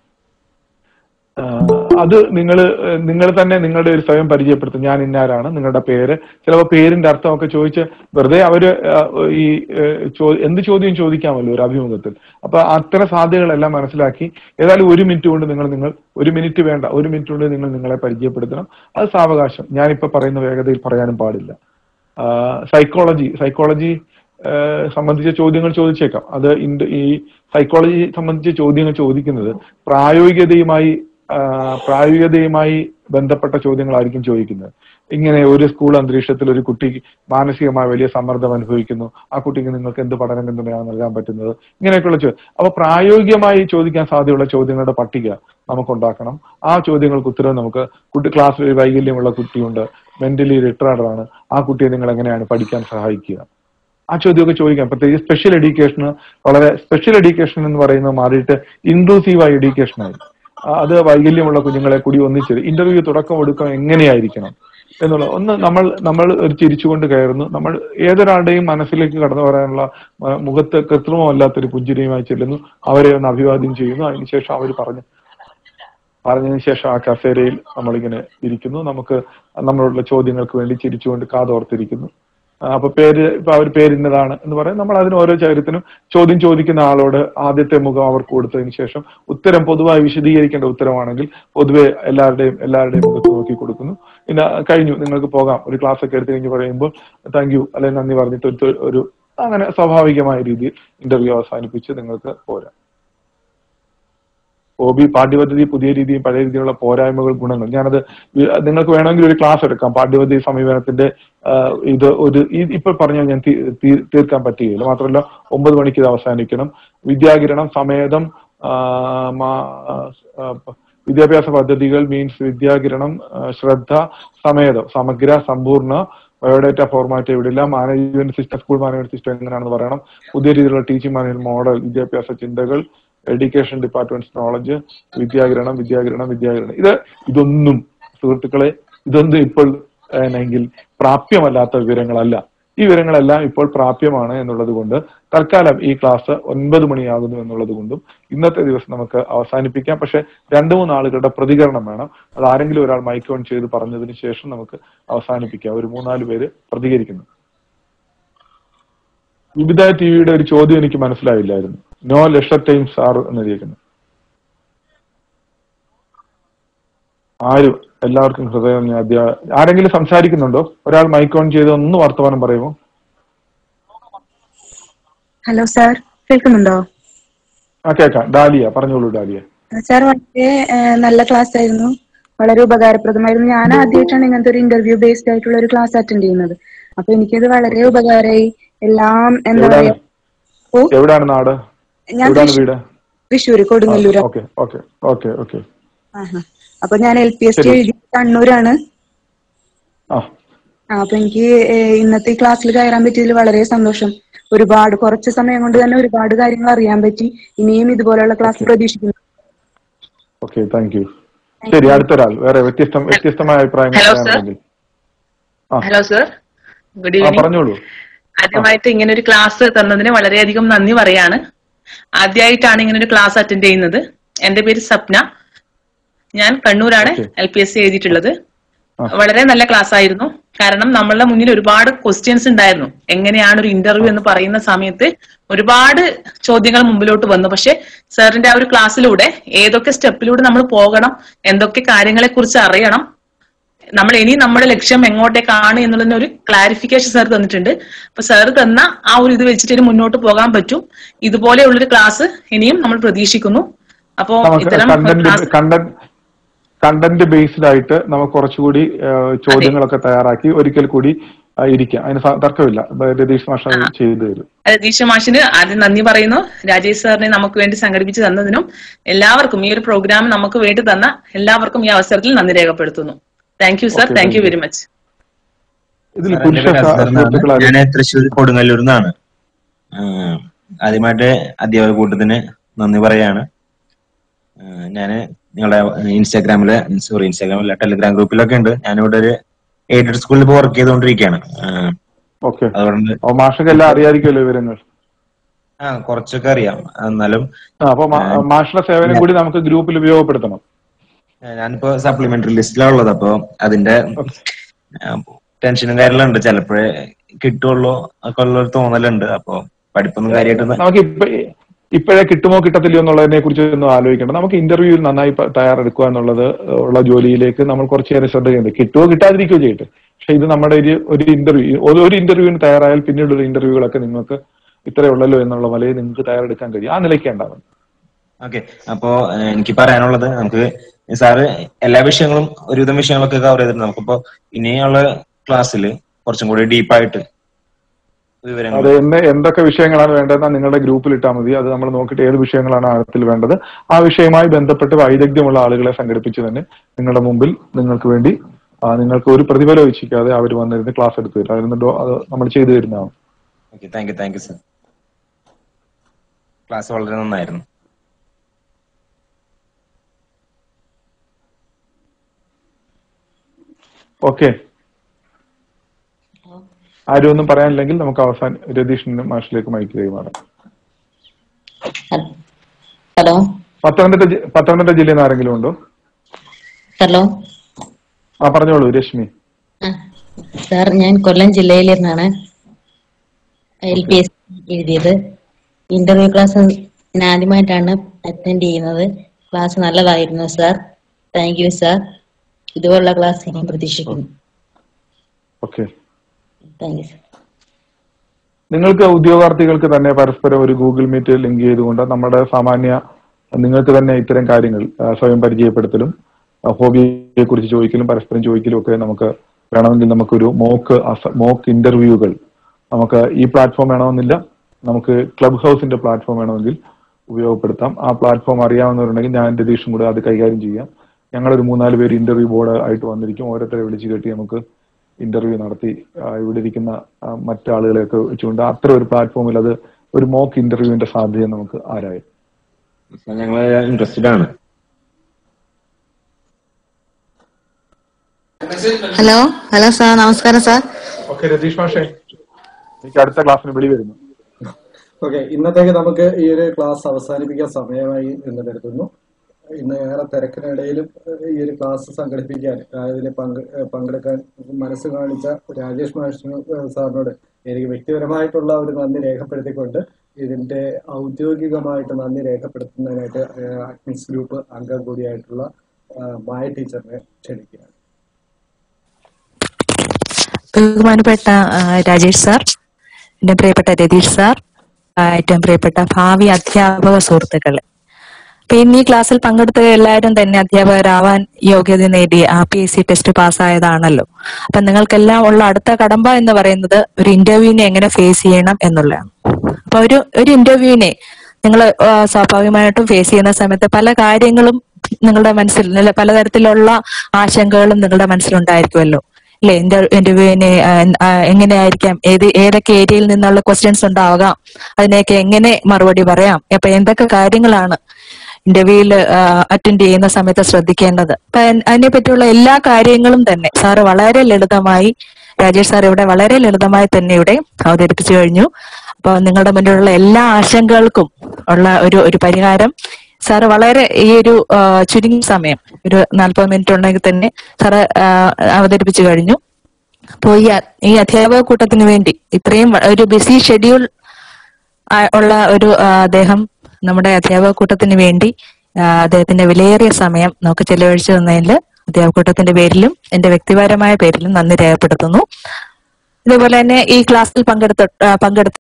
ആ, അത് നിങ്ങൾ നിങ്ങൾ തന്നെ നിങ്ങളുടെ ഒരു സ്വയം പരിചയപ്പെടുത്തും ഞാൻ ഇന്നാരാണ് നിങ്ങളുടെ പേര് ചിലപ്പോൾ പേരിന്റെ അർത്ഥമൊക്കെ ചോദിച്ച് വെറുതെ അവര് ആ, ഈ ഏ, ചോ- എന്ത് ചോദ്യം ചോദിക്കാമല്ലോ ഒരു അഭിമുഖത്തിൽ അപ്പൊ അത്തരം സാധ്യതകളെല്ലാം മനസ്സിലാക്കി ഏതായാലും ഒരു മിനിറ്റ് കൊണ്ട് നിങ്ങൾ നിങ്ങൾ ഒരു മിനിറ്റ് വേണ്ട ഒരു മിനിറ്റ് കൊണ്ട് നിങ്ങൾ നിങ്ങളെ പരിചയപ്പെടുത്തണം അത് സാവകാശം ഞാനിപ്പോ പറയുന്ന വേഗതയിൽ പറയാനും പാടില്ല സൈക്കോളജി സൈക്കോളജി സംബന്ധിച്ച ചോദ്യങ്ങൾ ചോദിച്ചേക്കാം അത് ഇൻഡ് ഈ സൈക്കോളജി സംബന്ധിച്ച ചോദ്യങ്ങൾ ചോദിക്കുന്നത് പ്രായോഗികതയുമായി ആ, പ്രായോഗികതയുമായി ബന്ധപ്പെട്ട ചോദ്യങ്ങളായിരിക്കും ചോദിക്കുന്നത് ഇങ്ങനെ ഒരു സ്കൂൾ അന്തരീക്ഷത്തിൽ ഒരു കുട്ടി മാനസികമായ വലിയ സമ്മർദ്ദം അനുഭവിക്കുന്നു ആ കുട്ടിക്ക് നിങ്ങൾക്ക് എന്ത് പഠന പിന്തുണയാണ് നൽകാൻ പറ്റുന്നത് ഇങ്ങനെയൊക്കെയുള്ള ചോദ്യം അപ്പൊ പ്രായോഗികമായി ചോദിക്കാൻ സാധ്യതയുള്ള ചോദ്യങ്ങളുടെ പട്ടിക നമുക്ക് ഉണ്ടാക്കണം ആ ചോദ്യങ്ങൾക്ക് ഉത്തരവ് നമുക്ക് കുട്ടി ക്ലാസ്സിൽ വൈകല്യമുള്ള കുട്ടിയുണ്ട് മെന്റലി റിട്ടയർഡ് ആണ് ആ കുട്ടിയെ നിങ്ങൾ എങ്ങനെയാണ് പഠിക്കാൻ സഹായിക്കുക ആ ചോദ്യമൊക്കെ ചോദിക്കാം പ്രത്യേകിച്ച് സ്പെഷ്യൽ എഡ്യൂക്കേഷന് വളരെ സ്പെഷ്യൽ എഡ്യൂക്കേഷൻ എന്ന് പറയുന്നത് മാറിയിട്ട് ഇൻക്ലൂസീവായ എഡ്യൂക്കേഷനായി ആ, അത് വൈകല്യമുള്ള കുഞ്ഞുങ്ങളെ കൂടി ഒന്നിച്ചത് ഇന്റർവ്യൂ തുടക്കം ഒടുക്കം എങ്ങനെയായിരിക്കണം എന്നുള്ള ഒന്ന് നമ്മൾ നമ്മൾ ഒരു ചിരിച്ചുകൊണ്ട് കയറുന്നു നമ്മൾ ഏതൊരാളുടെയും മനസ്സിലേക്ക് കടന്നു വരാനുള്ള ആ, മുഖത്ത് കൃത്രിമമല്ലാത്തൊരു പുഞ്ചിരിയുമായി ചെല്ലുന്നു അവരെ ഒന്ന് അഭിവാദ്യം ചെയ്യുന്നു അതിനുശേഷം അവർ പറഞ്ഞു പറഞ്ഞതിന് ശേഷം ആ കസേരയിൽ നമ്മളിങ്ങനെ ഇരിക്കുന്നു നമുക്ക് നമ്മളുള്ള ചോദ്യങ്ങൾക്ക് വേണ്ടി ചിരിച്ചുകൊണ്ട് കാതോർത്തിരിക്കുന്നു ആ, അപ്പൊ പേര് ഇപ്പൊ അവർ പേരിന്നതാണ് എന്ന് പറയും നമ്മൾ അതിന് ഓരോ ചരിത്രത്തിനും ചോദ്യം ചോദിക്കുന്ന ആളോട് ആദ്യത്തെ മുഖം അവർക്ക് കൊടുത്തതിന് ശേഷം ഉത്തരം പൊതുവായി വിശദീകരിക്കേണ്ട ഉത്തരമാണെങ്കിൽ പൊതുവെ എല്ലാവരുടെയും എല്ലാവരുടെയും മുഖത്ത് നോക്കി കൊടുക്കുന്നു പിന്നെ കഴിഞ്ഞു നിങ്ങൾക്ക് പോകാം ഒരു ക്ലാസ് ഒക്കെ എടുത്തു കഴിഞ്ഞ് പറയുമ്പോൾ താങ്ക് യു അല്ലെങ്കിൽ നന്ദി പറഞ്ഞിട്ട് ഒരു തൊ- ഒരു അങ്ങനെ സ്വാഭാവികമായ രീതിയിൽ ഇന്റർവ്യൂ അവസാനിപ്പിച്ച് നിങ്ങൾക്ക് പോരാം ഹോബി പാഠ്യപദ്ധതി പുതിയ രീതിയും പഴയ രീതിയിലുള്ള പോരായ്മകൾ ഗുണങ്ങൾ ഞാനത് വി- നിങ്ങൾക്ക് വേണമെങ്കിൽ ഒരു ക്ലാസ് എടുക്കാം പാഠ്യപദ്ധതി സമീപനത്തിന്റെ ആ, ഇത് ഒരു ഈ- ഇപ്പോൾ പറഞ്ഞാൽ ഞാൻ തീ- തീ- തീർക്കാൻ പറ്റുകയില്ല മാത്രമല്ല ഒമ്പത് മണിക്ക് ഇത് അവസാനിക്കണം വിദ്യാകിരണം സമേതം ആ, മാ- ആ, വിദ്യാഭ്യാസ പദ്ധതികൾ മീൻസ് വിദ്യാകിരണം ആ, ശ്രദ്ധ സമേതം സമഗ്ര സമ്പൂർണ്ണ ബയോഡേറ്റ ഫോർമാറ്റ് ഇവിടില്ല management system school management system എങ്ങനെയാണെന്ന് പറയണം പുതിയ രീതിയിലുള്ള ടീച്ചിങ് മാനേജ്മെന്റ് മോഡൽ വിദ്യാഭ്യാസ ചിന്തകൾ education departments knowledge Vidyakiranam Vidyakiranam Vidyakiranam ഇത് ഇതൊന്നും സുഹൃത്തുക്കളെ ഇതൊന്നും ഇപ്പോൾ എങ്കിൽ പ്രാപ്യമല്ലാത്ത വിവരങ്ങളല്ല ഈ വിവരങ്ങളെല്ലാം ഇപ്പോൾ പ്രാപ്യമാണ് എന്നുള്ളത് കൊണ്ട് തൽക്കാലം ഈ ക്ലാസ് ഒൻപത് മണിയാകുന്നു എന്നുള്ളത് കൊണ്ടും ഇന്നത്തെ ദിവസം നമുക്ക് അവസാനിപ്പിക്കാം പക്ഷെ രണ്ടു മൂന്ന് ആളുകളുടെ പ്രതികരണം വേണം അത് ആരെങ്കിലും ഒരാൾ മൈക്ക് ഓൺ ചെയ്ത് പറഞ്ഞതിന് ശേഷം നമുക്ക് അവസാനിപ്പിക്കാം ഒരു മൂന്നാല് പേര് പ്രതികരിക്കുന്നു വിവിധ ടിവിയുടെ ഒരു ചോദ്യം എനിക്ക് മനസ്സിലായില്ലായിരുന്നു നോ ലെഷർ ടൈംസ് ആർ എന്നെഴുതിയിരിക്കുന്നു ആരും എല്ലാവർക്കും ഹൃദയം ഞാൻ അധ്യാ- ആരെങ്കിലും സംസാരിക്കുന്നുണ്ടോ ഒരാൾ മൈക്ക് ഓൺ ചെയ്ത് ഒന്ന് വർത്തമാനം പറയുമോ ഹലോ സാർ കേൾക്കുന്നുണ്ടോ ആ കേൾക്കാം ഡാലിയ പറഞ്ഞോളൂ ഡാലിയ സാർ വളരെ ഏഹ്, നല്ല ക്ലാസ് ആയിരുന്നു വളരെ ഉപകാരപ്രദമായിരുന്നു ഞാൻ ആദ്യമായിട്ടാണ് ഇങ്ങനത്തെ ഒരു ഇന്റർവ്യൂ ബേസ്ഡ് ആയിട്ടുള്ള ഒരു ക്ലാസ് അറ്റൻഡ് ചെയ്യുന്നത് അപ്പൊ എനിക്കത് വളരെ ഉപകാരമായി എല്ലാം എന്താ എവിടാണ് പറയാ ഓ എവിടാണ് നാട് ഞാൻ എവിടാണ് വീട് Thrissur Kodungallur okay okay okay okay ആഹാ. അപ്പൊ ഞാൻ എൽ പി എസ് ടി ശരി. എഴുതി കണ്ണൂരാണ് ആ ആ, അപ്പൊ എനിക്ക് ഏഹ്, ഇന്നത്തെ ഈ ക്ലാസ്സിൽ കയറാൻ പറ്റിയതിൽ വളരെ സന്തോഷം ഒരുപാട് കുറച്ച് സമയം കൊണ്ട് തന്നെ ഒരുപാട് കാര്യങ്ങൾ അറിയാൻ പറ്റി ഇനിയും ഇതുപോലുള്ള ക്ലാസ് Okay. പ്രതീക്ഷിക്കുന്നു ഓക്കെ താങ്ക് യു ശരി അടുത്തൊരാൾ വേറെ വ്യത്യസ്ത വ്യത്യസ്തമായ അഭിപ്രായങ്ങൾ Hello, sir. പറയാനുണ്ടെങ്കിൽ ആ hello sir good uh evening പറഞ്ഞോളൂ ആദ്യമായിട്ട് ഇങ്ങനെ ഒരു ക്ലാസ് തന്നതിന് വളരെയധികം നന്ദി പറയാണ് ആദ്യമായിട്ടാണ് ഇങ്ങനെ ഒരു ക്ലാസ് അറ്റൻഡ് ചെയ്യുന്നത് എന്റെ പേര് സപ്ന ഞാൻ കണ്ണൂരാണ് Okay. L P S C എഴുതിയിട്ടുള്ളത് വളരെ നല്ല ക്ലാസ് ആയിരുന്നു കാരണം നമ്മളുടെ മുന്നിൽ ഒരുപാട് ക്വസ്റ്റ്യൻസ് ഉണ്ടായിരുന്നു എങ്ങനെയാണ് ഒരു ഇന്റർവ്യൂ എന്ന് പറയുന്ന സമയത്ത് ഒരുപാട് ചോദ്യങ്ങൾ മുമ്പിലോട്ട് വന്നു പക്ഷെ സാറിന്റെ ആ ഒരു ക്ലാസ്സിലൂടെ ഏതൊക്കെ സ്റ്റെപ്പിലൂടെ നമ്മൾ പോകണം എന്തൊക്കെ കാര്യങ്ങളെ കുറിച്ച് അറിയണം നമ്മൾ ഇനി നമ്മുടെ ലക്ഷ്യം എങ്ങോട്ടേക്കാണ് എന്നുള്ളതിന് ഒരു ക്ലാരിഫിക്കേഷൻ സാർ തന്നിട്ടുണ്ട് അപ്പൊ സാർ തന്ന ആ ഒരു ഇത് വെച്ചിട്ട് ഇനി മുന്നോട്ട് പോകാൻ പറ്റും ഇതുപോലെയുള്ളൊരു ക്ലാസ് ഇനിയും നമ്മൾ പ്രതീക്ഷിക്കുന്നു അപ്പോ നമുക്ക് ഇത്തരം content class content content based ആയിട്ട് നമുക്ക് കുറച്ചുകൂടി ആ, ചോദ്യങ്ങളൊക്കെ തയ്യാറാക്കി ഒരിക്കൽ കൂടി ആ, ഇരിക്കാം അതിന് സ- തർക്കമില്ല രതീഷ് മാഷ അത് ചെയ്തു തരും രതീഷ് മാഷിന് ആദ്യം നന്ദി പറയുന്നു രാജേഷ് സാറിനെ നമുക്ക് വേണ്ടി സംഘടിപ്പിച്ച് തന്നതിനും എല്ലാവർക്കും ഈ ഒരു പ്രോഗ്രാം നമുക്ക് വേണ്ടി തന്ന എല്ലാവർക്കും ഈ അവസരത്തിൽ നന്ദി രേഖപ്പെടുത്തുന്നു thank you sir Okay, thank you thank you. Very much ഇതിൽ സാർ, പുരുഷ എന്റെ പേര് അസ്ഹർ എന്നാണ്. സുഹൃത്തുക്കളാരും ഞാന് തൃശ്ശൂർ കൊടുങ്ങല്ലൂരിൽ നിന്നാണ് ആഹ് ആദ്യമായിട്ട് അധ്യാപക കൂട്ടത്തിന് നന്ദി പറയാണ് ആഹ് ഞാന് നിങ്ങളുടെ ഇൻസ്റ്റാഗ്രാമിലെ സോറി ഇൻസ്റ്റാഗ്രാമിലെ ടെലിഗ്രാം ഗ്രൂപ്പിലൊക്കെ ഉണ്ട് ഞാനിവിടെ ഒരു എയ്ഡഡ് സ്കൂളിൽ ഇപ്പോൾ വർക്ക് ചെയ്തുകൊണ്ടിരിക്കുകയാണ് ആഹ് ഓക്കെ അതുകൊണ്ട് അപ്പൊ മാഷക്ക് എല്ലാം അറിയാതിരിക്കുമല്ലോ വിവരങ്ങൾ ആ കുറച്ചൊക്കെ അറിയാം എന്നാലും ആ, അപ്പൊ മാ- മാഷിന്റെ സേവനം കൂടി നമുക്ക് ഗ്രൂപ്പിൽ ഉപയോഗപ്പെടുത്തണം ആഹ് ഞാനിപ്പോ സപ്ലിമെന്ററി ലിസ്റ്റിലാണ് ഉള്ളത് അപ്പൊ അതിന്റെ ടെൻഷനും കാര്യമെല്ലാം ഉണ്ട് ചിലപ്പോഴേ കിട്ടുള്ളൂ ഒക്കെ ഉള്ള ഒരു തോന്നലുണ്ട് അപ്പൊ പഠിപ്പൊന്നും കാര്യമായിട്ട് നമുക്ക് ഇപ്പൊ ഇപ്പോഴേ കിട്ടുമോ കിട്ടത്തില്ലയോ എന്നുള്ളതിനെ കുറിച്ച് ഒന്നും ആലോചിക്കേണ്ട നമുക്ക് ഇന്റർവ്യൂവിൽ നന്നായി പ- തയ്യാറെടുക്കുക എന്നുള്ളത് ഉള്ള ജോലിയിലേക്ക് നമ്മൾ കുറച്ചേറെ ശ്രദ്ധ ചെയ്യുന്നത് കിട്ടുമോ കിട്ടാതിരിക്കുകയോ ചെയ്യട്ടെ പക്ഷെ ഇത് നമ്മുടെ ഒരു ഒരു ഇന്റർവ്യൂ ഒരു ഇന്റർവ്യൂവിന് തയ്യാറായാൽ പിന്നീടുള്ള ഇന്റർവ്യൂകളൊക്കെ നിങ്ങൾക്ക് ഇത്രേ ഉള്ളല്ലോ എന്നുള്ള നിലയിൽ നിങ്ങൾക്ക് തയ്യാറെടുക്കാൻ കഴിയും ആ നിലയ്ക്ക് ഉണ്ടാവും ഓക്കെ അപ്പോ ഏഹ്, എനിക്ക് പറയാനുള്ളത് നമുക്ക് സാറ് എല്ലാ വിഷയങ്ങളും ഒരുവിധം വിഷയങ്ങളൊക്കെ കവർ ചെയ്തിട്ടുണ്ട് നമുക്കിപ്പോ ഇനിയുള്ള ക്ലാസ്സിൽ കുറച്ചും കൂടി ഡീപ്പായിട്ട് വിവരങ്ങൾ അത് എന്ത് എന്തൊക്കെ വിഷയങ്ങളാണ് വേണ്ടതെന്ന് നിങ്ങളുടെ ഗ്രൂപ്പിൽ ഇട്ടാൽ മതി അത് നമ്മൾ നോക്കിയിട്ട് ഏത് വിഷയങ്ങളാണ് ആഴത്തിൽ വേണ്ടത് ആ വിഷയവുമായി ബന്ധപ്പെട്ട് വൈദഗ്ധ്യമുള്ള ആളുകളെ സംഘടിപ്പിച്ച് തന്നെ നിങ്ങളുടെ മുമ്പിൽ നിങ്ങൾക്ക് വേണ്ടി ആ, നിങ്ങൾക്ക് ഒരു പ്രതിഫലം ഇച്ഛിക്കാതെ അവർ വന്നിരുന്ന് ക്ലാസ് എടുത്തു തരും അതിരുന്നുണ്ടോ അത് നമ്മൾ ചെയ്തു തരുന്നതാണ് okay thank you thank you sir class വളരെ നന്നായിരുന്നു ഓക്കെ ആരും ഒന്നും പറയാനില്ലെങ്കിൽ നമുക്ക് അവസാനം രതീഷിന്റെ മാഷിലേക്ക് മൈക്ക് കൈമാറാം ഹലോ പത്തനംതിട്ട ജി- പത്തനംതിട്ട ജില്ലയിൽ നിന്ന് ആരെങ്കിലും ഉണ്ടോ ഹലോ ആ പറഞ്ഞോളൂ രശ്മി ആ, സാർ ഞാൻ കൊല്ലം ജില്ലയിൽ നിന്നാണ് എൽ പി എസ് എഴുതിയത് ഇന്റർവ്യൂ ക്ലാസ് ഞാൻ ആദ്യമായിട്ടാണ് അറ്റൻഡ് ചെയ്യുന്നത് ക്ലാസ് നല്ലതായിരുന്നു സാർ താങ്ക് യു സാർ ഇതുപോലുള്ള ക്ലാസ് ഞാൻ പ്രതീക്ഷിക്കുന്നു ഓക്കെ താങ്ക് യു സാർ നിങ്ങൾക്ക് ഉദ്യോഗാർത്ഥികൾക്ക് തന്നെ പരസ്പരം ഒരു ഗൂഗിൾ മീറ്റ് ലിങ്ക് ചെയ്തുകൊണ്ട് നമ്മുടെ സാമാന്യ നിങ്ങൾക്ക് തന്നെ ഇത്തരം കാര്യങ്ങൾ ആ, സ്വയം പരിചയപ്പെടുത്തലും ആ, ഹോബിയെ കുറിച്ച് ചോദിക്കലും പരസ്പരം ചോദിക്കലും ഒക്കെ നമുക്ക് വേണമെങ്കിൽ നമുക്കൊരു മോക്ക് മോക്ക് ഇന്റർവ്യൂകൾ നമുക്ക് ഈ പ്ലാറ്റ്ഫോം വേണമെന്നില്ല നമുക്ക് ക്ലബ് ഹൗസിന്റെ പ്ലാറ്റ്ഫോം വേണമെങ്കിൽ ഉപയോഗപ്പെടുത്താം ആ പ്ലാറ്റ്ഫോം അറിയാവുന്നവരുണ്ടെങ്കിൽ ഞാൻ രതീഷും കൂടെ അത് കൈകാര്യം ചെയ്യാം ഞങ്ങളൊരു മൂന്നാല് പേര് ഇന്റർവ്യൂ ബോർഡ് ആയിട്ട് വന്നിരിക്കും ഓരോരുത്തരെ വിളിച്ച് കെട്ടി നമുക്ക് ഇന്റർവ്യൂ നടത്തി ആ, ഇവിടെ ഇരിക്കുന്ന ആ, മറ്റാളുകളെയൊക്കെ വെച്ചുകൊണ്ട് അത്ര ഒരു പ്ലാറ്റ്ഫോമിൽ അത് ഒരു മോക്ക് ഇന്റർവ്യൂവിന്റെ സാധ്യത നമുക്ക് ആരായും ഞങ്ങൾ ഇൻട്രസ്റ്റഡ് ആണ് ഹലോ ഹലോ സാർ നമസ്കാരം സാർ ഓക്കെ രതീഷ് മാഷേ എനിക്ക് അടുത്ത ക്ലാസ്സിന് വിളി വരുന്നു ഓക്കെ ഇന്നത്തേക്ക് നമുക്ക് ഈ ഒരു ക്ലാസ് അവസാനിപ്പിക്കാൻ സമയമായി എന്ന് കരുതുന്നു ഇന്ന് ഏറെ തിരക്കിനിടയിലും ഏഹ്, ഈ ഒരു ക്ലാസ് സംഘടിപ്പിക്കാൻ അതിൽ പങ്കെ ഏഹ്, പങ്കെടുക്കാൻ മനസ്സ് കാണിച്ച രാജേഷ് മാഷിന് ഏഹ്, സാറിനോട് എനിക്ക് വ്യക്തിപരമായിട്ടുള്ള ഒരു നന്ദി രേഖപ്പെടുത്തിക്കൊണ്ട് ഇതിന്റെ ഔദ്യോഗികമായിട്ട് നന്ദി രേഖപ്പെടുത്തുന്നതിനായിട്ട് ഏഹ്, അഡ്മിൻസ് ഗ്രൂപ്പ് അംഗം കൂടിയായിട്ടുള്ള ഏഹ്, മായ ടീച്ചറിനെ ക്ഷണിക്കുകയാണ് ബഹുമാനപ്പെട്ട ആ, രാജേഷ് സാർ എന്റെ പ്രിയപ്പെട്ട രതീഷ് സാർ ആ, ഏറ്റവും പ്രിയപ്പെട്ട ഭാവി അധ്യാപക സുഹൃത്തുക്കളെ അപ്പൊ ഇന്ന് ഈ ക്ലാസ്സിൽ പങ്കെടുത്ത എല്ലാവരും തന്നെ അധ്യാപകരാവാൻ യോഗ്യത നേടി ആ പി എസ് സി ടെസ്റ്റ് പാസ്സായതാണല്ലോ അപ്പൊ നിങ്ങൾക്കെല്ലാം ഉള്ള അടുത്ത കടമ്പ എന്ന് പറയുന്നത് ഒരു ഇന്റർവ്യൂവിനെ എങ്ങനെ ഫേസ് ചെയ്യണം എന്നുള്ളതാണ് അപ്പൊ ഒരു ഒരു ഇന്റർവ്യൂവിനെ നിങ്ങൾ സ്വാഭാവികമായിട്ടും ഫേസ് ചെയ്യുന്ന സമയത്ത് പല കാര്യങ്ങളും നിങ്ങളുടെ മനസ്സിൽ അല്ല, പലതരത്തിലുള്ള ആശങ്കകളും നിങ്ങളുടെ മനസ്സിലുണ്ടായിരിക്കുമല്ലോ അല്ലെ ഇന്റർവ്യൂവിനെ എങ്ങനെയായിരിക്കാം ഏത് ഏതൊക്കെ ഏരിയയിൽ നിന്നുള്ള ക്വസ്റ്റ്യൻസ് ഉണ്ടാവാം അതിനെയൊക്കെ എങ്ങനെ മറുപടി പറയാം അപ്പൊ എന്തൊക്കെ കാര്യങ്ങളാണ് ഇന്റർവ്യൂവിൽ അറ്റൻഡ് ചെയ്യുന്ന സമയത്ത് ശ്രദ്ധിക്കേണ്ടത് അപ്പൊ അൻ- അതിനെ പറ്റിയുള്ള എല്ലാ കാര്യങ്ങളും തന്നെ സാറ് വളരെ ലളിതമായി രാജേഷ് സാർ ഇവിടെ വളരെ ലളിതമായി തന്നെ ഇവിടെ അവതരിപ്പിച്ചു കഴിഞ്ഞു അപ്പൊ നിങ്ങളുടെ മുന്നിലുള്ള എല്ലാ ആശങ്കകൾക്കും ഉള്ള ഒരു ഒരു പരിഹാരം സാറ് വളരെ ഈ ഒരു ആ, ചുരുങ്ങിയ സമയം ഒരു നാൽപ്പത് മിനിറ്റ് ഉണ്ടെങ്കിൽ തന്നെ സാറ് ആ, അവതരിപ്പിച്ചു കഴിഞ്ഞു അപ്പോൾ ഈ അ- ഈ അധ്യാപക കൂട്ടത്തിന് വേണ്ടി ഇത്രയും വ- ഒരു ബിസി ഷെഡ്യൂൾ ഉള്ള ഒരു ആ, അദ്ദേഹം നമ്മുടെ അധ്യാപക കൂട്ടത്തിന് വേണ്ടി ആ, അദ്ദേഹത്തിന്റെ വിലയേറിയ സമയം നമുക്ക് ചെലവഴിച്ചു തന്നതിൽ അധ്യാപക കൂട്ടത്തിന്റെ പേരിലും എന്റെ വ്യക്തിപരമായ പേരിലും നന്ദി രേഖപ്പെടുത്തുന്നു ഇതുപോലെ തന്നെ ഈ ക്ലാസ്സിൽ പങ്കെടുത്ത ആ, പങ്കെടുത്ത